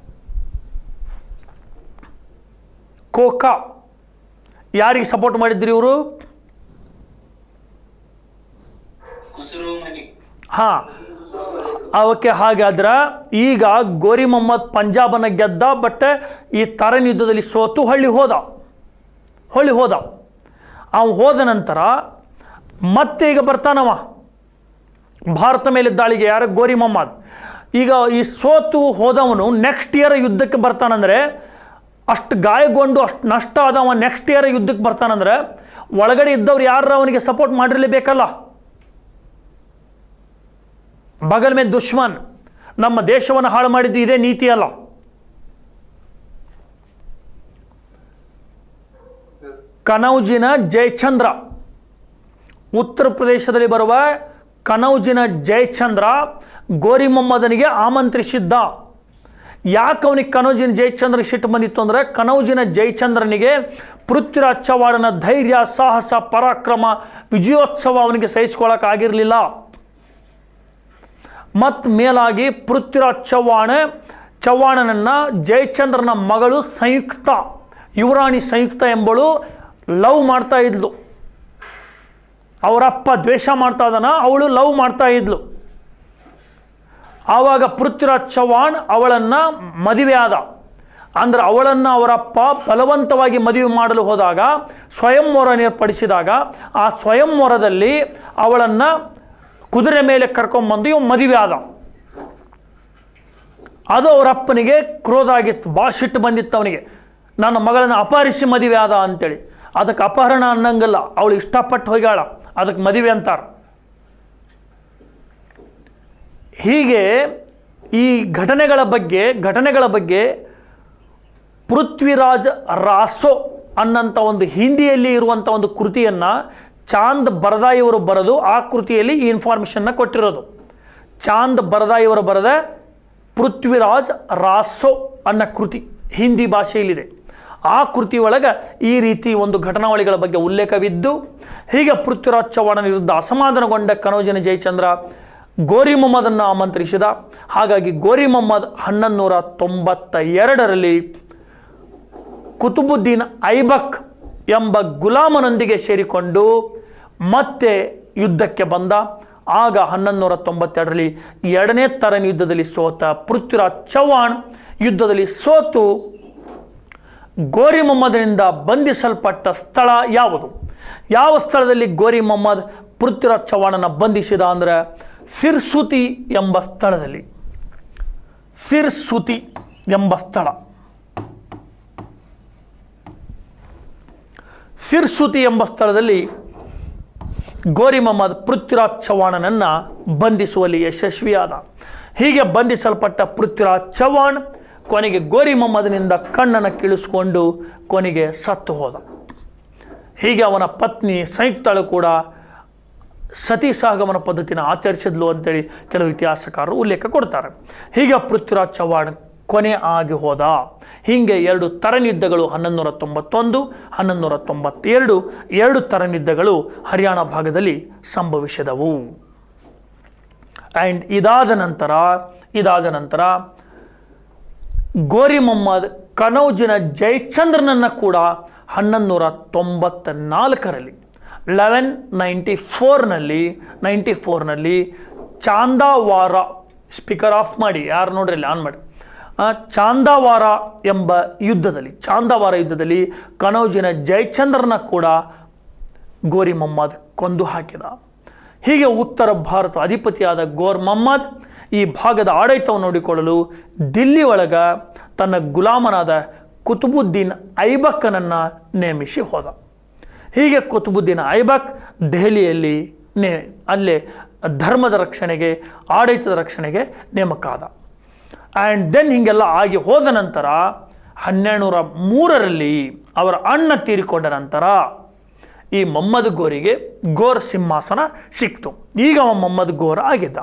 ಕೋಖಾ ಯಾರಿಗೆ ಸಪೋರ್ಟ್ ಮಾಡಿದ್ರಿ ಇವರು ಕುಸುರು ಮನಿ ಹಾಂ ಅವಕ್ಕೆ ಹಾಗಾದ್ರೆ ಈಗ ಗೋರಿ ಮೊಹಮ್ಮದ್ ಪಂಜಾಬನ ಗೆದ್ದ ಬಟ್ ಈ ತರನ್ ಯುದ್ಧದಲ್ಲಿ ಸೋತು ಹಳ್ಳಿ ಹೋದ ಹೊಳ್ಳಿ ಹೋದ ಅವ ಹೋದ ನಂತರ ಮತ್ತೆ ಈಗ ಬರ್ತಾನವ ಭಾರತ ಮೇಲೆ ದಾಳಿಗೆ ಯಾರು ಗೋರಿ ಮೊಹಮ್ಮದ್ ಈಗ ಈ ಸೋತು ಹೋದವನು ನೆಕ್ಸ್ಟ್ ಇಯರ್ ಯುದ್ಧಕ್ಕೆ ಬರ್ತಾನಂದ್ರೆ ಅಷ್ಟು ಗಾಯಗೊಂಡು ಅಷ್ಟು ನಷ್ಟ ಆದವ ನೆಕ್ಸ್ಟ್ ಇಯರ್ ಯುದ್ಧಕ್ಕೆ ಬರ್ತಾನಂದ್ರೆ ಒಳಗಡೆ ಇದ್ದವ್ರು ಯಾರು ಅವನಿಗೆ ಸಪೋರ್ಟ್ ಮಾಡಿರಲೇಬೇಕಲ್ಲ ಬಗಲ್ ಮೇ ದುಶ್ಮನ್ ನಮ್ಮ ದೇಶವನ್ನು ಹಾಳು ಮಾಡಿದ್ದು ಇದೇ ನೀತಿ ಅಲ್ಲ ಕನೌಜಿನ ಜಯಚಂದ್ರ ಉತ್ತರ ಪ್ರದೇಶದಲ್ಲಿ ಬರುವ ಕನೌಜಿನ ಜಯಚಂದ್ರ ಗೋರಿ ಮೊಹಮ್ಮದನಿಗೆ ಆಮಂತ್ರಿಸಿದ್ದ ಯಾಕೆ ಅವನಿಗೆ ಕನೌಜಿನ ಜಯಚಂದ್ರ ಸಿಟ್ಟು ಬಂದಿತ್ತು ಅಂದರೆ ಕನೌಜಿನ ಜಯಚಂದ್ರನಿಗೆ ಪೃಥ್ವಿರಾಜ್ ಚೌಹಾಣನ ಧೈರ್ಯ ಸಾಹಸ ಪರಾಕ್ರಮ ವಿಜಯೋತ್ಸವ ಅವನಿಗೆ ಸಹಿಸ್ಕೊಳ್ಳೋಕ್ಕಾಗಿರಲಿಲ್ಲ ಮತ್ತು ಮೇಲಾಗಿ ಪೃಥ್ವಿರಾಜ್ ಚೌಹಾಣ ಚೌಹಾಣನನ್ನು ಜಯಚಂದ್ರನ ಮಗಳು ಸಂಯುಕ್ತ ಯುವರಾಣಿ ಸಂಯುಕ್ತ ಎಂಬಳು ಲವ್ ಮಾಡ್ತಾ ಇದ್ಲು ಅವರಪ್ಪ ದ್ವೇಷ ಮಾಡ್ತಾ ಇದ್ದಾನ ಅವಳು ಲವ್ ಮಾಡ್ತಾ ಇದ್ಲು ಆವಾಗ ಪೃಥ್ವಿರಾಜ್ ಚೌಹಾಣ್ ಅವಳನ್ನು ಮದುವೆ ಆದ ಅಂದ್ರೆ ಅವಳನ್ನು ಅವರಪ್ಪ ಬಲವಂತವಾಗಿ ಮದುವೆ ಮಾಡಲು ಹೋದಾಗ ಸ್ವಯಂವರ ಏರ್ಪಡಿಸಿದಾಗ ಆ ಸ್ವಯಂವರದಲ್ಲಿ ಅವಳನ್ನು ಕುದುರೆ ಮೇಲೆ ಕರ್ಕೊಂಬಂದು ಇವ ಮದುವೆ ಆದ ಅದು ಅವರ ಅಪ್ಪನಿಗೆ ಕ್ರೋಧ ಆಗಿತ್ತು ಭಾಳ ಸಿಟ್ಟು ಬಂದಿತ್ತು ಅವನಿಗೆ ನನ್ನ ಮಗಳನ್ನು ಅಪಹರಿಸಿ ಮದುವೆ ಆದ ಅಂತೇಳಿ ಅದಕ್ಕೆ ಅಪಹರಣ ಅನ್ನಂಗಿಲ್ಲ ಅವಳು ಇಷ್ಟಪಟ್ಟು ಹೋಗ್ಯಾಳ ಅದಕ್ಕೆ ಮದುವೆ ಅಂತಾರೆ ಹೀಗೆ ಈ ಘಟನೆಗಳ ಬಗ್ಗೆ ಘಟನೆಗಳ ಬಗ್ಗೆ ಪೃಥ್ವಿರಾಜ್ ರಾಸೋ ಅನ್ನಂಥ ಒಂದು ಹಿಂದಿಯಲ್ಲಿ ಇರುವಂಥ ಒಂದು ಕೃತಿಯನ್ನು ಚಾಂದ್ ಬರದಾಯಿಯವರು ಬರೆದು ಆ ಕೃತಿಯಲ್ಲಿ ಈ ಇನ್ಫಾರ್ಮೇಷನ್ನ ಕೊಟ್ಟಿರೋದು ಚಾಂದ್ ಬರದಾಯಿಯವರು ಬರೆದ ಪೃಥ್ವಿರಾಜ್ ರಾಸೋ ಅನ್ನೋ ಕೃತಿ ಹಿಂದಿ ಭಾಷೆಯಲ್ಲಿದೆ ಆ ಕೃತಿ ಒಳಗೆ ಈ ರೀತಿ ಒಂದು ಘಟನಾವಳಿಗಳ ಬಗ್ಗೆ ಉಲ್ಲೇಖವಿದ್ದು ಹೀಗೆ ಪೃಥ್ವಿರಾಜ್ ಚೌಹಾಣನ ವಿರುದ್ಧ ಅಸಮಾಧಾನಗೊಂಡ ಕನೋಜಿನ ಜಯಚಂದ್ರ ಗೋರಿ ಮೊಹಮ್ಮದನ್ನು ಆಮಂತ್ರಿಸಿದ ಹಾಗಾಗಿ ಗೋರಿ ಮೊಹಮ್ಮದ್ ಹನ್ನೊಂದು ನೂರ ತೊಂಬತ್ತ ಎರಡರಲ್ಲಿ ಕುತುಬುದ್ದೀನ್ ಐಬಕ್ ಎಂಬ ಗುಲಾಮನೊಂದಿಗೆ ಸೇರಿಕೊಂಡು ಮತ್ತೆ ಯುದ್ಧಕ್ಕೆ ಬಂದ ಆಗ ಹನ್ನೊಂದು ನೂರ ತೊಂಬತ್ತೆರಡರಲ್ಲಿ ಎರಡನೇ ತರನ ಯುದ್ಧದಲ್ಲಿ ಸೋತ ಪೃಥ್ವಿರಾಜ್ ಚೌಹಾಣ್ ಯುದ್ಧದಲ್ಲಿ ಸೋತು ಗೋರಿ ಮೊಹಮ್ಮದನಿಂದ ಬಂಧಿಸಲ್ಪಟ್ಟ ಸ್ಥಳ ಯಾವುದು ಯಾವ ಸ್ಥಳದಲ್ಲಿ ಗೋರಿ ಮೊಹಮ್ಮದ್ ಪೃಥ್ವಿರಾಜ್ ಚೌಹಾಣನ ಬಂಧಿಸಿದ ಅಂದರೆ ಸಿರ್ಸುತಿ ಎಂಬ ಸ್ಥಳದಲ್ಲಿ ಸಿರ್ಸುತಿ ಎಂಬ ಸ್ಥಳ ಸಿರ್ಸುತಿ ಎಂಬ ಸ್ಥಳದಲ್ಲಿ ಗೋರಿ ಮೊಹಮ್ಮದ್ ಪೃಥ್ವಿರಾಜ್ ಚವ್ಹಾಣನನ್ನು ಬಂಧಿಸುವಲ್ಲಿ ಯಶಸ್ವಿಯಾದ ಹೀಗೆ ಬಂಧಿಸಲ್ಪಟ್ಟ ಪೃಥ್ವಿರಾಜ್ ಚವ್ಹಾಣ್ ಕೊನೆಗೆ ಗೋರಿ ಮೊಹಮ್ಮದ್ನಿಂದ ಕಣ್ಣನ್ನು ಕೀಳಿಸ್ಕೊಂಡು ಕೊನೆಗೆ ಸತ್ತು ಹೋದ ಹೀಗೆ ಅವನ ಪತ್ನಿ ಸಂಯುಕ್ತಳು ಕೂಡ ಸತಿ ಸಹಗಮನ ಪದ್ಧತಿನ ಆಚರಿಸಿದ್ಲು ಅಂತೇಳಿ ಕೆಲವು ಇತಿಹಾಸಕಾರರು ಉಲ್ಲೇಖ ಕೊಡ್ತಾರೆ ಹೀಗೆ ಪೃಥ್ವಿರಾಜ್ ಚವ್ಹಾಣ್ ಕೊನೆ ಆಗಿ ಹೋದ ಹೀಗೆ ಎರಡು ತರನಿದ್ದಗಳು ಹನ್ನೊಂದು ನೂರ ತೊಂಬತ್ತೊಂದು ಹನ್ನೊಂದು ನೂರ ತೊಂಬತ್ತೆರಡು ಎರಡು ತರನಿದ್ದಗಳು ಹರಿಯಾಣ ಭಾಗದಲ್ಲಿ ಸಂಭವಿಸಿದವು ಆ್ಯಂಡ್ ಇದಾದ ನಂತರ ಇದಾದ ನಂತರ ಗೋರಿ ಮೊಹಮ್ಮದ್ ಕನೌಜಿನ ಜಯಚಂದ್ರನನ್ನು ಕೂಡ ಹನ್ನೊಂದು ನೂರ ತೊಂಬತ್ತ ನಾಲ್ಕರಲ್ಲಿ ಲೆವೆನ್ ನೈಂಟಿ ಫೋರ್ನಲ್ಲಿ ನೈಂಟಿ ಫೋರ್ನಲ್ಲಿ ಚಾಂದಾವಾರ ಸ್ಪೀಕರ್ ಆಫ್ ಮಾಡಿ ಯಾರು ನೋಡ್ರಿ ಇಲ್ಲಿ ಆನ್ ಮಾಡಿ ಆ, ಚಾಂದಾವಾರ ಎಂಬ ಯುದ್ಧದಲ್ಲಿ ಚಾಂದಾವಾರ ಯುದ್ಧದಲ್ಲಿ ಕನೌಜಿನ ಜಯಚಂದ್ರನ ಕೂಡ ಗೋರಿ ಮೊಹಮ್ಮದ್ ಕೊಂದು ಹಾಕಿದ ಹೀಗೆ ಉತ್ತರ ಭಾರತ ಅಧಿಪತಿಯಾದ ಗೋರ್ ಮೊಹಮ್ಮದ್ ಈ ಭಾಗದ ಆಡಳಿತವನ್ನು ನೋಡಿಕೊಳ್ಳಲು ದಿಲ್ಲಿ ಒಳಗ ತನ್ನ ಗುಲಾಮನಾದ ಕುತುಬುದ್ದೀನ್ ಐಬಕ್ಕನನ್ನು ನೇಮಿಸಿ ಹೋದ ಹೀಗೆ ಕುತುಬುದ್ದೀನ್ ಐಬಕ್ ದೆಹಲಿಯಲ್ಲಿ ನೇ ಅಲ್ಲೇ ಧರ್ಮದ ರಕ್ಷಣೆಗೆ ಆಡಳಿತದ ರಕ್ಷಣೆಗೆ ನೇಮಕ ಆದ ಆ್ಯಂಡ್ ದೆನ್ ಹೀಗೆಲ್ಲ ಆಗಿ ಹೋದ ನಂತರ ಹನ್ನೆರಡು ನೂರ ಮೂರರಲ್ಲಿ ಅವರ ಅಣ್ಣ ತೀರಿಕೊಂಡ ನಂತರ ಈ ಮೊಹಮ್ಮದ್ ಗೋರಿಗೆ ಗೋರ್ ಸಿಂಹಾಸನ ಸಿಕ್ತು ಈಗ ಅವ ಮೊಹಮ್ಮದ್ ಗೋರ್ ಆಗಿದ್ದ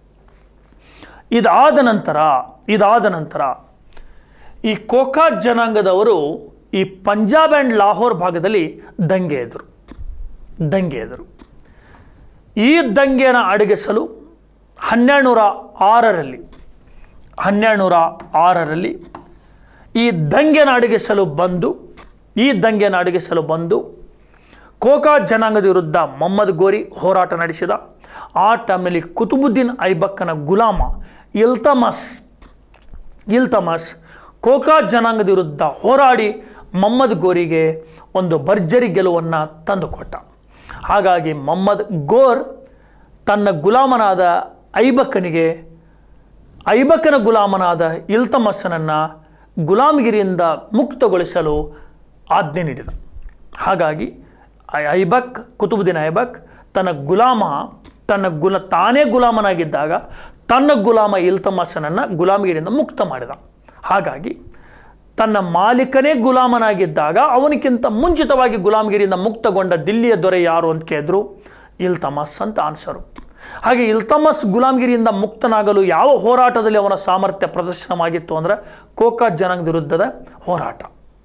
ಇದಾದ ನಂತರ ಇದಾದ ನಂತರ ಈ ಕೋಕಾ ಜನಾಂಗದವರು ಈ ಪಂಜಾಬ್ ಆ್ಯಂಡ್ ಲಾಹೋರ್ ಭಾಗದಲ್ಲಿ ದಂಗೆ ಎದರು ದಂಗೆ ಎದರು ಈ ದಂಗೆಯನ್ನು ಅಡಗಿಸಲು ಹನ್ನೆರಡು ನೂರ ಆರರಲ್ಲಿ ಹನ್ನೆರಡು ನೂರ ಆರರಲ್ಲಿ ಈ ದಂಗೆನ ಅಡಗಿಸಲು ಬಂದು ಈ ದಂಗೆನ ಅಡಗಿಸಲು ಬಂದು ಕೋಕಾ ಜನಾಂಗದ ವಿರುದ್ಧ ಮೊಹಮ್ಮದ್ ಗೋರಿ ಹೋರಾಟ ನಡೆಸಿದ ಆ ಟೈಮ್ನಲ್ಲಿ ಕುತುಬುದ್ದೀನ್ ಐಬಕ್ಕನ ಗುಲಾಮ ಇಲ್ತಮಸ್ ಇಲ್ತಮಸ್ ಕೋಕಾ ಜನಾಂಗದ ವಿರುದ್ಧ ಹೋರಾಡಿ ಮೊಹಮ್ಮದ್ ಗೋರಿಗೆ ಒಂದು ಭರ್ಜರಿ ಗೆಲುವನ್ನು ತಂದುಕೊಟ್ಟ ಹಾಗಾಗಿ ಮೊಹಮ್ಮದ್ ಗೋರ್ ತನ್ನ ಗುಲಾಮನಾದ ಐಬಕ್ಕನಿಗೆ ಐಬಕನ ಗುಲಾಮನಾದ ಇಲ್ತಮಸ್ಸನನ್ನು ಗುಲಾಮಗಿರಿಯಿಂದ ಮುಕ್ತಗೊಳಿಸಲು ಆಜ್ಞೆ ನೀಡಿದ ಹಾಗಾಗಿ ಐ- ಐಬಕ್ ಕುತುಬುದ್ದೀನ್ ಐಬಕ್ ತನ್ನ ಗುಲಾಮ ತನ್ನ ಗುಲ ತಾನೇ ಗುಲಾಮನಾಗಿದ್ದಾಗ ತನ್ನ ಗುಲಾಮ ಇಲ್ತಮಸ್ಸನನ್ನು ಗುಲಾಮಗಿರಿಯಿಂದ ಮುಕ್ತ ಮಾಡಿದ ಹಾಗಾಗಿ ತನ್ನ ಮಾಲೀಕನೇ ಗುಲಾಮನಾಗಿದ್ದಾಗ ಅವನಿಗಿಂತ ಮುಂಚಿತವಾಗಿ ಗುಲಾಮಗಿರಿಯಿಂದ ಮುಕ್ತಗೊಂಡ ದಿಲ್ಲಿಯ ದೊರೆ ಯಾರು ಅಂತ ಕೇಳಿದ್ರು ಇಲ್ತಮಸ್ ಅಂತ ಆನ್ಸರು ಹಾಗೆ ಇಲ್ತಮಸ್ ಗುಲಾಮಗಿರಿಯಿಂದ ಮುಕ್ತನಾಗಲು ಯಾವ ಹೋರಾಟದಲ್ಲಿ ಅವನ ಸಾಮರ್ಥ್ಯ ಪ್ರದರ್ಶನವಾಗಿತ್ತು ಅಂದರೆ ಕೋಕಾ ಜನಾಂಗದ ವಿರುದ್ಧದ ಹೋರಾಟ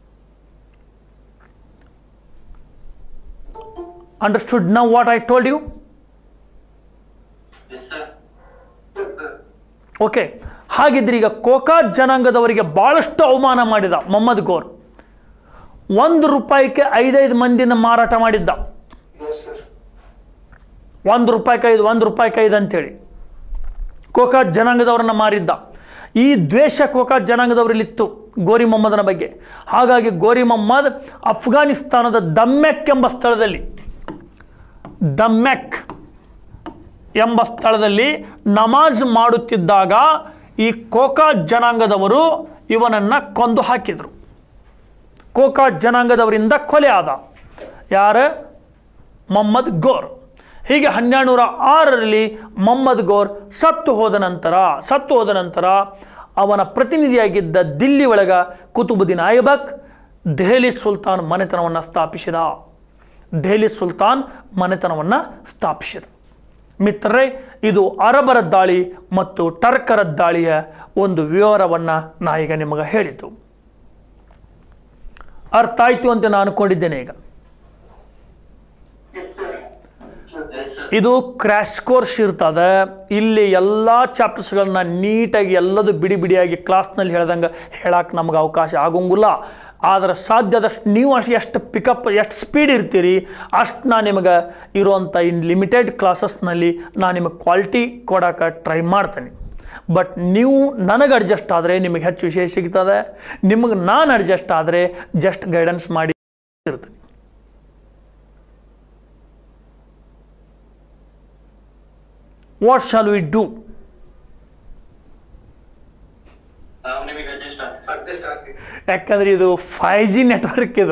understood now what I told you yes sir sir okay ಹಾಗಿದ್ರೆ ಈಗ ಕೋಕಾ ಜನಾಂಗದವರಿಗೆ ಭಾಳಷ್ಟು ಅವಮಾನ ಮಾಡಿದ ಮೊಹಮ್ಮದ್ ಗೋರ್ ಒಂದು ರೂಪಾಯಿಗೆ ಐದೈದು ಮಂದಿನ ಮಾರಾಟ ಮಾಡಿದ್ದ ಎಸ್ ಸರ್ ಒಂದು ರೂಪಾಯಿಗೆ ಐದು ಒಂದು ರೂಪಾಯಿಗೆ ಐದು ಅಂತೇಳಿ ಕೋಕಾ ಜನಾಂಗದವರನ್ನು ಮಾರಿದ್ದ ಈ ದ್ವೇಷ ಕೋಕಾ ಜನಾಂಗದವರಲ್ಲಿತ್ತು ಗೋರಿ ಮೊಹಮ್ಮದನ ಬಗ್ಗೆ ಹಾಗಾಗಿ ಗೋರಿ ಮೊಹಮ್ಮದ್ ಅಫ್ಘಾನಿಸ್ತಾನದ ದಮ್ಮೆಕ್ ಎಂಬ ಸ್ಥಳದಲ್ಲಿ ದಮ್ಮೆಕ್ ಎಂಬ ಸ್ಥಳದಲ್ಲಿ ನಮಾಜ್ ಮಾಡುತ್ತಿದ್ದಾಗ ಈ ಕೋಕಾ ಜನಾಂಗದವರು ಇವನನ್ನು ಕೊಂದು ಹಾಕಿದರು ಕೋಕಾ ಜನಾಂಗದವರಿಂದ ಕೊಲೆ ಆದ ಯಾರ ಮೊಹಮ್ಮದ್ ಗೋರ್ ಹೀಗೆ ಹನ್ನೆರಡು ನೂರ ಆರರಲ್ಲಿ ಮೊಹಮ್ಮದ್ ಗೋರ್ ಸತ್ತು ಹೋದ ನಂತರ ಸತ್ತು ಹೋದ ನಂತರ ಅವನ ಪ್ರತಿನಿಧಿಯಾಗಿದ್ದ ದಿಲ್ಲಿ ಒಳಗ ಕುತುಬುದ್ದೀನ್ ಐಬಕ್ ದೆಹಲಿ ಸುಲ್ತಾನ್ ಮನೆತನವನ್ನು ಸ್ಥಾಪಿಸಿದ ದೆಹಲಿ ಸುಲ್ತಾನ್ ಮನೆತನವನ್ನು ಸ್ಥಾಪಿಸಿದ ಮಿತ್ರರೇ ಇದು ಅರಬರ ದಾಳಿ ಮತ್ತು ಟರ್ಕರ ದಾಳಿಯ ಒಂದು ವಿವರವನ್ನು ನಾ ಈಗ ನಿಮಗೆ ಹೇಳಿದ್ದು ಅರ್ಥ ಆಯ್ತು ಅಂತ ನಾನು ಅನ್ಕೊಂಡಿದ್ದೇನೆ ಈಗ ಎಸ್ ಸರ್ ಎಸ್ ಸರ್ ಇದು ಕ್ರ್ಯಾಶ್ ಕೋರ್ಸ್ ಇರ್ತದೆ ಇಲ್ಲಿ ಎಲ್ಲ ಚಾಪ್ಟರ್ಸ್ಗಳನ್ನ ನೀಟಾಗಿ ಎಲ್ಲದು ಬಿಡಿ ಬಿಡಿಯಾಗಿ ಕ್ಲಾಸ್ನಲ್ಲಿ ಹೇಳ್ದಂಗೆ ಹೇಳಕ್ಕೆ ನಮಗೆ ಅವಕಾಶ ಆಗೋಂಗಿಲ್ಲ ಆದರೆ ಸಾಧ್ಯದಷ್ಟು ನೀವು ಅಷ್ಟು ಎಷ್ಟು ಪಿಕಪ್ ಎಷ್ಟು ಸ್ಪೀಡ್ ಇರ್ತೀರಿ ಅಷ್ಟು ನಾನು ನಿಮಗೆ ಇರುವಂಥ ಇನ್ ಲಿಮಿಟೆಡ್ ಕ್ಲಾಸಸ್ನಲ್ಲಿ ನಾನು ನಿಮಗೆ ಕ್ವಾಲಿಟಿ ಕೊಡೋಕೆ ಟ್ರೈ ಮಾಡ್ತೀನಿ ಬಟ್ ನೀವು ನನಗೆ ಅಡ್ಜಸ್ಟ್ ಆದರೆ ನಿಮಗೆ ಹೆಚ್ಚು ವಿಷಯ ಸಿಗ್ತದೆ ನಿಮಗೆ ನಾನು ಅಡ್ಜಸ್ಟ್ ಆದರೆ ಜಸ್ಟ್ ಗೈಡೆನ್ಸ್ ಮಾಡಿ ಇರ್ತೀನಿ ವಾಟ್ ಶಾಲ್ ವಿ ಡೂ ನಾವು ನಿಮಗೆ ಅಡ್ಜಸ್ಟ್ ಆಗ್ತೀವಿ ಯಾಕಂದ್ರೆ ಇದು ಫೈ ಜಿ ನೆಟ್ವರ್ಕ್ ಇದು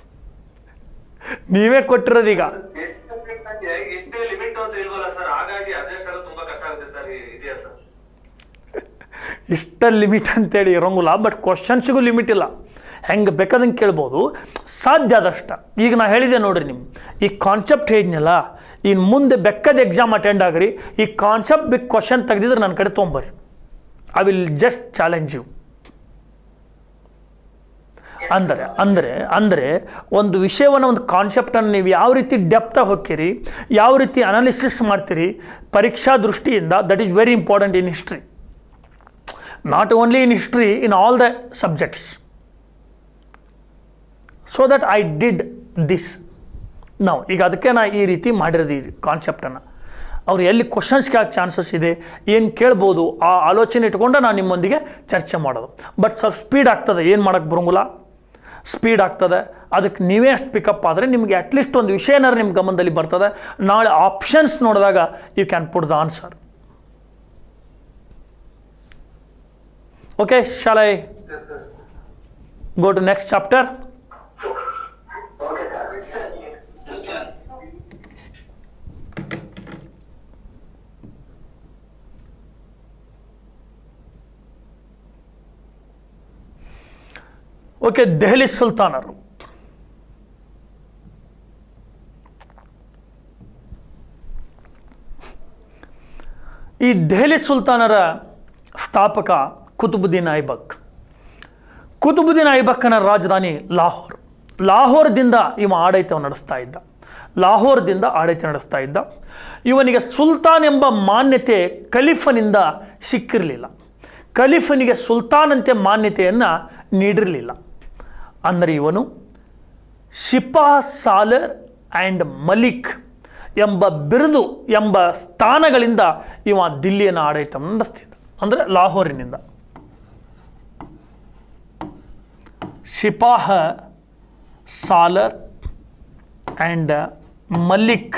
ನೀವೇ ಕೊಟ್ಟಿರೋದು ಈಗ ಇಷ್ಟೇ ಲಿಮಿಟ್ ಅಂತ ಇಲ್ವಲ್ಲ ಸರ್ ಹಾಗಾಗಿ ಅಡ್ಜಸ್ಟ್ ಆಗೋದು ತುಂಬಾ ಕಷ್ಟ ಆಗುತ್ತೆ ಸರ್ ಈ ಇತಿಹಾಸ ಇಷ್ಟ ಲಿಮಿಟ್ ಅಂತೇಳಿ ಇರೋಂಗಿಲ್ಲ ಬಟ್ ಕ್ವಶನ್ಸಿಗೂ ಲಿಮಿಟ್ ಇಲ್ಲ ಹೆಂಗೆ ಬೇಕಾದಂಗೆ ಕೇಳ್ಬೋದು ಸಾಧ್ಯ ಆದಷ್ಟ ಈಗ ನಾ ಹೇಳಿದೆ ನೋಡ್ರಿ ನಿಮ್ಗೆ ಈ ಕಾನ್ಸೆಪ್ಟ್ ಹೇಳಿದ್ನಲ್ಲ ಇನ್ನು ಮುಂದೆ ಬೆಕ್ಕದ ಎಕ್ಸಾಮ್ ಅಟೆಂಡ್ ಆಗ್ರಿ ಈ ಕಾನ್ಸೆಪ್ಟ್ ಬಿಗ್ ಕ್ವಶನ್ ತೆಗೆದಿದ್ರೆ ನನ್ನ ಕಡೆ ತೊಗೊಂಬರ್ರಿ I will just challenge you ಅಂದರೆ ಅಂದರೆ ಅಂದರೆ ಒಂದು ವಿಷಯವನ್ನು ಒಂದು ಕಾನ್ಸೆಪ್ಟನ್ನು ನೀವು ಯಾವ ರೀತಿ ಡೆಪ್ತಾಗಿ ಹೋಗ್ತೀರಿ ಯಾವ ರೀತಿ ಅನಾಲಿಸಿಸ್ ಮಾಡ್ತೀರಿ ಪರೀಕ್ಷಾ ದೃಷ್ಟಿಯಿಂದ that is very important in history not only in history in all the subjects so that I did this ನಾವು ಈಗ ಅದಕ್ಕೆ ನಾ ಈ ರೀತಿ ಮಾಡಿರೋದು ಈ ಕಾನ್ಸೆಪ್ಟನ್ನು ಅವ್ರು ಎಲ್ಲಿ ಕ್ವಶನ್ಸ್ಗೆ ಹಾಕಿ ಚಾನ್ಸಸ್ ಇದೆ ಏನು ಕೇಳ್ಬೋದು ಆ ಆಲೋಚನೆ ಇಟ್ಕೊಂಡು ನಾನು ನಿಮ್ಮೊಂದಿಗೆ ಚರ್ಚೆ ಮಾಡೋದು ಬಟ್ ಸ್ವಲ್ಪ ಸ್ಪೀಡ್ ಆಗ್ತದೆ ಏನು ಮಾಡೋಕ್ಕೆ ಬರೋಂಗಿಲ್ಲ ಸ್ಪೀಡ್ ಆಗ್ತದೆ ಅದಕ್ಕೆ ನೀವೇ ಅಷ್ಟು ಪಿಕಪ್ ಆದರೆ ನಿಮಗೆ ಅಟ್ಲೀಸ್ಟ್ ಒಂದು ವಿಷಯನಾರು ನಿಮ್ಮ ಗಮನದಲ್ಲಿ ಬರ್ತದೆ ನಾಳೆ ಆಪ್ಷನ್ಸ್ ನೋಡಿದಾಗ you can put the answer okay shall I go to next chapter okay Delhi ಸುಲ್ತಾನರು ಈ ದೆಹಲಿ ಸುಲ್ತಾನರ ಸ್ಥಾಪಕ ಕುತುಬುದ್ದೀನ್ ಐಬಕ್ ಕುತುಬುದ್ದೀನ್ ಐಬಕ್ಕನ ರಾಜಧಾನಿ ಲಾಹೋರ್ ಲಾಹೋರ್ದಿಂದ ಇವ ಆಡಳಿತ ನಡೆಸ್ತಾ ಇದ್ದ ಲಾಹೋರ್ದಿಂದ ಆಡಳಿತ ನಡೆಸ್ತಾ ಇದ್ದ ಇವನಿಗೆ ಸುಲ್ತಾನ್ ಎಂಬ ಮಾನ್ಯತೆ ಕಲಿಫನಿಂದ ಸಿಕ್ಕಿರಲಿಲ್ಲ ಕಲಿಫನಿಗೆ ಸುಲ್ತಾನ್ ಅಂತೆ ಮಾನ್ಯತೆಯನ್ನು ನೀಡಿರಲಿಲ್ಲ ಅಂದರೆ ಇವನು ಶಿಪಾ ಸಾಲರ್ ಆ್ಯಂಡ್ ಮಲಿಕ್ ಎಂಬ ಬಿರುದು ಎಂಬ ಸ್ಥಾನಗಳಿಂದ ಇವ ದಿಲ್ಲಿಯನ್ನು ಆಡಳಿತ ನಡೆಸ್ತಿದ್ದ ಅಂದರೆ ಲಾಹೋರಿನಿಂದ ಶಿಪಾಹ ಸಾಲರ್ ಆ್ಯಂಡ್ ಮಲ್ಲಿಕ್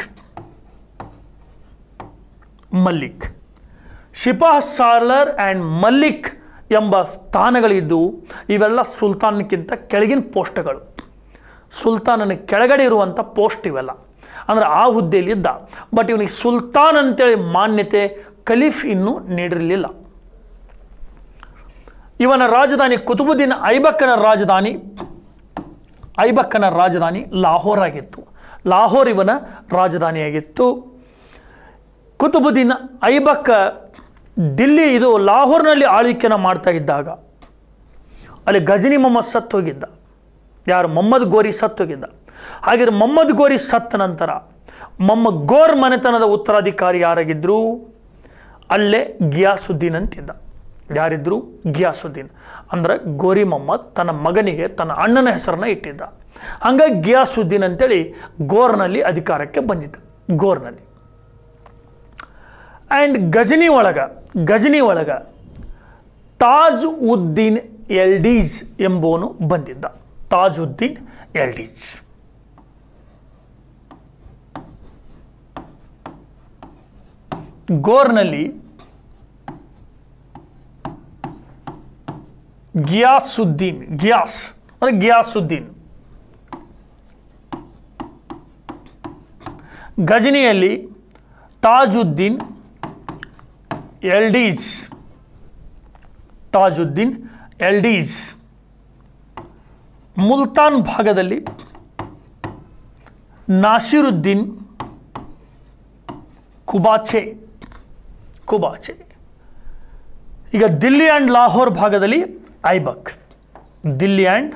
ಮಲ್ಲಿಕ್ ಶಿಪಾಹ್ ಸಾಲರ್ ಆ್ಯಂಡ್ ಮಲ್ಲಿಕ್ ಎಂಬ ಸ್ಥಾನಗಳಿದ್ದು ಇವೆಲ್ಲ ಸುಲ್ತಾನಕ್ಕಿಂತ ಕೆಳಗಿನ ಪೋಸ್ಟ್ಗಳು ಸುಲ್ತಾನನ ಕೆಳಗಡೆ ಇರುವಂಥ ಪೋಸ್ಟ್ ಇವೆಲ್ಲ ಅಂದರೆ ಆ ಹುದ್ದೆಯಲ್ಲಿ ಇದ್ದ ಬಟ್ ಇವನಿಗೆ ಸುಲ್ತಾನ್ ಅಂತೇಳಿ ಮಾನ್ಯತೆ ಖಲೀಫ್ ಇನ್ನೂ ನೀಡಿರಲಿಲ್ಲ ಇವನ ರಾಜಧಾನಿ ಕುತುಬುದ್ದೀನ್ ಐಬಕ್ಕನ ರಾಜಧಾನಿ ಐಬಕ್ಕನ ರಾಜಧಾನಿ ಲಾಹೋರ್ ಆಗಿತ್ತು ಲಾಹೋರ್ ಇವನ ರಾಜಧಾನಿಯಾಗಿತ್ತು ಕುತುಬುದ್ದೀನ್ ಐಬಕ್ಕ ದಿಲ್ಲಿ ಇದು ಲಾಹೋರ್ನಲ್ಲಿ ಆಳ್ವಿಕೆನ ಮಾಡ್ತಾ ಇದ್ದಾಗ ಅಲ್ಲಿ ಗಜನಿ ಮೊಹಮ್ಮದ್ ಸತ್ತು ಹೋಗಿದ್ದ ಯಾರು ಮೊಹಮ್ಮದ್ ಗೋರಿ ಸತ್ತು ಹೋಗಿದ್ದ ಹಾಗಿದ್ರೆ ಮೊಹಮ್ಮದ್ ಗೋರಿ ಸತ್ತ ನಂತರ ಮೊಹಮ್ಮದ್ ಗೋರ್ ಮನೆತನದ ಉತ್ತರಾಧಿಕಾರಿ ಯಾರಾಗಿದ್ದರು ಅಲ್ಲೇ ಗಿಯಾಸುದ್ದೀನ್ ಅಂತಿದ್ದ ಯಾರಿದ್ರು ಗಿಯಾಸುದ್ದೀನ್ ಅಂದ್ರೆ ಗೋರಿ ಮೊಹಮ್ಮದ್ ತನ್ನ ಮಗನಿಗೆ ತನ್ನ ಅಣ್ಣನ ಹೆಸರನ್ನ ಇಟ್ಟಿದ್ದ ಹಂಗಾಗಿ ಗಿಯಾಸುದ್ದೀನ್ ಅಂತೇಳಿ ಗೋರ್ನಲ್ಲಿ ಅಧಿಕಾರಕ್ಕೆ ಬಂದಿದ್ದ ಗೋರ್ನಲ್ಲಿ ಆ್ಯಂಡ್ ಗಜನಿ ಒಳಗ ಗಜನಿ ಒಳಗ ತಾಜ್ ಉದ್ದೀನ್ ಎಲ್ಡೀಸ್ ಎಂಬುವನು ಬಂದಿದ್ದ ತಾಜ್ ಉದ್ದೀನ್ ಎಲ್ಡೀಸ್ ಗೋರ್ನಲ್ಲಿ ಗಿಯಾಸುದ್ದೀನ್ ಗಿಯಾಸ್ ಅಂದರೆ ಗಿಯಾಸುದ್ದೀನ್ ಗಜನಿಯಲ್ಲಿ ತಾಜುದ್ದೀನ್ ಎಲ್ಡೀಸ್ ತಾಜುದ್ದೀನ್ ಎಲ್ಡೀಸ್ ಮುಲ್ತಾನ್ ಭಾಗದಲ್ಲಿ ನಾಸಿರುದ್ದೀನ್ ಕುಬಾಚೆ ಕುಬಾಚೆ ಈಗ ದಿಲ್ಲಿ ಆ್ಯಂಡ್ ಲಾಹೋರ್ ಭಾಗದಲ್ಲಿ ಐಬಕ್ ದಿಲ್ಲಿ ಆ್ಯಂಡ್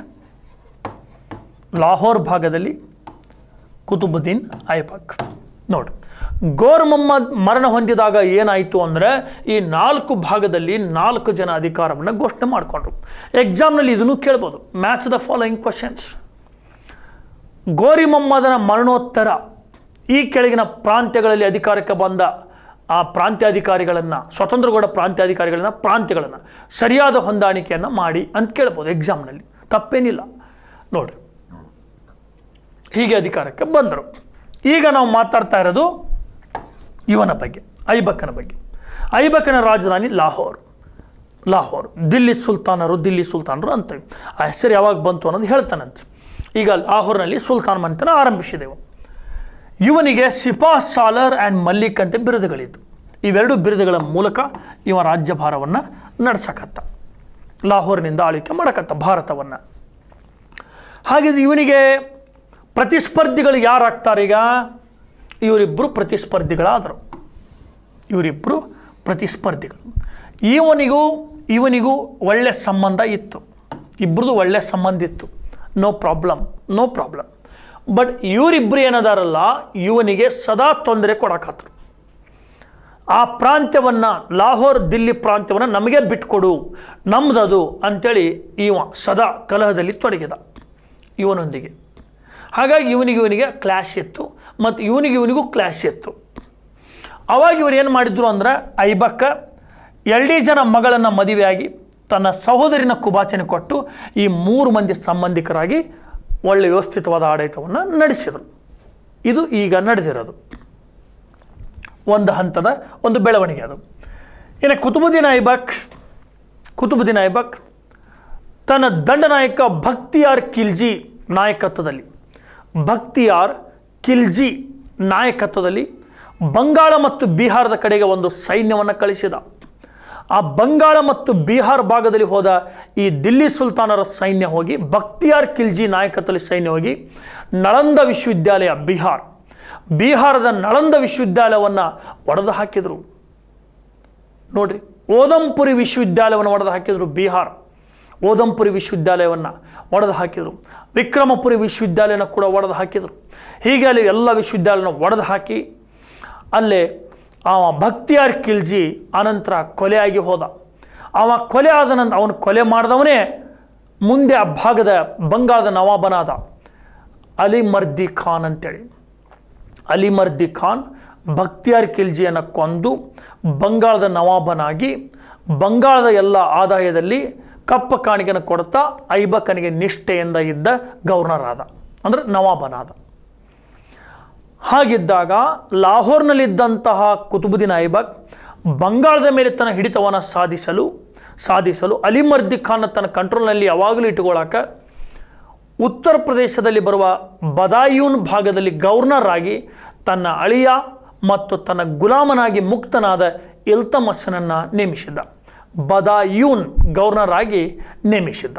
ಲಾಹೋರ್ ಭಾಗದಲ್ಲಿ ಕುತುಬುದ್ದೀನ್ ಐಬಕ್ ನೋಡಿ ಗೋರ್ ಮೊಹಮ್ಮದ್ ಮರಣ ಹೊಂದಿದಾಗ ಏನಾಯಿತು ಅಂದರೆ ಈ ನಾಲ್ಕು ಭಾಗದಲ್ಲಿ ನಾಲ್ಕು ಜನ ಅಧಿಕಾರವನ್ನು ಘೋಷಣೆ ಮಾಡಿಕೊಂಡ್ರು ಎಕ್ಸಾಮ್ನಲ್ಲಿ ಇದನ್ನು ಕೇಳ್ಬೋದು ಮ್ಯಾಚ್ ದ ಫಾಲೋಯಿಂಗ್ ಕ್ವಶನ್ಸ್ ಗೋರಿ ಮೊಹಮ್ಮದನ ಮರಣೋತ್ತರ ಈ ಕೆಳಗಿನ ಪ್ರಾಂತ್ಯಗಳಲ್ಲಿ ಅಧಿಕಾರಕ್ಕೆ ಬಂದ ಆ ಪ್ರಾಂತ್ಯಾಧಿಕಾರಿಗಳನ್ನು ಸ್ವತಂತ್ರಗೌಡ ಪ್ರಾಂತ್ಯಾಧಿಕಾರಿಗಳನ್ನ ಪ್ರಾಂತ್ಯಗಳನ್ನು ಸರಿಯಾದ ಹೊಂದಾಣಿಕೆಯನ್ನು ಮಾಡಿ ಅಂತ ಕೇಳ್ಬೋದು ಎಕ್ಸಾಮ್ನಲ್ಲಿ ತಪ್ಪೇನಿಲ್ಲ ನೋಡ್ರಿ ಹೀಗೆ ಅಧಿಕಾರಕ್ಕೆ ಬಂದರು ಈಗ ನಾವು ಮಾತಾಡ್ತಾ ಇರೋದು ಇವನ ಬಗ್ಗೆ ಐಬಕ್ಕನ ಬಗ್ಗೆ ಐಬಕ್ಕನ ರಾಜಧಾನಿ ಲಾಹೋರ್ ಲಾಹೋರ್ ದಿಲ್ಲಿ ಸುಲ್ತಾನರು ದಿಲ್ಲಿ ಸುಲ್ತಾನರು ಅಂತೇವೆ ಆ ಹೆಸರು ಯಾವಾಗ ಬಂತು ಅನ್ನೋದು ಹೇಳ್ತಾನಂತೆ ಈಗ ಲಾಹೋರ್ನಲ್ಲಿ ಸುಲ್ತಾನ್ ಮನೆತನ ಆರಂಭಿಸಿದೆವು ಇವನಿಗೆ ಸಿಪಾ ಸಾಲರ್ ಆ್ಯಂಡ್ ಮಲ್ಲಿಕ್ ಅಂತ ಬಿರುದುಗಳಿದ್ದು ಇವೆರಡು ಬಿರುದುಗಳ ಮೂಲಕ ಇವ ರಾಜ್ಯಭಾರವನ್ನು ನಡೆಸಕತ್ತ ಲಾಹೋರ್ನಿಂದ ಆಳ್ವಿಕೆ ಮಾಡಕತ್ತ ಭಾರತವನ್ನು ಹಾಗಿದ್ರೆ ಇವನಿಗೆ ಪ್ರತಿಸ್ಪರ್ಧಿಗಳು ಯಾರಾಗ್ತಾರೀಗ ಇವರಿಬ್ಬರು ಪ್ರತಿಸ್ಪರ್ಧಿಗಳಾದರು ಇವರಿಬ್ಬರು ಪ್ರತಿಸ್ಪರ್ಧಿಗಳು ಇವನಿಗೂ ಇವನಿಗೂ ಒಳ್ಳೆ ಸಂಬಂಧ ಇತ್ತು ಇಬ್ಬರದು ಒಳ್ಳೆ ಸಂಬಂಧ ಇತ್ತು no problem no problem but ಇವರಿಬ್ಬರು ಏನದಾರಲ್ಲ ಇವನಿಗೆ ಸದಾ ತೊಂದರೆ ಕೊಡಕತ್ರು ಆ ಪ್ರಾಂತ್ಯವನ್ನು ಲಾಹೋರ್ ದಿಲ್ಲಿ ಪ್ರಾಂತ್ಯವನ್ನು ನಮಗೆ ಬಿಟ್ಕೊಡು ನಮ್ದದು ಅಂಥೇಳಿ ಇವ ಸದಾ ಕಲಹದಲ್ಲಿ ತೊಡಗಿದ ಇವನೊಂದಿಗೆ ಹಾಗಾಗಿ ಇವನಿಗೆ ಇವನಿಗೆ ಕ್ಲಾಶ್ ಇತ್ತು ಮತ್ತು ಇವನಿಗೆ ಇವನಿಗೂ ಕ್ಲಾಶ್ ಇತ್ತು ಅವಾಗ ಇವ್ರು ಏನು ಮಾಡಿದ್ರು ಅಂದ್ರೆ ಐಬಕ್ಕ ಎರಡೇ ಜನ ಮಗಳನ್ನು ಮದುವೆಯಾಗಿ ತನ್ನ ಸಹೋದರಿನ ಕುಬಾಚನೆ ಕೊಟ್ಟು ಈ ಮೂರು ಮಂದಿ ಸಂಬಂಧಿಕರಾಗಿ ಒಳ್ಳೆ ವ್ಯವಸ್ಥಿತವಾದ ಆಡಳಿತವನ್ನು ನಡೆಸಿದರು ಇದು ಈಗ ನಡೆದಿರೋದು ಒಂದು ಹಂತದ ಒಂದು ಬೆಳವಣಿಗೆ ಅದು ಇನ್ನು ಕುತುಬುದ್ದೀನ್ ಐಬಕ್ ಕುತುಬುದ್ದೀನ್ ಐಬಕ್ ತನ್ನ ದಂಡನಾಯಕ ಭಕ್ತಿಯಾರ್ ಕಿಲ್ಜಿ ನಾಯಕತ್ವದಲ್ಲಿ ಭಕ್ತಿಯಾರ್ ಕಿಲ್ಜಿ ನಾಯಕತ್ವದಲ್ಲಿ ಬಂಗಾಳ ಮತ್ತು ಬಿಹಾರದ ಕಡೆಗೆ ಒಂದು ಸೈನ್ಯವನ್ನು ಕಳಿಸಿದ ಆ ಬಂಗಾಳ ಮತ್ತು ಬಿಹಾರ್ ಭಾಗದಲ್ಲಿ ಹೋದ ಈ ದಿಲ್ಲಿ ಸುಲ್ತಾನರ ಸೈನ್ಯ ಹೋಗಿ ಬಕ್ತಿಯಾರ್ ಖಿಲ್ಜಿ ನಾಯಕತ್ವದಲ್ಲಿ ಸೈನ್ಯ ಹೋಗಿ ನಳಂದ ವಿಶ್ವವಿದ್ಯಾಲಯ ಬಿಹಾರ್ ಬಿಹಾರದ ನಳಂದ ವಿಶ್ವವಿದ್ಯಾಲಯವನ್ನು ಒಡೆದು ಹಾಕಿದರು ನೋಡ್ರಿ ಓದಂಪುರಿ ವಿಶ್ವವಿದ್ಯಾಲಯವನ್ನು ಒಡೆದು ಹಾಕಿದರು ಬಿಹಾರ್ ಓದಂಪುರಿ ವಿಶ್ವವಿದ್ಯಾಲಯವನ್ನು ಒಡೆದು ಹಾಕಿದರು ವಿಕ್ರಮಪುರಿ ವಿಶ್ವವಿದ್ಯಾಲಯನ ಕೂಡ ಒಡೆದು ಹಾಕಿದರು ಹೀಗೆ ಅಲ್ಲಿ ಎಲ್ಲ ವಿಶ್ವವಿದ್ಯಾಲಯನ ಒಡೆದು ಹಾಕಿ ಅಲ್ಲೇ ಅವ ಭಕ್ತಿಯಾರ್ ಖಿಲ್ಜಿ ಅನಂತರ ಕೊಲೆಯಾಗಿ ಹೋದ ಅವ ಕೊಲೆ ಆದ ನಂತರ ಅವನು ಕೊಲೆ ಮಾಡಿದವನೇ ಮುಂದೆ ಆ ಭಾಗದ ಬಂಗಾಳದ ನವಾಬನಾದ ಅಲಿ ಮರ್ದಿ ಖಾನ್ ಅಂತೇಳಿ ಅಲಿ ಮರ್ದಿ ಖಾನ್ ಭಕ್ತಿಯಾರ್ ಖಿಲ್ಜಿಯನ್ನು ಕೊಂದು ಬಂಗಾಳದ ನವಾಬನಾಗಿ ಬಂಗಾಳದ ಎಲ್ಲ ಆದಾಯದಲ್ಲಿ ಕಪ್ಪ ಕಾಣಿಕೆಯನ್ನು ಕೊಡ್ತಾ ಐಬಕನಿಗೆ ನಿಷ್ಠೆಯಿಂದ ಇದ್ದ ಗವರ್ನರ್ ಆದ ಅಂದರೆ ನವಾಬನಾದ ಹಾಗಿದ್ದಾಗ ಲಾಹೋರ್ನಲ್ಲಿದ್ದಂತಹ ಕುತುಬುದ್ದೀನ್ ಐಬಕ್ ಬಂಗಾಳದ ಮೇಲೆ ತನ್ನ ಹಿಡಿತವನ್ನು ಸಾಧಿಸಲು ಸಾಧಿಸಲು ಅಲಿಮರ್ದಿ ಖಾನ್ ತನ್ನ ಕಂಟ್ರೋಲ್ನಲ್ಲಿ ಯಾವಾಗಲೂ ಇಟ್ಟುಕೊಳ್ಳಾಕ ಉತ್ತರ ಪ್ರದೇಶದಲ್ಲಿ ಬರುವ ಬದಾಯೂನ್ ಭಾಗದಲ್ಲಿ ಗವರ್ನರ್ ಆಗಿ ತನ್ನ ಅಳಿಯ ಮತ್ತು ತನ್ನ ಗುಲಾಮನಾಗಿ ಮುಕ್ತನಾದ ಇಲ್ತಮಸ್ಸನನ್ನು ನೇಮಿಸಿದ್ದ ಬದಾಯೂನ್ ಗವರ್ನರ್ ಆಗಿ ನೇಮಿಸಿದ್ದ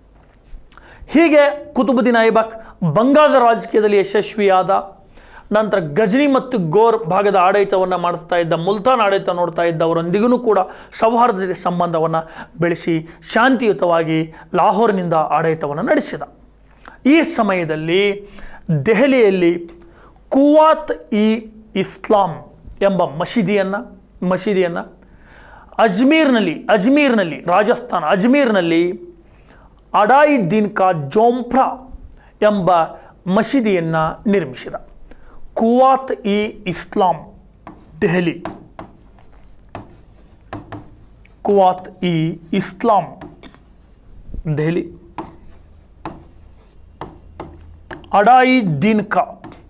ಹೀಗೆ ಕುತುಬುದ್ದೀನ್ ಐಬಕ್ ಬಂಗಾಳದ ರಾಜಕೀಯದಲ್ಲಿ ಯಶಸ್ವಿಯಾದ ನಂತರ ಗಜನಿ ಮತ್ತು ಗೋರ್ ಭಾಗದ ಆಡಳಿತವನ್ನು ಮಾಡ್ತಾ ಇದ್ದ ಮುಲ್ತಾನ್ ಆಡಳಿತ ನೋಡ್ತಾ ಇದ್ದವರೊಂದಿಗೂ ಕೂಡ ಸೌಹಾರ್ದತೆ ಸಂಬಂಧವನ್ನು ಬೆಳೆಸಿ ಶಾಂತಿಯುತವಾಗಿ ಲಾಹೋರ್ನಿಂದ ಆಡಳಿತವನ್ನು ನಡೆಸಿದ ಈ ಸಮಯದಲ್ಲಿ ದೆಹಲಿಯಲ್ಲಿ ಕುವಾತ್ ಇ ಇಸ್ಲಾಂ ಎಂಬ ಮಸೀದಿಯನ್ನು ಮಸೀದಿಯನ್ನು ಅಜ್ಮೀರ್ನಲ್ಲಿ ಅಜ್ಮೀರ್ನಲ್ಲಿ ರಾಜಸ್ಥಾನ ಅಜ್ಮೀರ್ನಲ್ಲಿ ಅಡಾಯಿದ್ದೀನ್ ಕಾ ಜೋಂಫ್ರಾ ಎಂಬ ಮಸೀದಿಯನ್ನು ನಿರ್ಮಿಸಿದ ಕುವಾತ್ ಇ ಇಸ್ಲಾಂ ದೆಹಲಿ ಕುವಾತ್ ಇ ಇಸ್ಲಾಂ ದೆಹಲಿ ಅಡಾಯಿ ದೀನ್ ಕಾ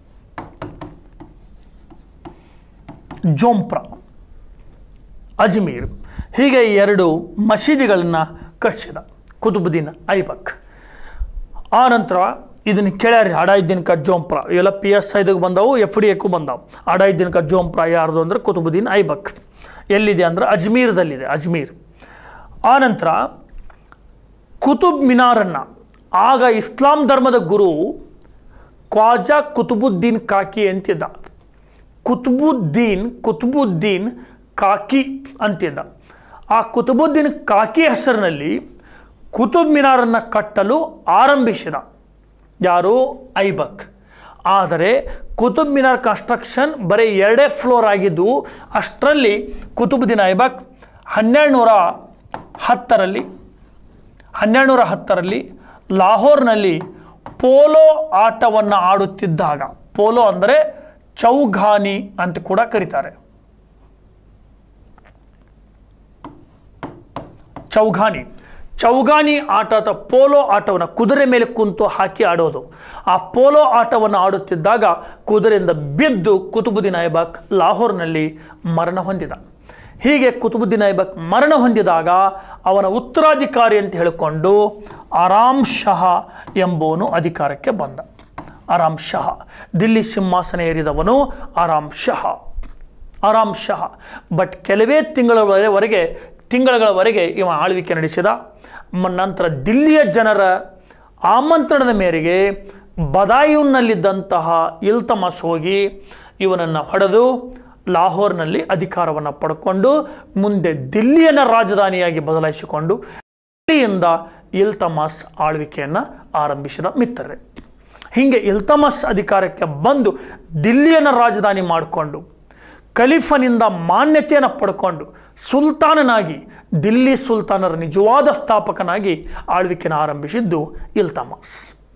ಜೋಂಪ್ರಾ ಅಜ್ಮೀರ್ ಹೀಗೆ ಎರಡು ಮಸೀದಿಗಳನ್ನು ಕಟ್ಟಿಸಿದ ಕುತುಬುದ್ದೀನ್ ಐಬಕ್ ಆ ನಂತರ ಇದನ್ನು ಕೇಳ್ಯಾರಿ ಅಡಾಯಿದ್ದೀನ್ ಕ ಜೋಂಪ್ರಾ ಇವೆಲ್ಲ ಪಿ ಎಸ್ ಐದಾಗ ಬಂದವು ಎಫ್ ಡಿ ಎಕ್ಕೂ ಬಂದವು ಅಡಾಯಿದ್ದೀನ್ ಕ ಜೋಂಪ್ರಾ ಯಾರ್ದು ಅಂದರೆ ಕುತುಬುದ್ದೀನ್ ಐಬಕ್ ಎಲ್ಲಿದೆ ಅಂದ್ರೆ ಅಜ್ಮೀರ್ದಲ್ಲಿದೆ ಅಜ್ಮೀರ್ ಆ ನಂತರ ಕುತುಬ್ ಮಿನಾರನ್ನು ಆಗ ಇಸ್ಲಾಂ ಧರ್ಮದ ಗುರು ಖ್ವಾಜಾ ಕುತುಬುದ್ದೀನ್ ಕಾಕಿ ಅಂತಿದ್ದ ಕುತುಬುದ್ದೀನ್ ಕುತುಬುದ್ದೀನ್ ಕಾಕಿ ಅಂತಿದ್ದ ಆ ಕುತುಬುದ್ದೀನ್ ಕಾಕಿ ಹೆಸರಿನಲ್ಲಿ ಕುತುಬ್ ಮಿನಾರನ್ನು ಕಟ್ಟಲು ಆರಂಭಿಸಿದ ಯಾರು ಐಬಕ್ ಆದರೆ ಕುತುಬ್ ಮಿನಾರ್ ಕನ್ಸ್ಟ್ರಕ್ಷನ್ ಬರೀ ಎರಡೇ ಫ್ಲೋರ್ ಆಗಿದ್ದು ಅಷ್ಟರಲ್ಲಿ ಕುತುಬುದ್ದೀನ್ ಐಬಕ್ ಹನ್ನೆರಡು ನೂರ ಹತ್ತರಲ್ಲಿ ಹನ್ನೆರಡು ನೂರ ಹತ್ತರಲ್ಲಿ ಲಾಹೋರ್ನಲ್ಲಿ ಪೋಲೋ ಆಟವನ್ನು ಆಡುತ್ತಿದ್ದಾಗ ಪೋಲೋ ಅಂದರೆ ಚೌಘಾನಿ ಅಂತ ಕೂಡ ಕರೀತಾರೆ ಚೌಘಾನಿ ಚೌಗಾನಿ ಆಟ ಅಥವಾ ಪೋಲೋ ಆಟವನ್ನು ಕುದುರೆ ಮೇಲೆ ಕುಂತು ಹಾಕಿ ಆಡೋದು ಆ ಪೋಲೋ ಆಟವನ್ನು ಆಡುತ್ತಿದ್ದಾಗ ಕುದುರೆಯಿಂದ ಬಿದ್ದು ಕುತುಬುದ್ದೀನ್ ಐಬಾಕ್ ಲಾಹೋರ್ನಲ್ಲಿ ಮರಣ ಹೊಂದಿದ ಹೀಗೆ ಕುತುಬುದ್ದೀನ್ ಐಬಕ್ ಮರಣ ಹೊಂದಿದಾಗ ಅವನ ಉತ್ತರಾಧಿಕಾರಿ ಅಂತ ಹೇಳಿಕೊಂಡು ಆರಾಮ್ ಶಹ ಎಂಬುವನು ಅಧಿಕಾರಕ್ಕೆ ಬಂದ ಆರಾಮ್ ಶಹ ದಿಲ್ಲಿ ಸಿಂಹಾಸನ ಏರಿದವನು ಆರಾಮ್ ಶಹ ಆರಾಮ್ ಶಹ ಬಟ್ ಕೆಲವೇ ತಿಂಗಳವರೆಗೆ ತಿಂಗಳಗಳವರೆಗೆ ಇವ ಆಳ್ವಿಕೆ ನಡೆಸಿದ ಮ- ನಂತರ ದಿಲ್ಲಿಯ ಜನರ ಆಮಂತ್ರಣದ ಮೇರೆಗೆ ಬದಾಯೂನ್ನಲ್ಲಿದ್ದಂತಹ ಇಲ್ತಮಸ್ ಹೋಗಿ ಇವನನ್ನು ಹೊಡೆದು ಲಾಹೋರ್ನಲ್ಲಿ ಅಧಿಕಾರವನ್ನು ಪಡ್ಕೊಂಡು ಮುಂದೆ ದಿಲ್ಲಿಯನ್ನ ರಾಜಧಾನಿಯಾಗಿ ಬದಲಾಯಿಸಿಕೊಂಡು ದಿಲ್ಲಿಯಿಂದ ಇಲ್ತಮಸ್ ಆಳ್ವಿಕೆಯನ್ನು ಆರಂಭಿಸಿದ ಮಿತ್ರರೇ ಹೀಗೆ ಇಲ್ತಮಸ್ ಅಧಿಕಾರಕ್ಕೆ ಬಂದು ದಿಲ್ಲಿಯನ್ನು ರಾಜಧಾನಿ ಮಾಡಿಕೊಂಡು ಖಲೀಫನಿಂದ ಮಾನ್ಯತೆಯನ್ನು ಪಡ್ಕೊಂಡು ಸುಲ್ತಾನನಾಗಿ ದಿಲ್ಲಿ ಸುಲ್ತಾನರ ನಿಜವಾದ ಸ್ಥಾಪಕನಾಗಿ ಆಳ್ವಿಕೆಯನ್ನು ಆರಂಭಿಸಿದ್ದು ಇಲ್ತಮಸ್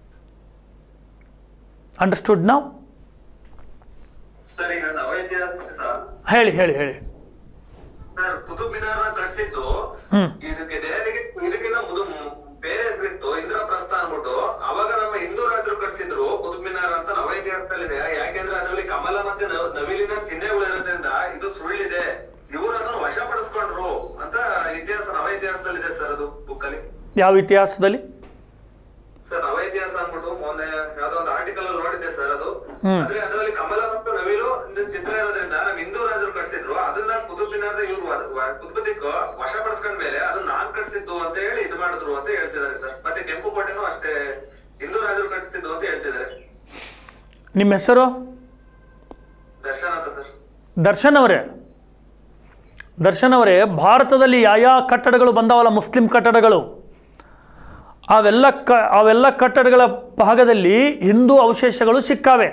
ಅಂಡರ್ಸ್ಟುಡ್ ನಾವು ಸರ್ ಈಗ ನವೈದ್ಯ ಸರ್ ಹೇಳಿ ಹೇಳಿ ಹೇಳಿ ಸರ್ ಕುತುಬ್ ಮಿನಾರ್ ಕಟ್ಸಿದ್ದು ಹ್ಮ್ ಇದಕ್ಕೆ ದೆಹಲಿಗೆ ಇದಕ್ಕಿಂತ ಮುದು ಬೇರೆ ಹೆಸರಿತ್ತು ಇಂದ್ರಪ್ರಸ್ಥ ಅನ್ಬಿಟ್ಟು ಅವಾಗ ನಮ್ಮ ಹಿಂದೂ ರಾಜರು ಕಟ್ಸಿದ್ರು ಕುತುಬ್ ಮಿನಾರ್ ಅಂತ ನವ ಇತಿಹಾಸದಲ್ಲಿದೆ ಯಾಕೆಂದ್ರೆ ಅದರಲ್ಲಿ ಕಮಲ ಮತ್ತೆ ನವ- ನವಿಲಿನ ಚಿಹ್ನೆಗಳು ಇರೋದ್ರಿಂದ ಇದು ಸುಳ್ಳಿದೆ ಇವರು ಅದನ್ನು ವಶಪಡಿಸ್ಕೊಂಡ್ರು ಅಂತ ಇತಿಹಾಸ ನವ ಇತಿಹಾಸದಲ್ಲಿದೆ ಸರ್ ಅದು ಬುಕ್ ಅಲ್ಲಿ ಯಾವ ಇತಿಹಾಸದಲ್ಲಿ ಸರ್ ನವ ಇತಿಹಾಸ ಅನ್ಬಿಟ್ಟು ಮೊನ್ನೆ ಯಾವ್ದೋ ಒಂದು ಆರ್ಟಿಕಲ್ ಅಲ್ಲಿ ನೋಡಿದ್ದೆ ಸರ್ ಅದು ಹ್ಮ್. ಅಂದ್ರೆ ಅದರಲ್ಲಿ ಕಮಲ ಮತ್ತು ನವಿಲು ಇದು ಚಿತ್ರ ಇರೋದ್ರಿಂದ ನಮ್ ಹಿಂದೂ ರಾಜರು ಕಟ್ಸಿದ್ರು ಅದನ್ನ ಕುತುಬ್ ಮಿನಾರ್ ಇವ್ರು ಕುತುಬದಿಕ್ ವಶಪಡಿಸ್ಕೊಂಡ್ ಮೇಲೆ ಅದನ್ನ ನಾನ್ ಕಟ್ಸಿದ್ದು ಅಂತ ಹೇಳಿ ಇದು ಮಾಡಿದ್ರು ಅಂತ ಹೇಳ್ತಿದ್ದಾರೆ ಸರ್ ಮತ್ತೆ ಕೆಂಪು ಕೋಟೆನೂ ಅಷ್ಟೇ ಹಿಂದೂ ರಾಜರು ಕಟ್ಸಿದ್ದು ಅಂತ ಹೇಳ್ತಿದ್ದಾರೆ ನಿಮ್ಮ ಹೆಸರು ದರ್ಶನ್ ಅಂತ ಸರ್ ದರ್ಶನ್ ಅವರೇ ದರ್ಶನ್ ಅವರೇ ಭಾರತದಲ್ಲಿ ಯಾವ ಕಟ್ಟಡಗಳು ಬಂದಾವಲ್ಲ ಮುಸ್ಲಿಂ ಕಟ್ಟಡಗಳು ಅವೆಲ್ಲ ಕ ಅವೆಲ್ಲ ಕಟ್ಟಡಗಳ ಭಾಗದಲ್ಲಿ ಹಿಂದೂ ಅವಶೇಷಗಳು ಸಿಕ್ಕಾವೆ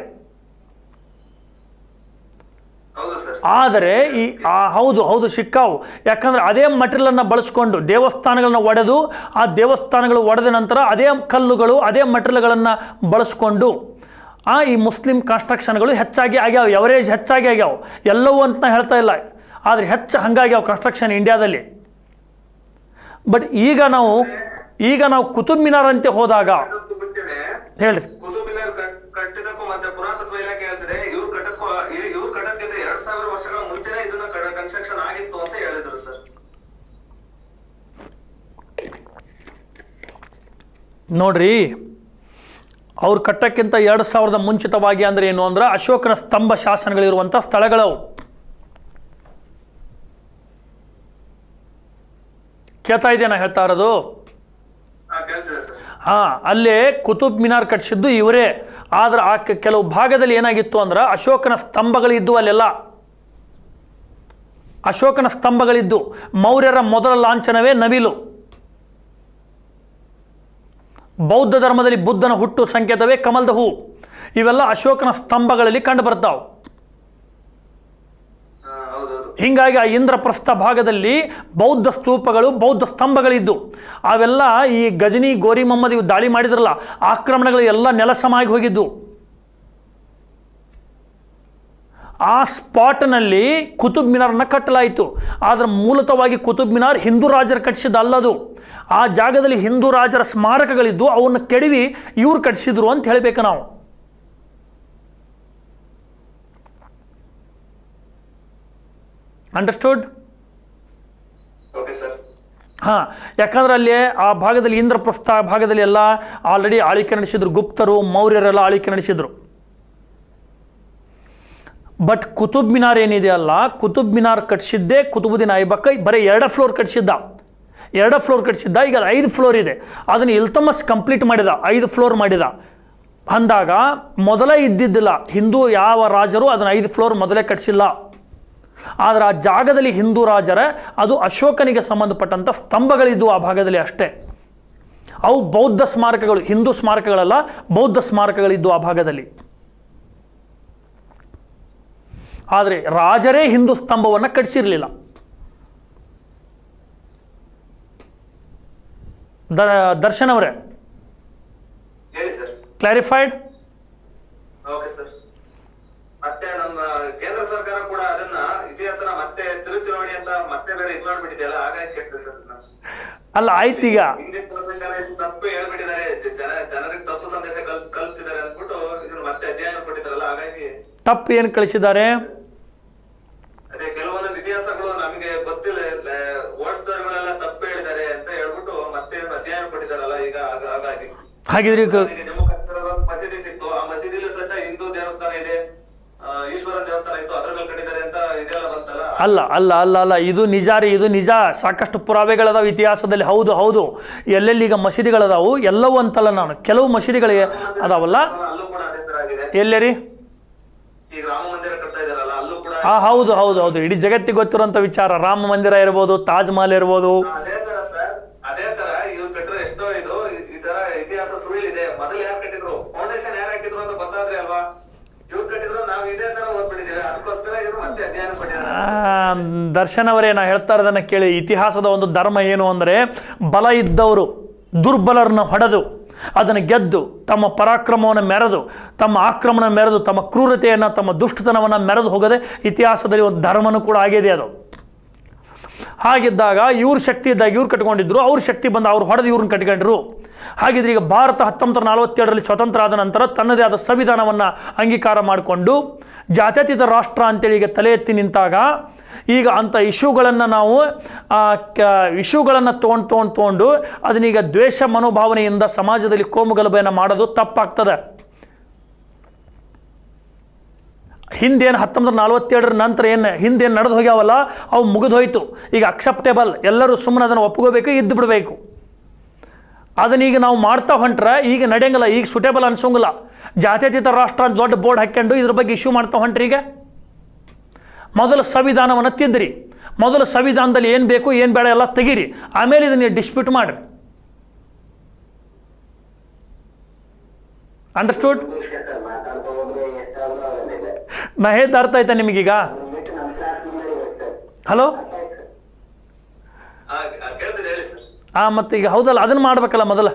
ಹೌದು ಸರ್ ಆದರೆ ಈ ಆ ಹೌದು ಹೌದು ಸಿಕ್ಕಾವು ಯಾಕಂದ್ರೆ ಅದೇ ಮಟೀರಿಯಲನ್ನು ಬಳಸ್ಕೊಂಡು ದೇವಸ್ಥಾನಗಳನ್ನ ಒಡೆದು ಆ ದೇವಸ್ಥಾನಗಳು ಒಡೆದ ನಂತರ ಅದೇ ಕಲ್ಲುಗಳು ಅದೇ ಮಟೀರಿಯಲ್ಗಳನ್ನು ಬಳಸ್ಕೊಂಡು ಆ ಈ ಮುಸ್ಲಿಂ ಕನ್ಸ್ಟ್ರಕ್ಷನ್ಗಳು ಹೆಚ್ಚಾಗಿ ಆಗ್ಯಾವ ಎವರೇಜ್ ಹೆಚ್ಚಾಗಿ ಆಗ್ಯಾವ ಎಲ್ಲವೂ ಅಂತ ನಾ ಹೇಳ್ತಾ ಇಲ್ಲ ಆದರೆ ಹೆಚ್ಚು ಹಂಗಾಗ್ಯಾವ ಕನ್ಸ್ಟ್ರಕ್ಷನ್ ಇಂಡಿಯಾದಲ್ಲಿ ಬಟ್ ಈಗ ನಾವು ಈಗ ನಾವು ಕುತುಬ್ ಮಿನಾರ್ ಅಂತೆ ಹೋದಾಗ ಅದಕ್ಕೂ ಬಿಟ್ಟರೆ ಹೇಳ್ರಿ ಕುತುಬ್ ಮಿನಾರ್ ಕಟ್- ಕಟ್ಟಿದಕ್ಕೂ ಮತ್ತೆ ಪುರಾತತ್ವ ಇಲಾಖೆ ಹೇಳ್ತಿದೆ ಇವ್ರು ಕಟ್ಟಕ್ಕೂ ಇವ್ರು ಕಟ್ಟಕ್ಕಿಂತ ಎರಡ್ ಸಾವಿರ ವರ್ಷಗಳ ಮುಂಚೆನೆ ಇದನ್ನ ಕನ್ಸ್ಟ್ರಕ್ಷನ್ ಆಗಿತ್ತು ಅಂತ ಹೇಳಿದ್ರು ಸರ್ ನೋಡ್ರಿ ಅವ್ರು ಕಟ್ಟಕ್ಕಿಂತ ಎರಡು ಸಾವಿರದ ಮುಂಚಿತವಾಗಿ ಅಂದ್ರೆ ಏನು ಅಂದ್ರೆ ಅಶೋಕನ ಸ್ತಂಭ ಶಾಸನಗಳಿರುವಂಥ ಸ್ಥಳಗಳವು ಕೇಳ್ತಾ ಇದೆಯಾ ನಾ ಹೇಳ್ತಾ ಇರೋದು ಹಾ ಕೇಳ್ತಿದೆ ಸರ್ ಹಾ ಅಲ್ಲೇ ಕುತುಬ್ ಮಿನಾರ್ ಕಟ್ಟಿಸಿದ್ದು ಇವರೇ ಆದ್ರೆ ಆ ಕೆ- ಕೆಲವು ಭಾಗದಲ್ಲಿ ಏನಾಗಿತ್ತು ಅಂದ್ರೆ ಅಶೋಕನ ಸ್ತಂಭಗಳಿದ್ದು ಅಲ್ಲೆಲ್ಲ ಅಶೋಕನ ಸ್ತಂಭಗಳಿದ್ದು ಮೌರ್ಯರ ಮೊದಲ ಲಾಂಛನವೇ ನವಿಲು ಬೌದ್ಧ ಧರ್ಮದಲ್ಲಿ ಬುದ್ಧನ ಹುಟ್ಟು ಸಂಕೇತವೇ ಕಮಲದ ಹೂ ಇವೆಲ್ಲ ಅಶೋಕನ ಸ್ತಂಭಗಳಲ್ಲಿ ಕಂಡು ಬರ್ತಾವೆ ಹಾ ಹೌದೌದು ಹೀಗಾಗಿ ಆ ಇಂದ್ರಪ್ರಸ್ಥ ಭಾಗದಲ್ಲಿ ಬೌದ್ಧ ಸ್ತೂಪಗಳು ಬೌದ್ಧ ಸ್ತಂಭಗಳಿದ್ದು ಅವೆಲ್ಲ ಈ ಗಜನಿ ಗೋರಿ ಮೊಹಮ್ಮದ್ ಇವು ದಾಳಿ ಮಾಡಿದ್ರಲ್ಲ ಆಕ್ರಮಣಗಳು ಎಲ್ಲ ನೆಲಸಮಾಗಿ ಹೋಗಿದ್ದು ಆ ಸ್ಪಾಟ್ನಲ್ಲಿ ಕುತುಬ್ ಮಿನಾರ್ನ ಕಟ್ಟಲಾಯಿತು ಆದರೆ ಮೂಲತವಾಗಿ ಕುತುಬ್ ಮಿನಾರ್ ಹಿಂದೂ ರಾಜರು ಕಟ್ಟಿಸಿದ ಅಲ್ಲದು ಆ ಜಾಗದಲ್ಲಿ ಹಿಂದೂ ರಾಜರ ಸ್ಮಾರಕಗಳಿದ್ದು ಅವನ್ನು ಕೆಡವಿ ಇವ್ರು ಕಟ್ಟಿಸಿದ್ರು ಅಂತ ಹೇಳಬೇಕು ನಾವು ಅಂಡರ್ಸ್ಟುಡ್ ಓಕೆ ಸರ್ ಹಾಂ ಯಾಕಂದ್ರೆ ಅಲ್ಲಿ ಆ ಭಾಗದಲ್ಲಿ ಇಂದ್ರಪ್ರಸ್ಥ ಭಾಗದಲ್ಲಿ ಎಲ್ಲ ಆಲ್ರೆಡಿ ಆಳ್ವಿಕೆ ನಡೆಸಿದ್ರು ಗುಪ್ತರು ಮೌರ್ಯರೆಲ್ಲ ಆಳ್ವಿಕೆ ನಡೆಸಿದ್ರು ಬಟ್ ಕುತುಬ್ ಮಿನಾರ್ ಏನಿದೆ ಅಲ್ಲ ಕುತುಬ್ ಮಿನಾರ್ ಕಟ್ಟಿಸಿದ್ದೇ ಕುತುಬುದ್ದೀನ್ ಐಬಕ್ಕ ಬರೀ ಎರಡು ಫ್ಲೋರ್ ಕಟ್ಟಿಸಿದ್ದ ಎರಡು ಫ್ಲೋರ್ ಕಟ್ಟಿಸಿದ್ದ ಈಗ ಅದು ಐದು ಫ್ಲೋರ್ ಇದೆ ಅದನ್ನು ಇಲ್ತಮಸ್ ಕಂಪ್ಲೀಟ್ ಮಾಡಿದ ಐದು ಫ್ಲೋರ್ ಮಾಡಿದ ಅಂದಾಗ ಮೊದಲೇ ಇದ್ದಿದ್ದಿಲ್ಲ ಹಿಂದೂ ಯಾವ ರಾಜರು ಅದನ್ನು ಐದು ಫ್ಲೋರ್ ಮೊದಲೇ ಕಟ್ಟಿಸಿಲ್ಲ ಆದರೆ ಆ ಜಾಗದಲ್ಲಿ ಹಿಂದೂ ರಾಜರ ಅದು ಅಶೋಕನಿಗೆ ಸಂಬಂಧಪಟ್ಟಂಥ ಸ್ತಂಭಗಳಿದ್ದು ಆ ಭಾಗದಲ್ಲಿ ಅಷ್ಟೇ ಅವು ಬೌದ್ಧ ಸ್ಮಾರಕಗಳು ಹಿಂದೂ ಸ್ಮಾರಕಗಳಲ್ಲ ಬೌದ್ಧ ಸ್ಮಾರಕಗಳಿದ್ದು ಆ ಭಾಗದಲ್ಲಿ ಆದರೆ ರಾಜರೇ ಹಿಂದೂ ಸ್ತಂಭವನ್ನು ಕಟ್ಟಿಸಿರಲಿಲ್ಲ ದ ದರ್ಶನ್ ಅವರೇ ಹೇಳಿ ಸರ್ ಕ್ಲಾರಿಫೈಡ್ ಓಕೆ ಸರ್ ಮತ್ತೆ ನಮ್ಮ ಕೇಂದ್ರ ಸರ್ಕಾರ ಕೂಡ ಅದನ್ನ ಇತಿಹಾಸನ ಮತ್ತೆ ತಿರುಚುನಾವಣಿ ಅಂತ ಮತ್ತೆ ಬೇರೆ ಇದ್ ಮಾಡ್ಬಿಟ್ಟಿದೆಯಲ್ಲ ಹಾಗಾಗಿ ಕೇಳ್ತೇವೆ ಸರ್ ಅದನ್ನ. ಅಲ್ಲ ಆಯ್ತೀಗ ಹಿಂದಿನ ಸರ್ಕಾರ ಇದು ತಪ್ಪು ಹೇಳ್ಬಿಟ್ಟಿದ್ದಾರೆ ಜನ ಜನರಿಗೆ ತಪ್ಪು ಸಂದೇಶ ಕಲ್ ಕಲ್ಪಿಸಿದ್ದಾರೆ ಅಂದ್ಬಿಟ್ಟು ಇದನ್ನ ಮತ್ತೆ ಅಧ್ಯಯನ ಕೊಟ್ಟಿದ್ದಾರಲ್ಲ ಹಾಗಾಗಿ ತಪ್ಪು ಏನು ಕಳಿಸಿದ್ದಾರೆ ಅದೇ ಕೆಲವೊಂದೊಂದು ಇತಿಹಾಸಗಳು ನಮಗೆ ಹಾಗಿದ್ರೆ ಈಗ ನನಗೆ ಜಮ್ಮು ಕಾಶ್ಮೀರದ ಒಂದು ಮಸೀದಿ ಸಿಕ್ತು ಆ ಮಸೀದಿಲೂ ಸಹಿತ ಹಿಂದೂ ದೇವಸ್ಥಾನ ಇದೆ ಆ, ಈಶ್ವರನ ದೇವಸ್ಥಾನ ಇತ್ತು ಅದ್ರ ಮೇಲೆ ಕಟ್ಟಿದ್ದಾರೆ ಅಂತ ಇದೆಲ್ಲ ಬಂತಲ್ಲ ಅಲ್ಲ ಅಲ್ಲ ಅಲ್ಲ ಅಲ್ಲ ಇದು ನಿಜ ರೀ ಇದು ನಿಜ ಸಾಕಷ್ಟು ಪುರಾವೆಗಳದಾವು ಇತಿಹಾಸದಲ್ಲಿ ಹೌದು ಹೌದು ಎಲ್ಲೆಲ್ಲಿ ಈಗ ಮಸೀದಿಗಳದಾವು ಎಲ್ಲವೂ ಅಂತಲ್ಲ ನಾನು ಕೆಲವು ಮಸೀದಿಗಳಿಗೆ ಅದಾವಲ್ಲ ಅಲ್ಲೂ ಕೂಡ ಅದೇ ತರ ಆಗಿದೆ ಎಲ್ಲೇ ರೀ ಈಗ ರಾಮ ಮಂದಿರ ಕಟ್ತಾ ಇದಾರಲ್ಲ ಅಲ್ಲೂ ಕೂಡ ಆ ಹೌದು ಹೌದು ಹೌದು ಇಡೀ ಜಗತ್ತಿಗೆ ಗೊತ್ತಿರುವಂಥ ವಿಚಾರ ರಾಮ ಮಂದಿರ ಇರ್ಬೋದು ತಾಜ್ ಮಹಲ್ ಇರ್ಬೋದು ಅದೇ ತರ ಸರ್ ಅದೇ ತರ ಇವ್ರು ಕಟ್ಟಿರೋ ಎಷ್ಟೋ ಇದು ಈ- ಈ ತರ ಇತಿಹಾಸ ಸುಳ್ಳಿದೆ ಮೊದಲು ಯಾರು ಕಟ್ಟಿದ್ರು ಫೌಂಡೇಶನ್ ಯಾರು ಹಾಕಿದ್ರು ಅಂತ ಗೊತ್ತಾದ್ರೆ ಅಲ್ವಾ ಇವ್ರು ಕಟ್ಟಿದ್ರು ನಾವು ಇದೇ ತರ ಓದ್ಬಿಟ್ಟಿದ್ದೀವಿ ಅದಕ್ಕೋಸ್ಕರ ಇವ್ರು ಮತ್ತೆ ಅಧ್ಯಯನ ಪಟ್ಟಿದ್ದಾರೆ ಆ, ದರ್ಶನ್ ಅವರೇ ನಾ ಹೇಳ್ತಾ ಇರೋದನ್ನ ಕೇಳಿ ಇತಿಹಾಸದ ಒಂದು ಧರ್ಮ ಏನು ಅಂದರೆ ಬಲ ಇದ್ದವರು ದುರ್ಬಲರನ್ನ ಹೊಡೆದು ಅದನ್ನು ಗೆದ್ದು ತಮ್ಮ ಪರಾಕ್ರಮವನ್ನು ಮೆರೆದು ತಮ್ಮ ಆಕ್ರಮಣ ಮೆರೆದು ತಮ್ಮ ಕ್ರೂರತೆಯನ್ನು ತಮ್ಮ ದುಷ್ಟತನವನ್ನು ಮೆರೆದು ಹೋಗದೆ ಇತಿಹಾಸದಲ್ಲಿ ಒಂದು ಧರ್ಮನೂ ಕೂಡ ಆಗಿದೆ ಅದು ಹಾಗಿದ್ದಾಗ ಇವ್ರ ಶಕ್ತಿ ಇದ್ದಾಗ ಇವ್ರು ಕಟ್ಕೊಂಡಿದ್ರು ಅವ್ರ ಶಕ್ತಿ ಬಂದ ಅವ್ರು ಹೊಡೆದು ಇವ್ರನ್ನ ಕಟ್ಕೊಂಡ್ರು ಹಾಗಿದ್ರೆ ಈಗ ಭಾರತ ಹತ್ತೊಂಬತ್ತು ನಲವತ್ತೇಳರಲ್ಲಿ ಸ್ವತಂತ್ರ ಆದ ನಂತರ ತನ್ನದೇ ಆದ ಸಂವಿಧಾನವನ್ನು ಅಂಗೀಕಾರ ಮಾಡಿಕೊಂಡು ಜಾತ್ಯತೀತ ರಾಷ್ಟ್ರ ಅಂತೇಳಿ ಈಗ ತಲೆ ಎತ್ತಿ ನಿಂತಾಗ ಈಗ ಅಂಥ ಇಶ್ಯೂಗಳನ್ನು ನಾವು ಇಶ್ಯೂಗಳನ್ನು ತೊಗೊಂಡು ತೊಗೊಂಡು ತೊಗೊಂಡು ಅದನ್ನೀಗ ದ್ವೇಷ ಮನೋಭಾವನೆಯಿಂದ ಸಮಾಜದಲ್ಲಿ ಕೋಮುಗಲಭೆಯನ್ನು ಮಾಡೋದು ತಪ್ಪಾಗ್ತದೆ ಹಿಂದೇನು ಹತ್ತೊಂಬತ್ತು ನಲ್ವತ್ತೇಳರ ನಂತರ ಏನು ಹಿಂದೇನು ನಡೆದು ಹೋಗ್ಯಾವಲ್ಲ ಅವು ಮುಗಿದು ಹೋಯ್ತು ಈಗ ಅಕ್ಸೆಪ್ಟೇಬಲ್ ಎಲ್ಲರೂ ಸುಮ್ಮನೆ ಅದನ್ನು ಒಪ್ಕೋಬೇಕು ಇದ್ದು ಬಿಡಬೇಕು ಅದನ್ನೀಗ ನಾವು ಮಾಡ್ತಾ ಹೊಂಟ್ರೆ ಈಗ ನಡೆಯಂಗಿಲ್ಲ ಈಗ ಸುಟೇಬಲ್ ಅನ್ಸೋಂಗಿಲ್ಲ ಜಾತ್ಯತೀತ ರಾಷ್ಟ್ರ ಅಂತ ದೊಡ್ಡ ಬೋರ್ಡ್ ಹಾಕ್ಕೊಂಡು ಇದ್ರ ಬಗ್ಗೆ ಇಶ್ಯೂ ಮಾಡ್ತಾ ಹೊಂಟ್ರಿ ಈಗ ಮೊದಲು ಸಂವಿಧಾನವನ್ನು ತಿದ್ದಿರಿ ಮೊದಲು ಸಂವಿಧಾನದಲ್ಲಿ ಏನು ಬೇಕು ಏನು ಬೇಡ ಎಲ್ಲ ತೆಗೀರಿ ಆಮೇಲೆ ಇದನ್ನ ಡಿಸ್ಪ್ಯೂಟ್ ಮಾಡಿರಿ ಅಂಡರ್ಸ್ಟೂಡ್ ಮಾತಾಡ್ತಾ ಹೋದ್ರೆ ಎಷ್ಟಾದ್ರೂ ಆಗಲಿದೆ ನಾ ಹೇಳ್ದ ಅರ್ಥ ಆಯ್ತಾ ನಿಮಗೀಗ ಬಿಟ್ಟು ನಮ್ಮ ಕ್ಲಾಸ್ ಸರ್ ಹಲೋ ಆ, ಆ, ಕೇಳ್ತಿದೆ ಹೇಳಿ ಸರ್ ಆ ಮತ್ತೆ ಈಗ ಹೌದಲ್ಲ ಅದನ್ನು ಮಾಡ್ಬೇಕಲ್ಲ ಮೊದಲ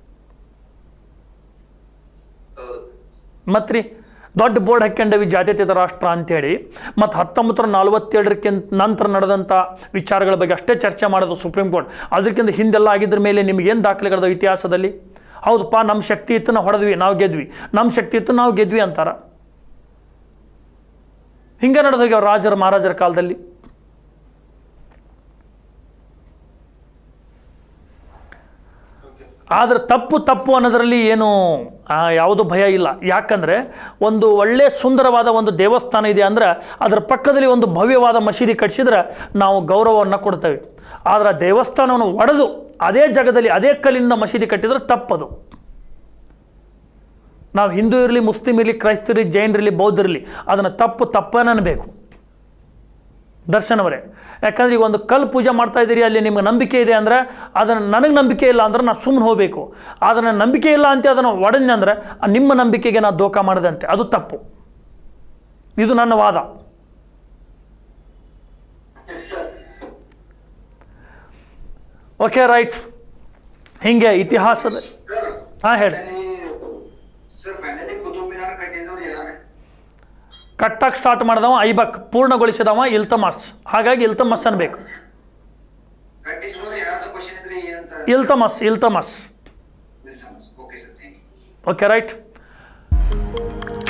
ಹೌದು ಮತ್ರಿ ದೊಡ್ಡ ಬೋರ್ಡ್ ಹಾಕ್ಕೊಂಡವಿ ಜಾತ್ಯತೀತ ರಾಷ್ಟ್ರ ಅಂತೇಳಿ ಮತ್ತು ಹತ್ತೊಂಬತ್ತರ ನಲವತ್ತೇಳರಕ್ಕಿಂತ ನಂತರ ನಡೆದಂಥ ವಿಚಾರಗಳ ಬಗ್ಗೆ ಅಷ್ಟೇ ಚರ್ಚೆ ಮಾಡೋದು ಸುಪ್ರೀಂ ಕೋರ್ಟ್ ಅದಕ್ಕಿಂತ ಹಿಂದೆಲ್ಲ ಆಗಿದ್ರ ಮೇಲೆ ನಿಮಗೇನು ದಾಖಲೆಗಳದ ಇತಿಹಾಸದಲ್ಲಿ ಹೌದಪ್ಪ ನಮ್ಮ ಶಕ್ತಿ ಇತ್ತು ನಾವು ಹೊಡೆದ್ವಿ ನಾವು ಗೆದ್ವಿ ನಮ್ಮ ಶಕ್ತಿ ಇತ್ತು ನಾವು ಗೆದ್ವಿ ಅಂತಾರ ಹಿಂಗೆ ನಡೆದು ಹೋಗ್ಯಾವ ರಾಜರ ಮಹಾರಾಜರ ಕಾಲದಲ್ಲಿ ಆದರೆ ತಪ್ಪು ತಪ್ಪು ಅನ್ನೋದರಲ್ಲಿ ಏನು ಆ, ಯಾವುದೂ ಭಯ ಇಲ್ಲ ಯಾಕಂದರೆ ಒಂದು ಒಳ್ಳೆ ಸುಂದರವಾದ ಒಂದು ದೇವಸ್ಥಾನ ಇದೆ ಅಂದ್ರೆ ಅದರ ಪಕ್ಕದಲ್ಲಿ ಒಂದು ಭವ್ಯವಾದ ಮಸೀದಿ ಕಟ್ಟಿಸಿದ್ರೆ ನಾವು ಗೌರವವನ್ನು ಕೊಡ್ತೇವೆ ಆದರೆ ಆ ದೇವಸ್ಥಾನವನ್ನು ಒಡೆದು ಅದೇ ಜಾಗದಲ್ಲಿ ಅದೇ ಕಲ್ಲಿಂದ ಮಸೀದಿ ಕಟ್ಟಿದ್ರೆ ತಪ್ಪದು ನಾವು ಹಿಂದೂ ಇರಲಿ ಮುಸ್ಲಿಂ ಇರಲಿ ಕ್ರೈಸ್ತರಿರಲಿ ಜೈನರಿರಲಿ ಬೌದ್ಧರಿರಲಿ ಅದನ್ನು ತಪ್ಪು ತಪ್ಪನೇ ಅನ್ಬೇಕು ದರ್ಶನ್ ಅವರೇ ಯಾಕಂದ್ರೆ ಈಗ ಒಂದು ಕಲ್ಲು ಪೂಜೆ ಮಾಡ್ತಾ ಇದ್ದೀರಿ ಅಲ್ಲಿ ನಿಮ್ಗೆ ನಂಬಿಕೆ ಇದೆ ಅಂದರೆ ಅದನ್ನು ನನಗೆ ನಂಬಿಕೆ ಇಲ್ಲ ಅಂದ್ರೆ ನಾನು ಸುಮ್ಮನೆ ಹೋಗಬೇಕು ಅದನ್ನು ನಂಬಿಕೆ ಇಲ್ಲ ಅಂತ ಅದನ್ನು ಒಡೆದ್ನೆ ಅಂದರೆ ಆ ನಿಮ್ಮ ನಂಬಿಕೆಗೆ ನಾನು ದೋಖ ಮಾಡದಂತೆ ಅದು ತಪ್ಪು ಇದು ನನ್ನ ವಾದ ಸರ್ ಓಕೆ ರೈಟ್ ಹಿಂಗೆ ಇತಿಹಾಸದ ಹಾಂ ಹೇಳಿ ಸರ್ ಫೈನಲಿ ಕುತುಬ್ ಮಿನಾರ್ ಕಟ್ಟಿದವ್ರು ಯಾರು ಕಟ್ಟಕ್ಕೆ ಸ್ಟಾರ್ಟ್ ಮಾಡಿದವ ಐಬಕ್ ಪೂರ್ಣಗೊಳಿಸಿದವ ಇಲ್ತಮಸ್ ಹಾಗಾಗಿ ಇಲ್ತಮಸ್ ಅನ್ಬೇಕು ಕಟ್ಟಿಸಿದವ್ರು ಯಾರ್ದು ಕ್ವಶನ್ ಇದ್ರೆ ಏನಂತ Iltutmish Iltutmish okay sir thank you okay right